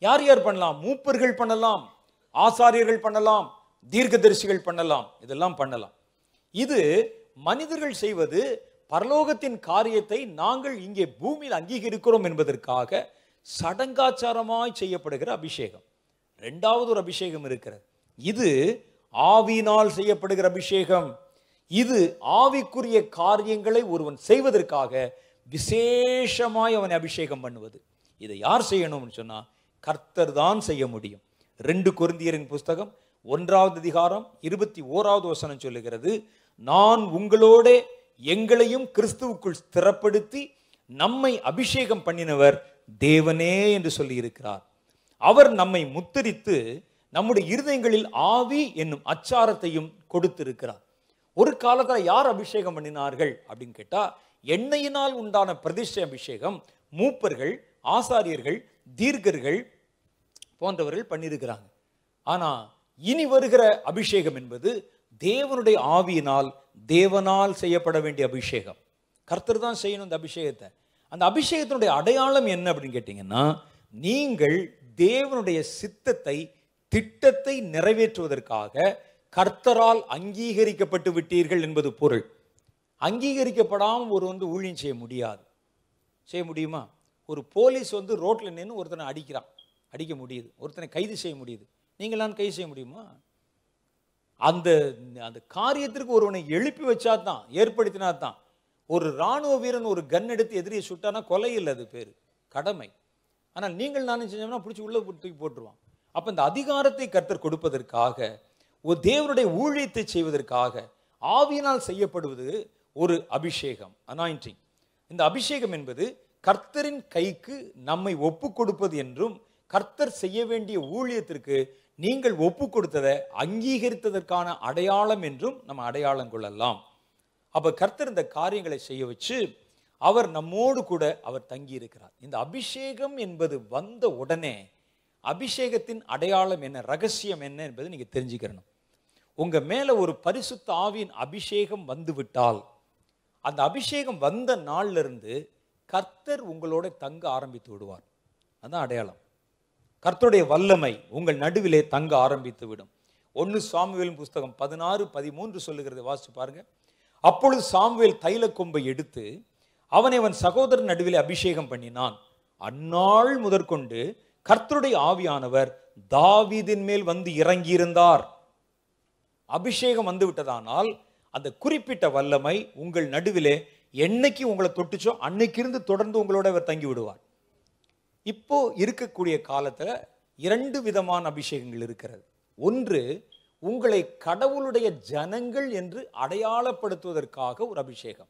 யார் யார் பண்ணலாம் மூப்பர்கள் பண்ணலாம் ஆசாரியர்கள் பண்ணலாம் தீர்க்கதரிசிகள் பண்ணலாம் இதெல்லாம் பண்ணலாம் இது மனிதர்கள் செய்வது பரலோகத்தின் காரியத்தை நாங்கள் இங்கே பூமியில் அங்கீகரிக்கிறோம் என்பதற்காக சடங்காச்சாரமாய் செய்யப்படுகிற அபிஷேகம் ரெண்டாவது ஒரு அபிஷேகம் இருக்கிறது இது ஆவியினால் செய்யப்படுகிற அபிஷேகம் இது ஆவிக்குரிய காரியங்களை ஒருவன் செய்வதற்காக விசேஷமாய் அவனை அபிஷேகம் பண்ணுவது இதை யார் செய்யணும்னு சொன்னா கர்த்தர் தான் செய்ய முடியும் ரெண்டு கொரிந்தியரின் புஸ்தகம் ஒன்றாவது அதிகாரம் இருபத்தி ஓராவது வசனம் சொல்லுகிறது நான் உங்களோட எங்களையும் கிறிஸ்துவுக்குள் ஸ்திரப்படுத்தி நம்மை அபிஷேகம் பண்ணினவர் தேவனே என்று சொல்லி இருக்கிறார் அவர் நம்மை முத்தரித்து நம்முடைய இருதயங்களில் ஆவி என்னும் அச்சாரத்தையும் கொடுத்திருக்கிறார் ஒரு காலத்துல யார் அபிஷேகம் பண்ணினார்கள் அப்படின்னு கேட்டா எண்ணெயினால் உண்டான பிரதிஷ்டை அபிஷேகம் மூப்பர்கள் ஆசாரியர்கள் தீர்க்கர்கள் போன்றவர்கள் பண்ணியிருக்கிறாங்க ஆனா இனி வருகிற அபிஷேகம் என்பது தேவனுடைய ஆவியினால் தேவனால் செய்யப்பட வேண்டிய அபிஷேகம் கர்த்தர் தான் செய்யணும் இந்த அபிஷேகத்தை அந்த அபிஷேகத்தினுடைய அடையாளம் என்ன அப்படின்னு கேட்டீங்கன்னா நீங்கள் தேவனுடைய சித்தத்தை திட்டத்தை நிறைவேற்றுவதற்காக கர்த்தரால் அங்கீகரிக்கப்பட்டு விட்டீர்கள் என்பது பொருள் அங்கீகரிக்கப்படாமல் ஒரு வந்து ஊழியம் செய்ய முடியாது செய்ய முடியுமா ஒரு போலீஸ் வந்து ரோட்ல நின்று ஒருத்தனை அடிக்கிறான் அடிக்க முடியுது ஒருத்தனை கைது செய்ய முடியுது நீங்களாம் கைது செய்ய முடியுமா அந்த அந்த காரியத்திற்கு ஒருவனை எழுப்பி வச்சா தான் ஏற்படுத்தினா தான் ஒரு ராணுவ வீரன் ஒரு கன் எடுத்து எதிரியை சுட்டானா கொலை இல்லை அது பேர் கடமை ஆனால் நீங்கள் நானும் செஞ்சோம்னா பிடிச்சி உள்ள போட்டு தூக்கி போட்டுருவான் அப்போ இந்த அதிகாரத்தை கர்த்தர் கொடுப்பதற்காக ஒரு தேவனுடைய ஊழியத்தை செய்வதற்காக ஆவியினால் செய்யப்படுவது ஒரு அபிஷேகம் அனாயிண்டிங் இந்த அபிஷேகம் என்பது கர்த்தரின் கைக்கு நம்மை ஒப்பு கொடுப்பது என்றும் கர்த்தர் செய்ய வேண்டிய ஊழியத்திற்கு நீங்கள் ஒப்பு கொடுத்ததை அங்கீகரித்ததற்கான அடையாளம் என்றும் நம்ம அடையாளம் கொள்ளலாம் அப்ப கர்த்தர் இந்த காரியங்களை செய்ய வச்சு அவர் நம்மோடு கூட அவர் தங்கி இருக்கிறார் இந்த அபிஷேகம் என்பது வந்த உடனே அபிஷேகத்தின் அடையாளம் என்ன ரகசியம் என்ன என்பதை நீங்க தெரிஞ்சுக்கிறணும் உங்க மேல ஒரு பரிசுத்த ஆவியின் அபிஷேகம் வந்து விட்டால் அந்த அபிஷேகம் வந்த நாள்ல இருந்து கர்த்தர் உங்களோட தங்க ஆரம்பித்து விடுவார் அதான் அடையாளம் கர்த்தருடைய வல்லமை உங்கள் நடுவிலே தங்க ஆரம்பித்து விடும் ஒன்று சாமுவேலின் புஸ்தகம் பதினாறு பதிமூன்று சொல்லுகிறது வாசிச்சு பாருங்க அப்பொழுது சாமுவேல் தைல கொம்பை எடுத்து அவனை அவன் சகோதரன் நடுவிலே அபிஷேகம் பண்ணினான் அந்நாள் முதற்கொண்டு கர்த்தருடைய ஆவியானவர் தாவீதின் மேல் வந்து இறங்கியிருந்தார் அபிஷேகம் வந்து விட்டதானால் அந்த குறிப்பிட்ட வல்லமை உங்கள் நடுவிலே என்னைக்கு உங்களை தொட்டுச்சோ அன்னைக்கு இருந்து தொடர்ந்து உங்களோட அவர் தங்கி விடுவார் இப்போ இருக்கக்கூடிய காலத்துல இரண்டு விதமான அபிஷேகங்கள் இருக்கிறது ஒன்று உங்களை கடவுளுடைய ஜனங்கள் என்று அடையாளப்படுத்துவதற்காக ஒரு அபிஷேகம்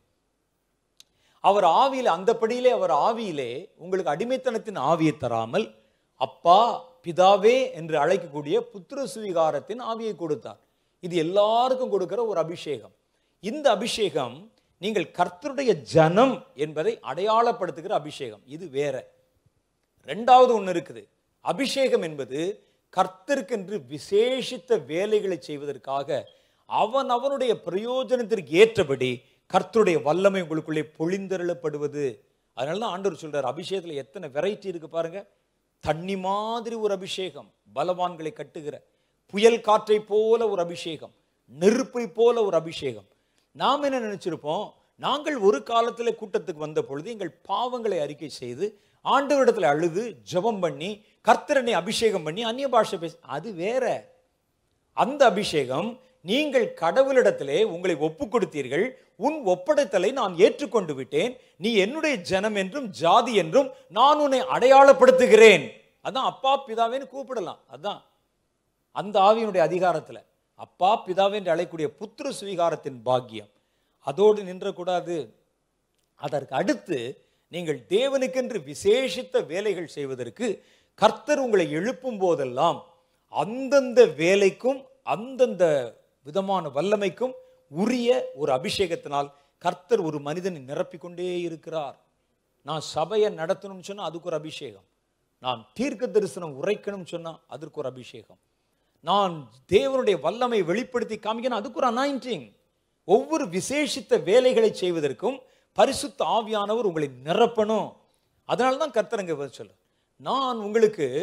அவர் ஆவியில அந்தபடியிலே அவர் ஆவியிலே உங்களுக்கு அடிமைத்தனத்தின் ஆவியை தராமல் அப்பா பிதாவே என்று அழைக்கக்கூடிய புத்திர சுவிகாரத்தின் ஆவியை கொடுத்தார் இது எல்லாருக்கும் கொடுக்கிற ஒரு அபிஷேகம் இந்த அபிஷேகம் நீங்கள் கர்த்தருடைய ஜனம் என்பதை அடையாளப்படுத்துகிற அபிஷேகம் இது வேற ரெண்டாவது ஒன்று இருக்குது அபிஷேகம் என்பது கர்த்தருக்கென்று விசேஷித்த வேலைகளை செய்வதற்காக அவன் அவனுடைய பிரயோஜனத்திற்கு ஏற்றபடி கர்த்தருடைய வல்லமை உங்களுக்குள்ளே பொழிந்தருளப்படுவது அதனால தான் ஆண்டவர் சொல்றார் அபிஷேகத்தில் எத்தனை வெரைட்டி இருக்கு பாருங்க தண்ணி மாதிரி ஒரு அபிஷேகம் பலவான்களை கட்டுகிற புயல் காற்றை போல ஒரு அபிஷேகம் நெருப்பை போல ஒரு அபிஷேகம் நாம் என்ன நினைச்சிருப்போம் நாங்கள் ஒரு காலத்துல கூட்டத்துக்கு வந்த பொழுது எங்கள் பாவங்களை அறிக்கை செய்து ஆண்டவரிடத்துல அழுது ஜெபம் பண்ணி கர்த்தரனை அபிஷேகம் பண்ணி அந்நிய பாஷை பேச அது வேற அந்த அபிஷேகம் நீங்கள் கடவுளிடத்திலே உங்களை ஒப்பு கொடுத்தீர்கள் உன் ஒப்படைத்தலை நான் ஏற்றுக்கொண்டு விட்டேன் நீ என்னுடைய ஜனம் என்றும் ஜாதி என்றும் நான் உன்னை அடையாளப்படுத்துகிறேன் அதான் அப்பா பிதாவேன்னு கூப்பிடலாம் அதான் அந்த ஆவியினுடைய அதிகாரத்துல அப்பா பிதாவே என்று அழைக்கக்கூடிய புத்திர சுவீகாரத்தின் பாக்கியம் அதோடு நின்றக்கூடாது அதற்கு அடுத்து நீங்கள் தேவனுக்கென்று விசேஷித்த வேலைகள் செய்வதற்கு கர்த்தர் உங்களை எழுப்பும் போதெல்லாம் அந்தந்த வேலைக்கும் அந்தந்த விதமான வல்லமைக்கும் உரிய ஒரு அபிஷேகத்தினால் கர்த்தர் ஒரு மனிதனை நிரப்பிக்கொண்டே இருக்கிறார் நான் சபையை நடத்தணும்னு சொன்னா அதுக்கு ஒரு அபிஷேகம் நான் தீர்க்க தரிசனம் உரைக்கணும்னு சொன்னா அதற்கு ஒரு அபிஷேகம் நான் தேவனுடைய வல்லமை வெளிப்படுத்தி காமிக்கணும் அதுக்கு ஒரு அனாயிண்டிங் ஒவ்வொரு விசேஷித்த வேலைகளை செய்வதற்கும் பரிசுத்த ஆவியானவர் உங்களை நிரப்பணும் அதனால தான் கர்த்தரங்க சொல்ல நான் உங்களுக்கு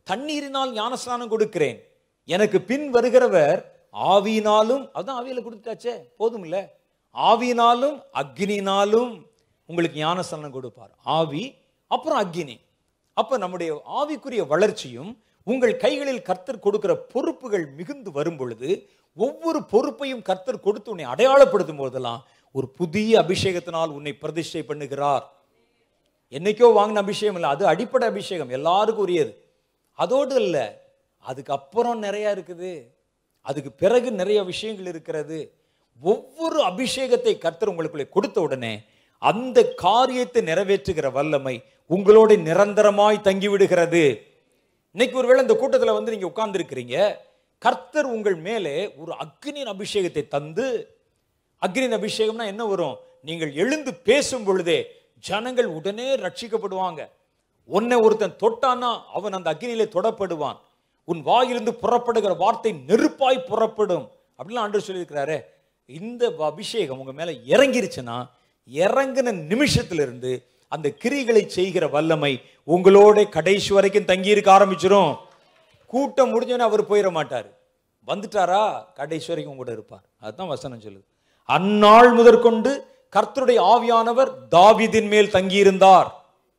தண்ணீரினால் ஞானஸ்நானம் கொடுக்கிறேன் எனக்கு பின் வருகிறவர் ஆவியினாலும் அதான் ஆவியில கொடுத்தாச்சே போதும் இல்ல ஆவியினாலும் அக்னினாலும் உங்களுக்கு ஞானஸ்நானம் கொடுப்பார் ஆவி அப்புறம் அக்னி அப்ப நம்முடைய ஆவிக்குரிய வளர்ச்சியும் உங்கள் கைகளில் கர்த்தர் கொடுக்கிற பொறுப்புகள் மிகுந்து வரும் பொழுது ஒவ்வொரு பொறுப்பையும் கர்த்தர் கொடுத்து உன்னை அடையாளப்படுத்தும் போதெல்லாம் ஒரு புதிய அபிஷேகத்தினால் உன்னை பிரதிஷ்டை பண்ணுகிறார் என்னைக்கோ வாங்கின அபிஷேகம் இல்லை அது அடிப்படை அபிஷேகம் எல்லாருக்கும் உரியது அதோடு இல்லை அதுக்கப்புறம் நிறைய இருக்குது அதுக்கு பிறகு நிறைய விஷயங்கள் இருக்கிறது ஒவ்வொரு அபிஷேகத்தை கர்த்தர் உங்களுக்குள்ளே கொடுத்த உடனே அந்த காரியத்தை நிறைவேற்றுகிற வல்லமை உங்களோட நிரந்தரமாய் தங்கி விடுகிறது இன்னைக்கு ஒருவேளை இந்த கூட்டத்தில் வந்து நீங்க உட்கார்ந்துருக்கிறீங்க கர்த்தர் உங்கள் மேலே ஒரு அக்னியின் அபிஷேகத்தை தந்து அக்னியின் அபிஷேகம்னா என்ன வரும் நீங்கள் எழுந்து பேசும் பொழுதே ஜனங்கள் உடனே ரட்சிக்கப்படுவாங்க உன்னை ஒருத்தன் தொட்டானா அவன் அந்த அக்னியிலே தொடப்படுவான் உன் வாயிலிருந்து புறப்படுகிற வார்த்தை நெருப்பாய் புறப்படும் அப்படிலாம் ஆண்டு சொல்லியிருக்கிறாரே இந்த அபிஷேகம் உங்க மேல இறங்கிருச்சுன்னா இறங்கின நிமிஷத்திலிருந்து அந்த கிரிகளை செய்கிற வல்லமை உங்களோட கடைசி வரைக்கும் தங்கி இருக்க ஆரம்பிச்சிரும் கூட்டம் முடிஞ்சோன்னே அவர் போயிட மாட்டார் வந்துட்டாரா கடைசி வரைக்கும் கூட இருப்பார் அதுதான் வசனம் சொல்லுது அந்நாள் முதற்கொண்டு கர்த்தருடைய ஆவியானவர் தாவீதின் மேல் தங்கியிருந்தார்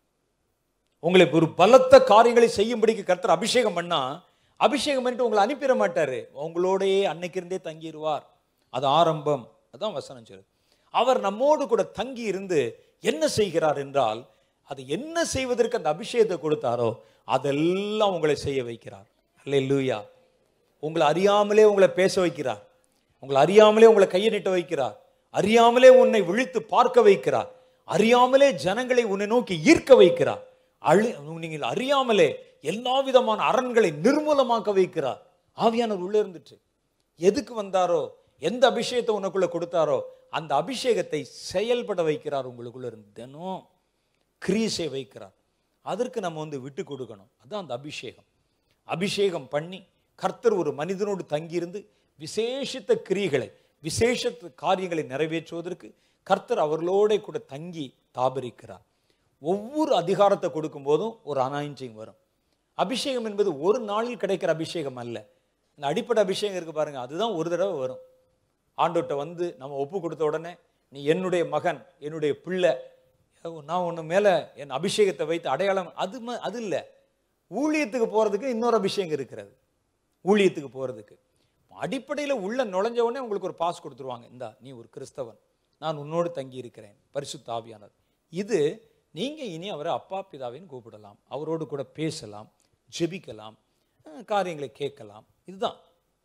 உங்களுக்கு ஒரு பலத்த காரியங்களை செய்யும்படிக்கு கர்த்தர் அபிஷேகம் பண்ணா அபிஷேகம் பண்ணிட்டு உங்களை அனுப்பிட மாட்டாரு உங்களோடையே அன்னைக்கு இருந்தே தங்கிடுவார் அது ஆரம்பம் அதான் வசனம் சொல்லுது அவர் நம்மோடு கூட தங்கி இருந்து என்ன செய்கிறார் என்றால் அது என்ன செய்வதற்கு அந்த அபிஷேகத்தை கொடுத்தாரோ அதெல்லாம் உங்களை செய்ய வைக்கிறார் அல்லேலூயா உங்களை அறியாமலே உங்களை பேச வைக்கிறார் உங்களை அறியாமலே உங்களை கையை நீட்ட வைக்கிறார் அறியாமலே உன்னை விழித்து பார்க்க வைக்கிறார் அறியாமலே ஜனங்களை உன்னை நோக்கி ஈர்க்க வைக்கிறார் அழி நீங்கள் அறியாமலே எல்லா விதமான அரண்களை நிர்மூலமாக்க வைக்கிறார் ஆவியானவர் உள்ள இருந்துட்டு எதுக்கு வந்தாரோ எந்த அபிஷேகத்தை உனக்குள்ள கொடுத்தாரோ அந்த அபிஷேகத்தை செயல்பட வைக்கிறார் உங்களுக்குள்ள இருந்து தினம் கிரீசை வைக்கிறார் அதற்கு நம்ம வந்து விட்டு கொடுக்கணும் அதான் அந்த அபிஷேகம் அபிஷேகம் பண்ணி கர்த்தர் ஒரு மனிதனோடு தங்கியிருந்து விசேஷித்த கிரியைகளை விசேஷ காரியங்களை நிறைவேற்றுவதற்கு கர்த்தர் அவர்களோட கூட தங்கி தாபரிக்கிறார் ஒவ்வொரு அதிகாரத்தை கொடுக்கும் போதும் ஒரு அனாயிஞ்சிங் வரும் அபிஷேகம் என்பது ஒரு நாளில் கிடைக்கிற அபிஷேகம் அல்ல இந்த அடிப்படை அபிஷேகம் இருக்கு பாருங்க அதுதான் ஒரு தடவை வரும் ஆண்டோட்ட வந்து நம்ம ஒப்பு கொடுத்த உடனே நீ என்னுடைய மகன் என்னுடைய பிள்ளை நான் உன்ன மேலே என் அபிஷேகத்தை வைத்து அடையாளம் அது ம- அது இல்லை ஊழியத்துக்கு போகிறதுக்கு இன்னொரு அபிஷேகம் இருக்கிறது ஊழியத்துக்கு போகிறதுக்கு அடிப்படையில் உள்ள நுழைஞ்ச உடனே உங்களுக்கு ஒரு பாஸ் கொடுத்துருவாங்க இந்தா நீ ஒரு கிறிஸ்தவன் நான் உன்னோடு தங்கி இருக்கிறேன் பரிசுத்த ஆவியானவர் இது நீங்கள் இனி அவரை அப்பா பிதாவின்னு கூப்பிடலாம் அவரோடு கூட பேசலாம் ஜெபிக்கலாம் அஹ், காரியங்களை கேட்கலாம் இதுதான்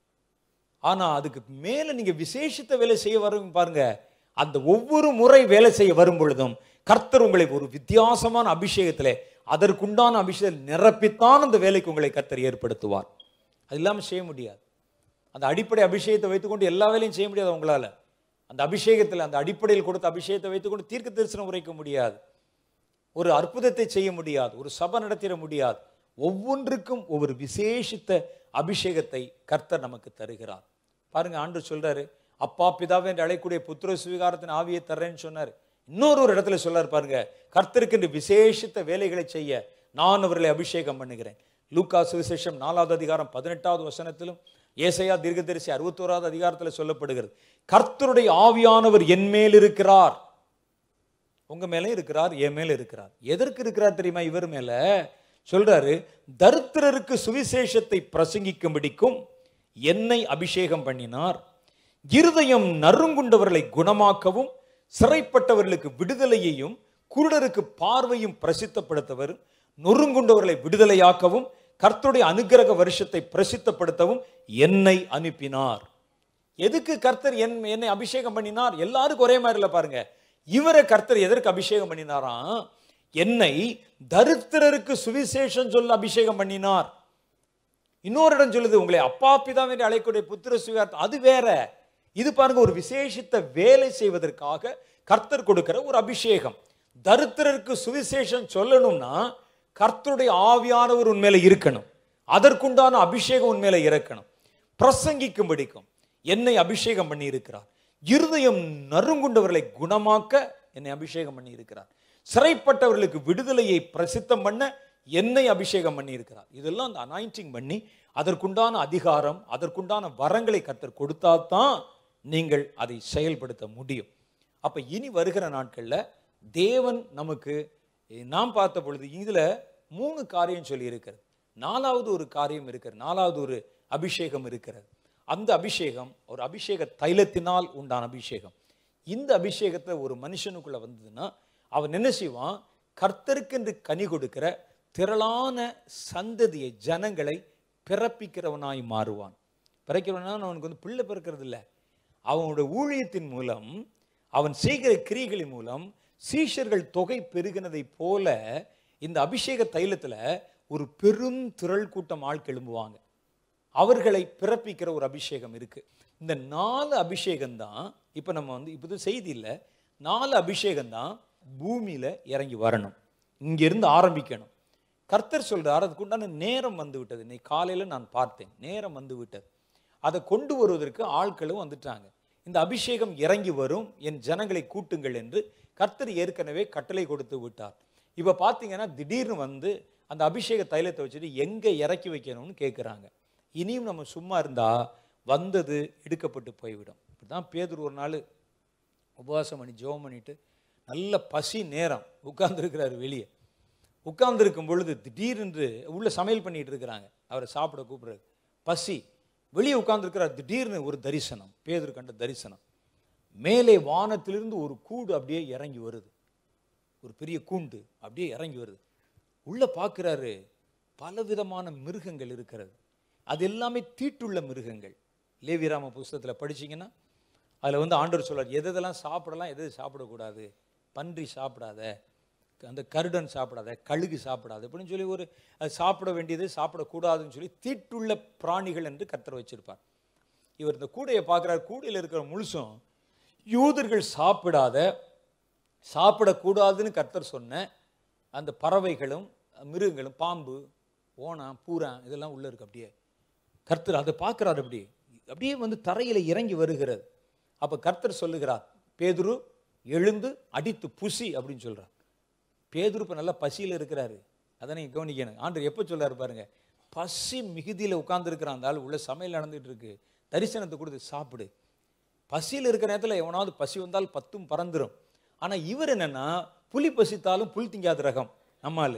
ஆனா அதுக்கு மேல நீங்க விசேஷித்த வேலை செய்ய வரும் பாருங்க அந்த ஒவ்வொரு முறை வேலை செய்ய வரும் பொழுதும் கர்த்தர் உங்களை ஒரு வித்தியாசமான அபிஷேகத்திலே அதற்குண்டான அபிஷேகம் நிரப்பித்தான் அந்த வேலைக்கு உங்களை கர்த்தர் ஏற்படுத்துவார் அது இல்லாமல் செய்ய முடியாது அந்த அடிப்படை அபிஷேகத்தை வைத்துக்கொண்டு எல்லா வேலையும் செய்ய முடியாது உங்களால அந்த அபிஷேகத்தில் அந்த அடிப்படையில் கொடுத்த அபிஷேகத்தை வைத்துக்கொண்டு தீர்க்க தரிசனம் உரைக்க முடியாது ஒரு அற்புதத்தை செய்ய முடியாது ஒரு சபை நடத்திட முடியாது ஒவ்வொன்றுக்கும் ஒவ்வொரு விசேஷித்த அபிஷேகத்தை கர்த்தர் நமக்கு தருகிறார் பாருங்க ஆண்டு சொல்றாரு அப்பா பிதாவே என்று அழைக்கக்கூடிய புத்திர சுவிகாரத்தின் ஆவியை தர்றேன்னு சொன்னார் இன்னொரு ஒரு இடத்துல சொல்றாரு பாருங்க கர்த்தருக்கு என்று விசேஷித்த வேலைகளை செய்ய நான் அவர்களை அபிஷேகம் பண்ணுகிறேன் லூக்கா சுவிசேஷம் நாலாவது அதிகாரம் பதினெட்டாவது வசனத்திலும் ஏசையா தீர்க்கதரிசி அறுபத்தோராவது அதிகாரத்தில் சொல்லப்படுகிறது கர்த்தருடைய ஆவியானவர் என் மேல் இருக்கிறார் உங்க மேலே இருக்கிறார் என் மேல இருக்கிறார் எதற்கு இருக்கிறார் தெரியுமா இவர் மேல சொல்றாரு தரித்திரருக்கு சுவிசேஷத்தை பிரசங்கிக்கும்படிக்கும் என்னை அபிஷேகம் பண்ணினார் இருதயம் நறுங்குண்டவர்களை குணமாக்கவும் சிறைப்பட்டவர்களுக்கு விடுதலையையும் குருடருக்கு பார்வையும் பிரசித்தப்படுத்தவர் நொறுங்குண்டவர்களை விடுதலையாக்கவும் கர்த்தருடைய அனுக்கிரக வருஷத்தை பிரசித்தப்படுத்தவும் என்னை அனுப்பினார் எதுக்கு கர்த்தர் என் என்னை அபிஷேகம் பண்ணினார் எல்லாருக்கும் ஒரே மாதிரி இல்லை பாருங்க இவரை கர்த்தர் எதற்கு அபிஷேகம் பண்ணினாராம் என்னை தரித்திரருக்கு சுவிசேஷம் சொல்ல அபிஷேகம் பண்ணினார் இன்னொரு இடம் சொல்லுது உங்களை அப்பா பிதா என்று அழைக்கக்கூடிய புத்திர சுவிகார்த்தம் அது வேற இது பாருங்க ஒரு விசேஷித்த வேலை செய்வதற்காக கர்த்தர் கொடுக்கிற ஒரு அபிஷேகம் தரித்திரருக்கு சுவிசேஷம் சொல்லணும்னா கர்த்தருடைய ஆவியானவர் உண்மையில இருக்கணும் அதற்குண்டான அபிஷேகம் உண்மையில இறக்கணும் பிரசங்கிக்கும்படிக்கும் என்னை அபிஷேகம் பண்ணி இருக்கிறார் இருதயம் நறுங்குண்டவர்களை குணமாக்க என்னை அபிஷேகம் பண்ணி இருக்கிறார் சிறைப்பட்டவர்களுக்கு விடுதலையை பிரசித்தம் பண்ண என்னை அபிஷேகம் பண்ணி இருக்கிறார் இதெல்லாம் அந்த அனாயிண்டிங் பண்ணி அதற்குண்டான அதிகாரம் அதற்குண்டான வரங்களை கர்த்தர் கொடுத்தா தான் நீங்கள் அதை செயல்படுத்த முடியும் அப்ப இனி வருகிற நாட்கள்ல தேவன் நமக்கு eh, நாம் பார்த்த பொழுது இதுல மூணு காரியம் சொல்லி இருக்கிறது நாலாவது ஒரு காரியம் இருக்கிறது நாலாவது ஒரு அபிஷேகம் இருக்கிறது அந்த அபிஷேகம் ஒரு அபிஷேக தைலத்தினால் உண்டான அபிஷேகம் இந்த அபிஷேகத்தை ஒரு மனுஷனுக்குள்ள வந்ததுன்னா அவன் என்ன செய்வான் கர்த்தருக்கென்று கனி கொடுக்கிற திரளான சந்ததியை ஜனங்களை பிறப்பிக்கிறவனாய் மாறுவான் பிறக்கிறவனா அவனுக்கு வந்து பிள்ளை பிறக்கிறது இல்லை அவனுடைய ஊழியத்தின் மூலம் அவன் செய்கிற கிரிகளின் மூலம் சீஷர்கள் தொகை பெருகினதைப் போல இந்த அபிஷேக தைலத்துல ஒரு பெரும் திரள் கூட்டம் ஆள் எழும்புவாங்க அவர்களை பிறப்பிக்கிற ஒரு அபிஷேகம் இருக்கு இந்த நாலு அபிஷேகம் தான் இப்போ நம்ம வந்து இப்போ இது செய்தி இல்லை நாலு அபிஷேகம் தான் பூமியில இறங்கி வரணும் இங்கிருந்து ஆரம்பிக்கணும் கர்த்தர் சொல்றார் அதுக்குண்டான நேரம் வந்து விட்டது இன்னைக்கு காலையில நான் பார்த்தேன் நேரம் வந்து விட்டது அதை கொண்டு வருவதற்கு ஆட்களும் வந்துட்டாங்க இந்த அபிஷேகம் இறங்கி வரும் என் ஜனங்களை கூட்டுங்கள் என்று கர்த்தர் ஏற்கனவே கட்டளை கொடுத்து விட்டார் இப்போ பார்த்தீங்கன்னா திடீர்னு வந்து அந்த அபிஷேக தைலத்தை வச்சுட்டு எங்கே இறக்கி வைக்கணும்னு கேட்குறாங்க இனியும் நம்ம சும்மா இருந்தா வந்தது எடுக்கப்பட்டு போய்விடும் இப்படிதான் பேதுரு ஒரு நாள் உபவாசம் பண்ணி ஜெபம் பண்ணிட்டு நல்ல பசி நேரம் உட்கார்ந்துருக்கிறாரு வெளியே உட்கார்ந்திருக்கும் பொழுது திடீரென்று உள்ள சமையல் பண்ணிட்டு இருக்கிறாங்க அவரை சாப்பிட கூப்பிடுறாரு பசி வெளியே உட்கார்ந்துருக்கிறார் திடீர்னு ஒரு தரிசனம் பேதர் கண்ட தரிசனம் மேலே வானத்திலிருந்து ஒரு கூடு அப்படியே இறங்கி வருது ஒரு பெரிய கூண்டு அப்படியே இறங்கி வருது உள்ள பார்க்குறாரு பலவிதமான மிருகங்கள் இருக்கிறது அது எல்லாமே தீட்டுள்ள மிருகங்கள் லேவிராம புஸ்தகத்தில் படிச்சீங்கன்னா அதில் வந்து ஆண்டவர் சொல்றார் எது எதெல்லாம் சாப்பிடலாம் எது எது சாப்பிடக்கூடாது பன்றி சாப்பிடாத அந்த கருடன் சாப்பிடாத கழுகு சாப்பிடாத அப்படின்னு சொல்லி ஒரு அது சாப்பிட வேண்டியது சாப்பிடக்கூடாதுன்னு சொல்லி தீட்டுள்ள பிராணிகள் என்று கர்த்தர் வச்சிருப்பார் இவர் இந்த கூடையை பார்க்குறார் கூடையில் இருக்கிற முழுசும் யூதர்கள் சாப்பிடாத சாப்பிடக்கூடாதுன்னு கர்த்தர் சொன்ன அந்த பறவைகளும் மிருகங்களும் பாம்பு ஓணம் பூரான் இதெல்லாம் உள்ள இருக்கு அப்படியே கர்த்தர் அதை பார்க்குறாரு அப்படி அப்படியே வந்து தரையில் இறங்கி வருகிறது அப்போ கர்த்தர் சொல்லுகிறார் பேதுரு எழுந்து அடித்து புசி அப்படின்னு சொல்றார் பேதுரு இப்போ நல்லா பசியில் இருக்கிறாரு அதை நீங்கள் கவனிக்கணும் ஆண்டவர் எப்போ சொல்றாரு பாருங்க பசி மிகுதியில் உட்கார்ந்துருக்கிறான் அந்த ஆள் உள்ள சமையல் நடந்துட்டு இருக்கு தரிசனத்தை கொடுத்து சாப்பிடு பசியில் இருக்கிற நேரத்தில் எவனாவது பசி வந்தால் பத்தும் பறந்துரும் ஆனால் இவர் என்னன்னா புலி பசித்தாலும் புல் திங்காத ரகம் நம்மால்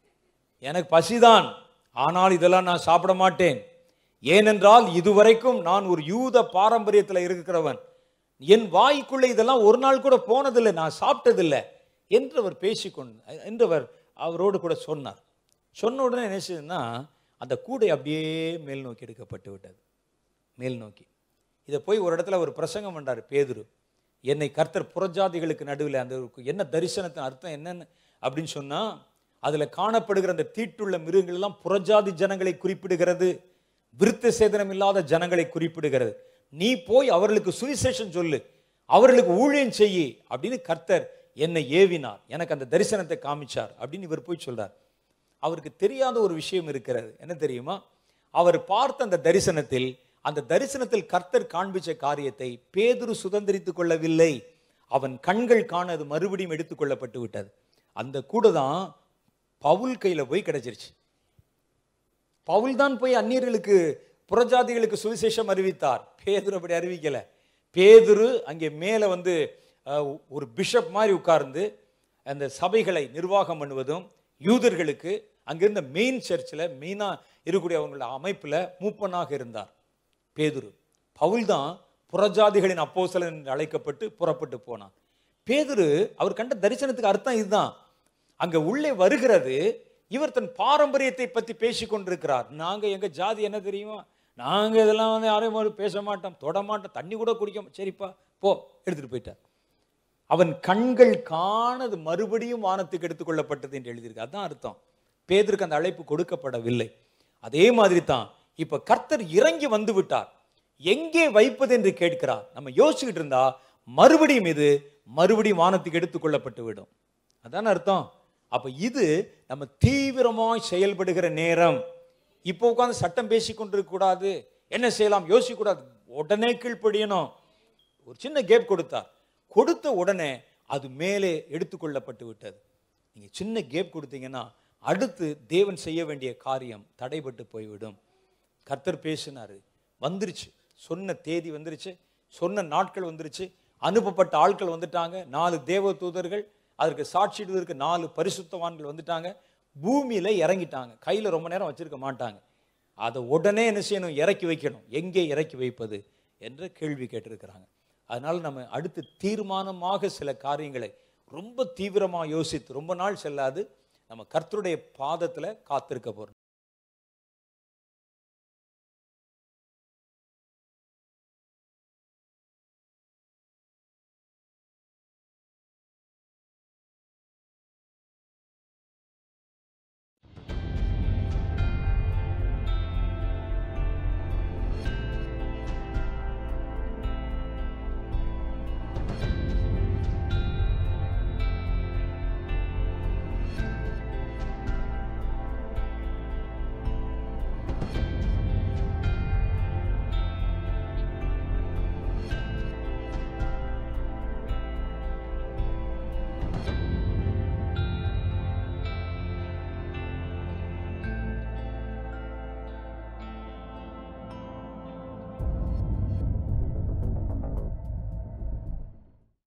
எனக்கு பசிதான் ஆனால் இதெல்லாம் நான் சாப்பிட மாட்டேன் ஏனென்றால் இதுவரைக்கும் நான் ஒரு யூத பாரம்பரியத்தில் இருக்கிறவன் என் வாய்க்குள்ளே இதெல்லாம் ஒரு நாள் கூட போனதில்லை நான் சாப்பிட்டதில்லை என்று அவர் பேசிக்கொண்டு என்று அவர் அவரோடு கூட சொன்னார் சொன்ன உடனே என்ன செய்யுதுன்னா அந்த கூடை அப்படியே மேல் நோக்கி எடுக்கப்பட்டு விட்டது மேல் நோக்கி இதை போய் ஒரு இடத்துல ஒரு பிரசங்கம் பண்ணார் பேதுரு என்னை கர்த்தர் புறஜாதிகளுக்கு நடுவில் அந்த ஒரு என்ன தரிசனத்தின் அர்த்தம் என்னன்னு அப்படின்னு சொன்னா அதுல காணப்படுகிற அந்த தீட்டுள்ள மிருகங்கள் எல்லாம் புறஜாதி ஜனங்களை குறிப்பிடுகிறது விருத்த சேதனம் இல்லாத ஜனங்களை குறிப்பிடுகிறது நீ போய் அவர்களுக்கு சுவிசேஷம் சொல்லு அவர்களுக்கு ஊழியம் செய்யி அப்படின்னு கர்த்தர் என்னை ஏவினார் எனக்கு அந்த தரிசனத்தை காமிச்சார் அப்படின்னு இவர் போய் சொல்றார் அவருக்கு தெரியாத ஒரு விஷயம் இருக்கிறது என்ன தெரியுமா அவர் பார்த்த அந்த தரிசனத்தில் அந்த தரிசனத்தில் கர்த்தர் காண்பிச்ச காரியத்தை பேதுரு சுதந்திரித்துக் கொள்ளவில்லை அவன் கண்கள் காண அது மறுபடியும் எடுத்துக்கொள்ளப்பட்டு விட்டது அந்த கூட தான் பவுல் கையில போய் கிடைச்சிருச்சு பவுல் தான் போய் அந்நியர்களுக்கு புறஜாதிகளுக்கு சுவிசேஷம் அறிவித்தார் பேதுரு அப்படி அறிவிக்கல பேதுரு அங்கே மேலே வந்து அஹ், ஒரு பிஷப் மாதிரி உட்கார்ந்து அந்த சபைகளை நிர்வாகம் பண்ணுவதும் யூதர்களுக்கு அங்கிருந்த மெயின் சர்ச்சில் மெயினாக இருக்கக்கூடிய அவங்களோட அமைப்பில் மூப்பனாக இருந்தார் பேதுரு பவுல் தான் புறஜாதிகளின் அப்போஸ்தலன் என்று அழைக்கப்பட்டு புறப்பட்டு போனான் பேதுரு அவர் கண்ட தரிசனத்துக்கு அர்த்தம் இதுதான் அங்க உள்ளே வருகிறது இவர் தன் பாரம்பரியத்தை பத்தி பேசி கொண்டிருக்கிறார் நாங்க எங்க ஜாதி என்ன தெரியுமா நாங்க இதெல்லாம் வந்து யாரையும் ஒரு பேச மாட்டோம் தொட மாட்டோம் தண்ணி கூட குடிக்க மா- சரிப்பா போ எடுத்துட்டு போயிட்டார் அவன் கண்கள் காணது மறுபடியும் வானத்துக்கு எடுத்துக்கொள்ளப்பட்டது என்று எழுதியிருக்கு அதான் அர்த்தம் பேதருக்கு அந்த அழைப்பு கொடுக்கப்படவில்லை அதே மாதிரி தான் இப்ப கர்த்தர் இறங்கி வந்து விட்டார் எங்கே வைப்பது என்று கேட்கிறார் நம்ம யோசிச்சுக்கிட்டு இருந்தா மறுபடியும் இது மறுபடியும் வானத்துக்கு எடுத்துக்கொள்ளப்பட்டு விடும் அதான அர்த்தம் அப்ப இது நம்ம தீவிரமாய் செயல்படுகிற நேரம் இப்போ உட்கார்ந்து சட்டம் பேசி கொண்டிருக்க கூடாது என்ன செய்யலாம் யோசிக்க கூடாது உடனே கீழ்ப்படியணும் ஒரு சின்ன கேப் கொடுத்தார் கொடுத்த உடனே அது மேலே எடுத்துக்கொள்ளப்பட்டு விட்டது நீங்க சின்ன கேப் கொடுத்தீங்கன்னா அடுத்து தேவன் செய்ய வேண்டிய காரியம் தடைபட்டு போய்விடும் கர்த்தர் பேசினாரு வந்துருச்சு சொன்ன தேதி வந்துருச்சு சொன்ன நாட்கள் வந்துருச்சு அனுப்பப்பட்ட ஆட்கள் வந்துட்டாங்க நாலு தேவ தூதர்கள் அதற்கு சாட்சிடுவதற்கு நாலு பரிசுத்தவான்கள் வந்துட்டாங்க பூமியில இறங்கிட்டாங்க கையில ரொம்ப நேரம் வச்சிருக்க மாட்டாங்க அதை உடனே என்ன செய்யணும் இறக்கி வைக்கணும் எங்கே இறக்கி வைப்பது என்ற கேள்வி கேட்டிருக்கிறாங்க அதனால நம்ம அடுத்து தீர்மானமாக சில காரியங்களை ரொம்ப தீவிரமாக யோசித்து ரொம்ப நாள் செல்லாது நம்ம கர்த்தருடைய பாதத்துல காத்திருக்க போறோம்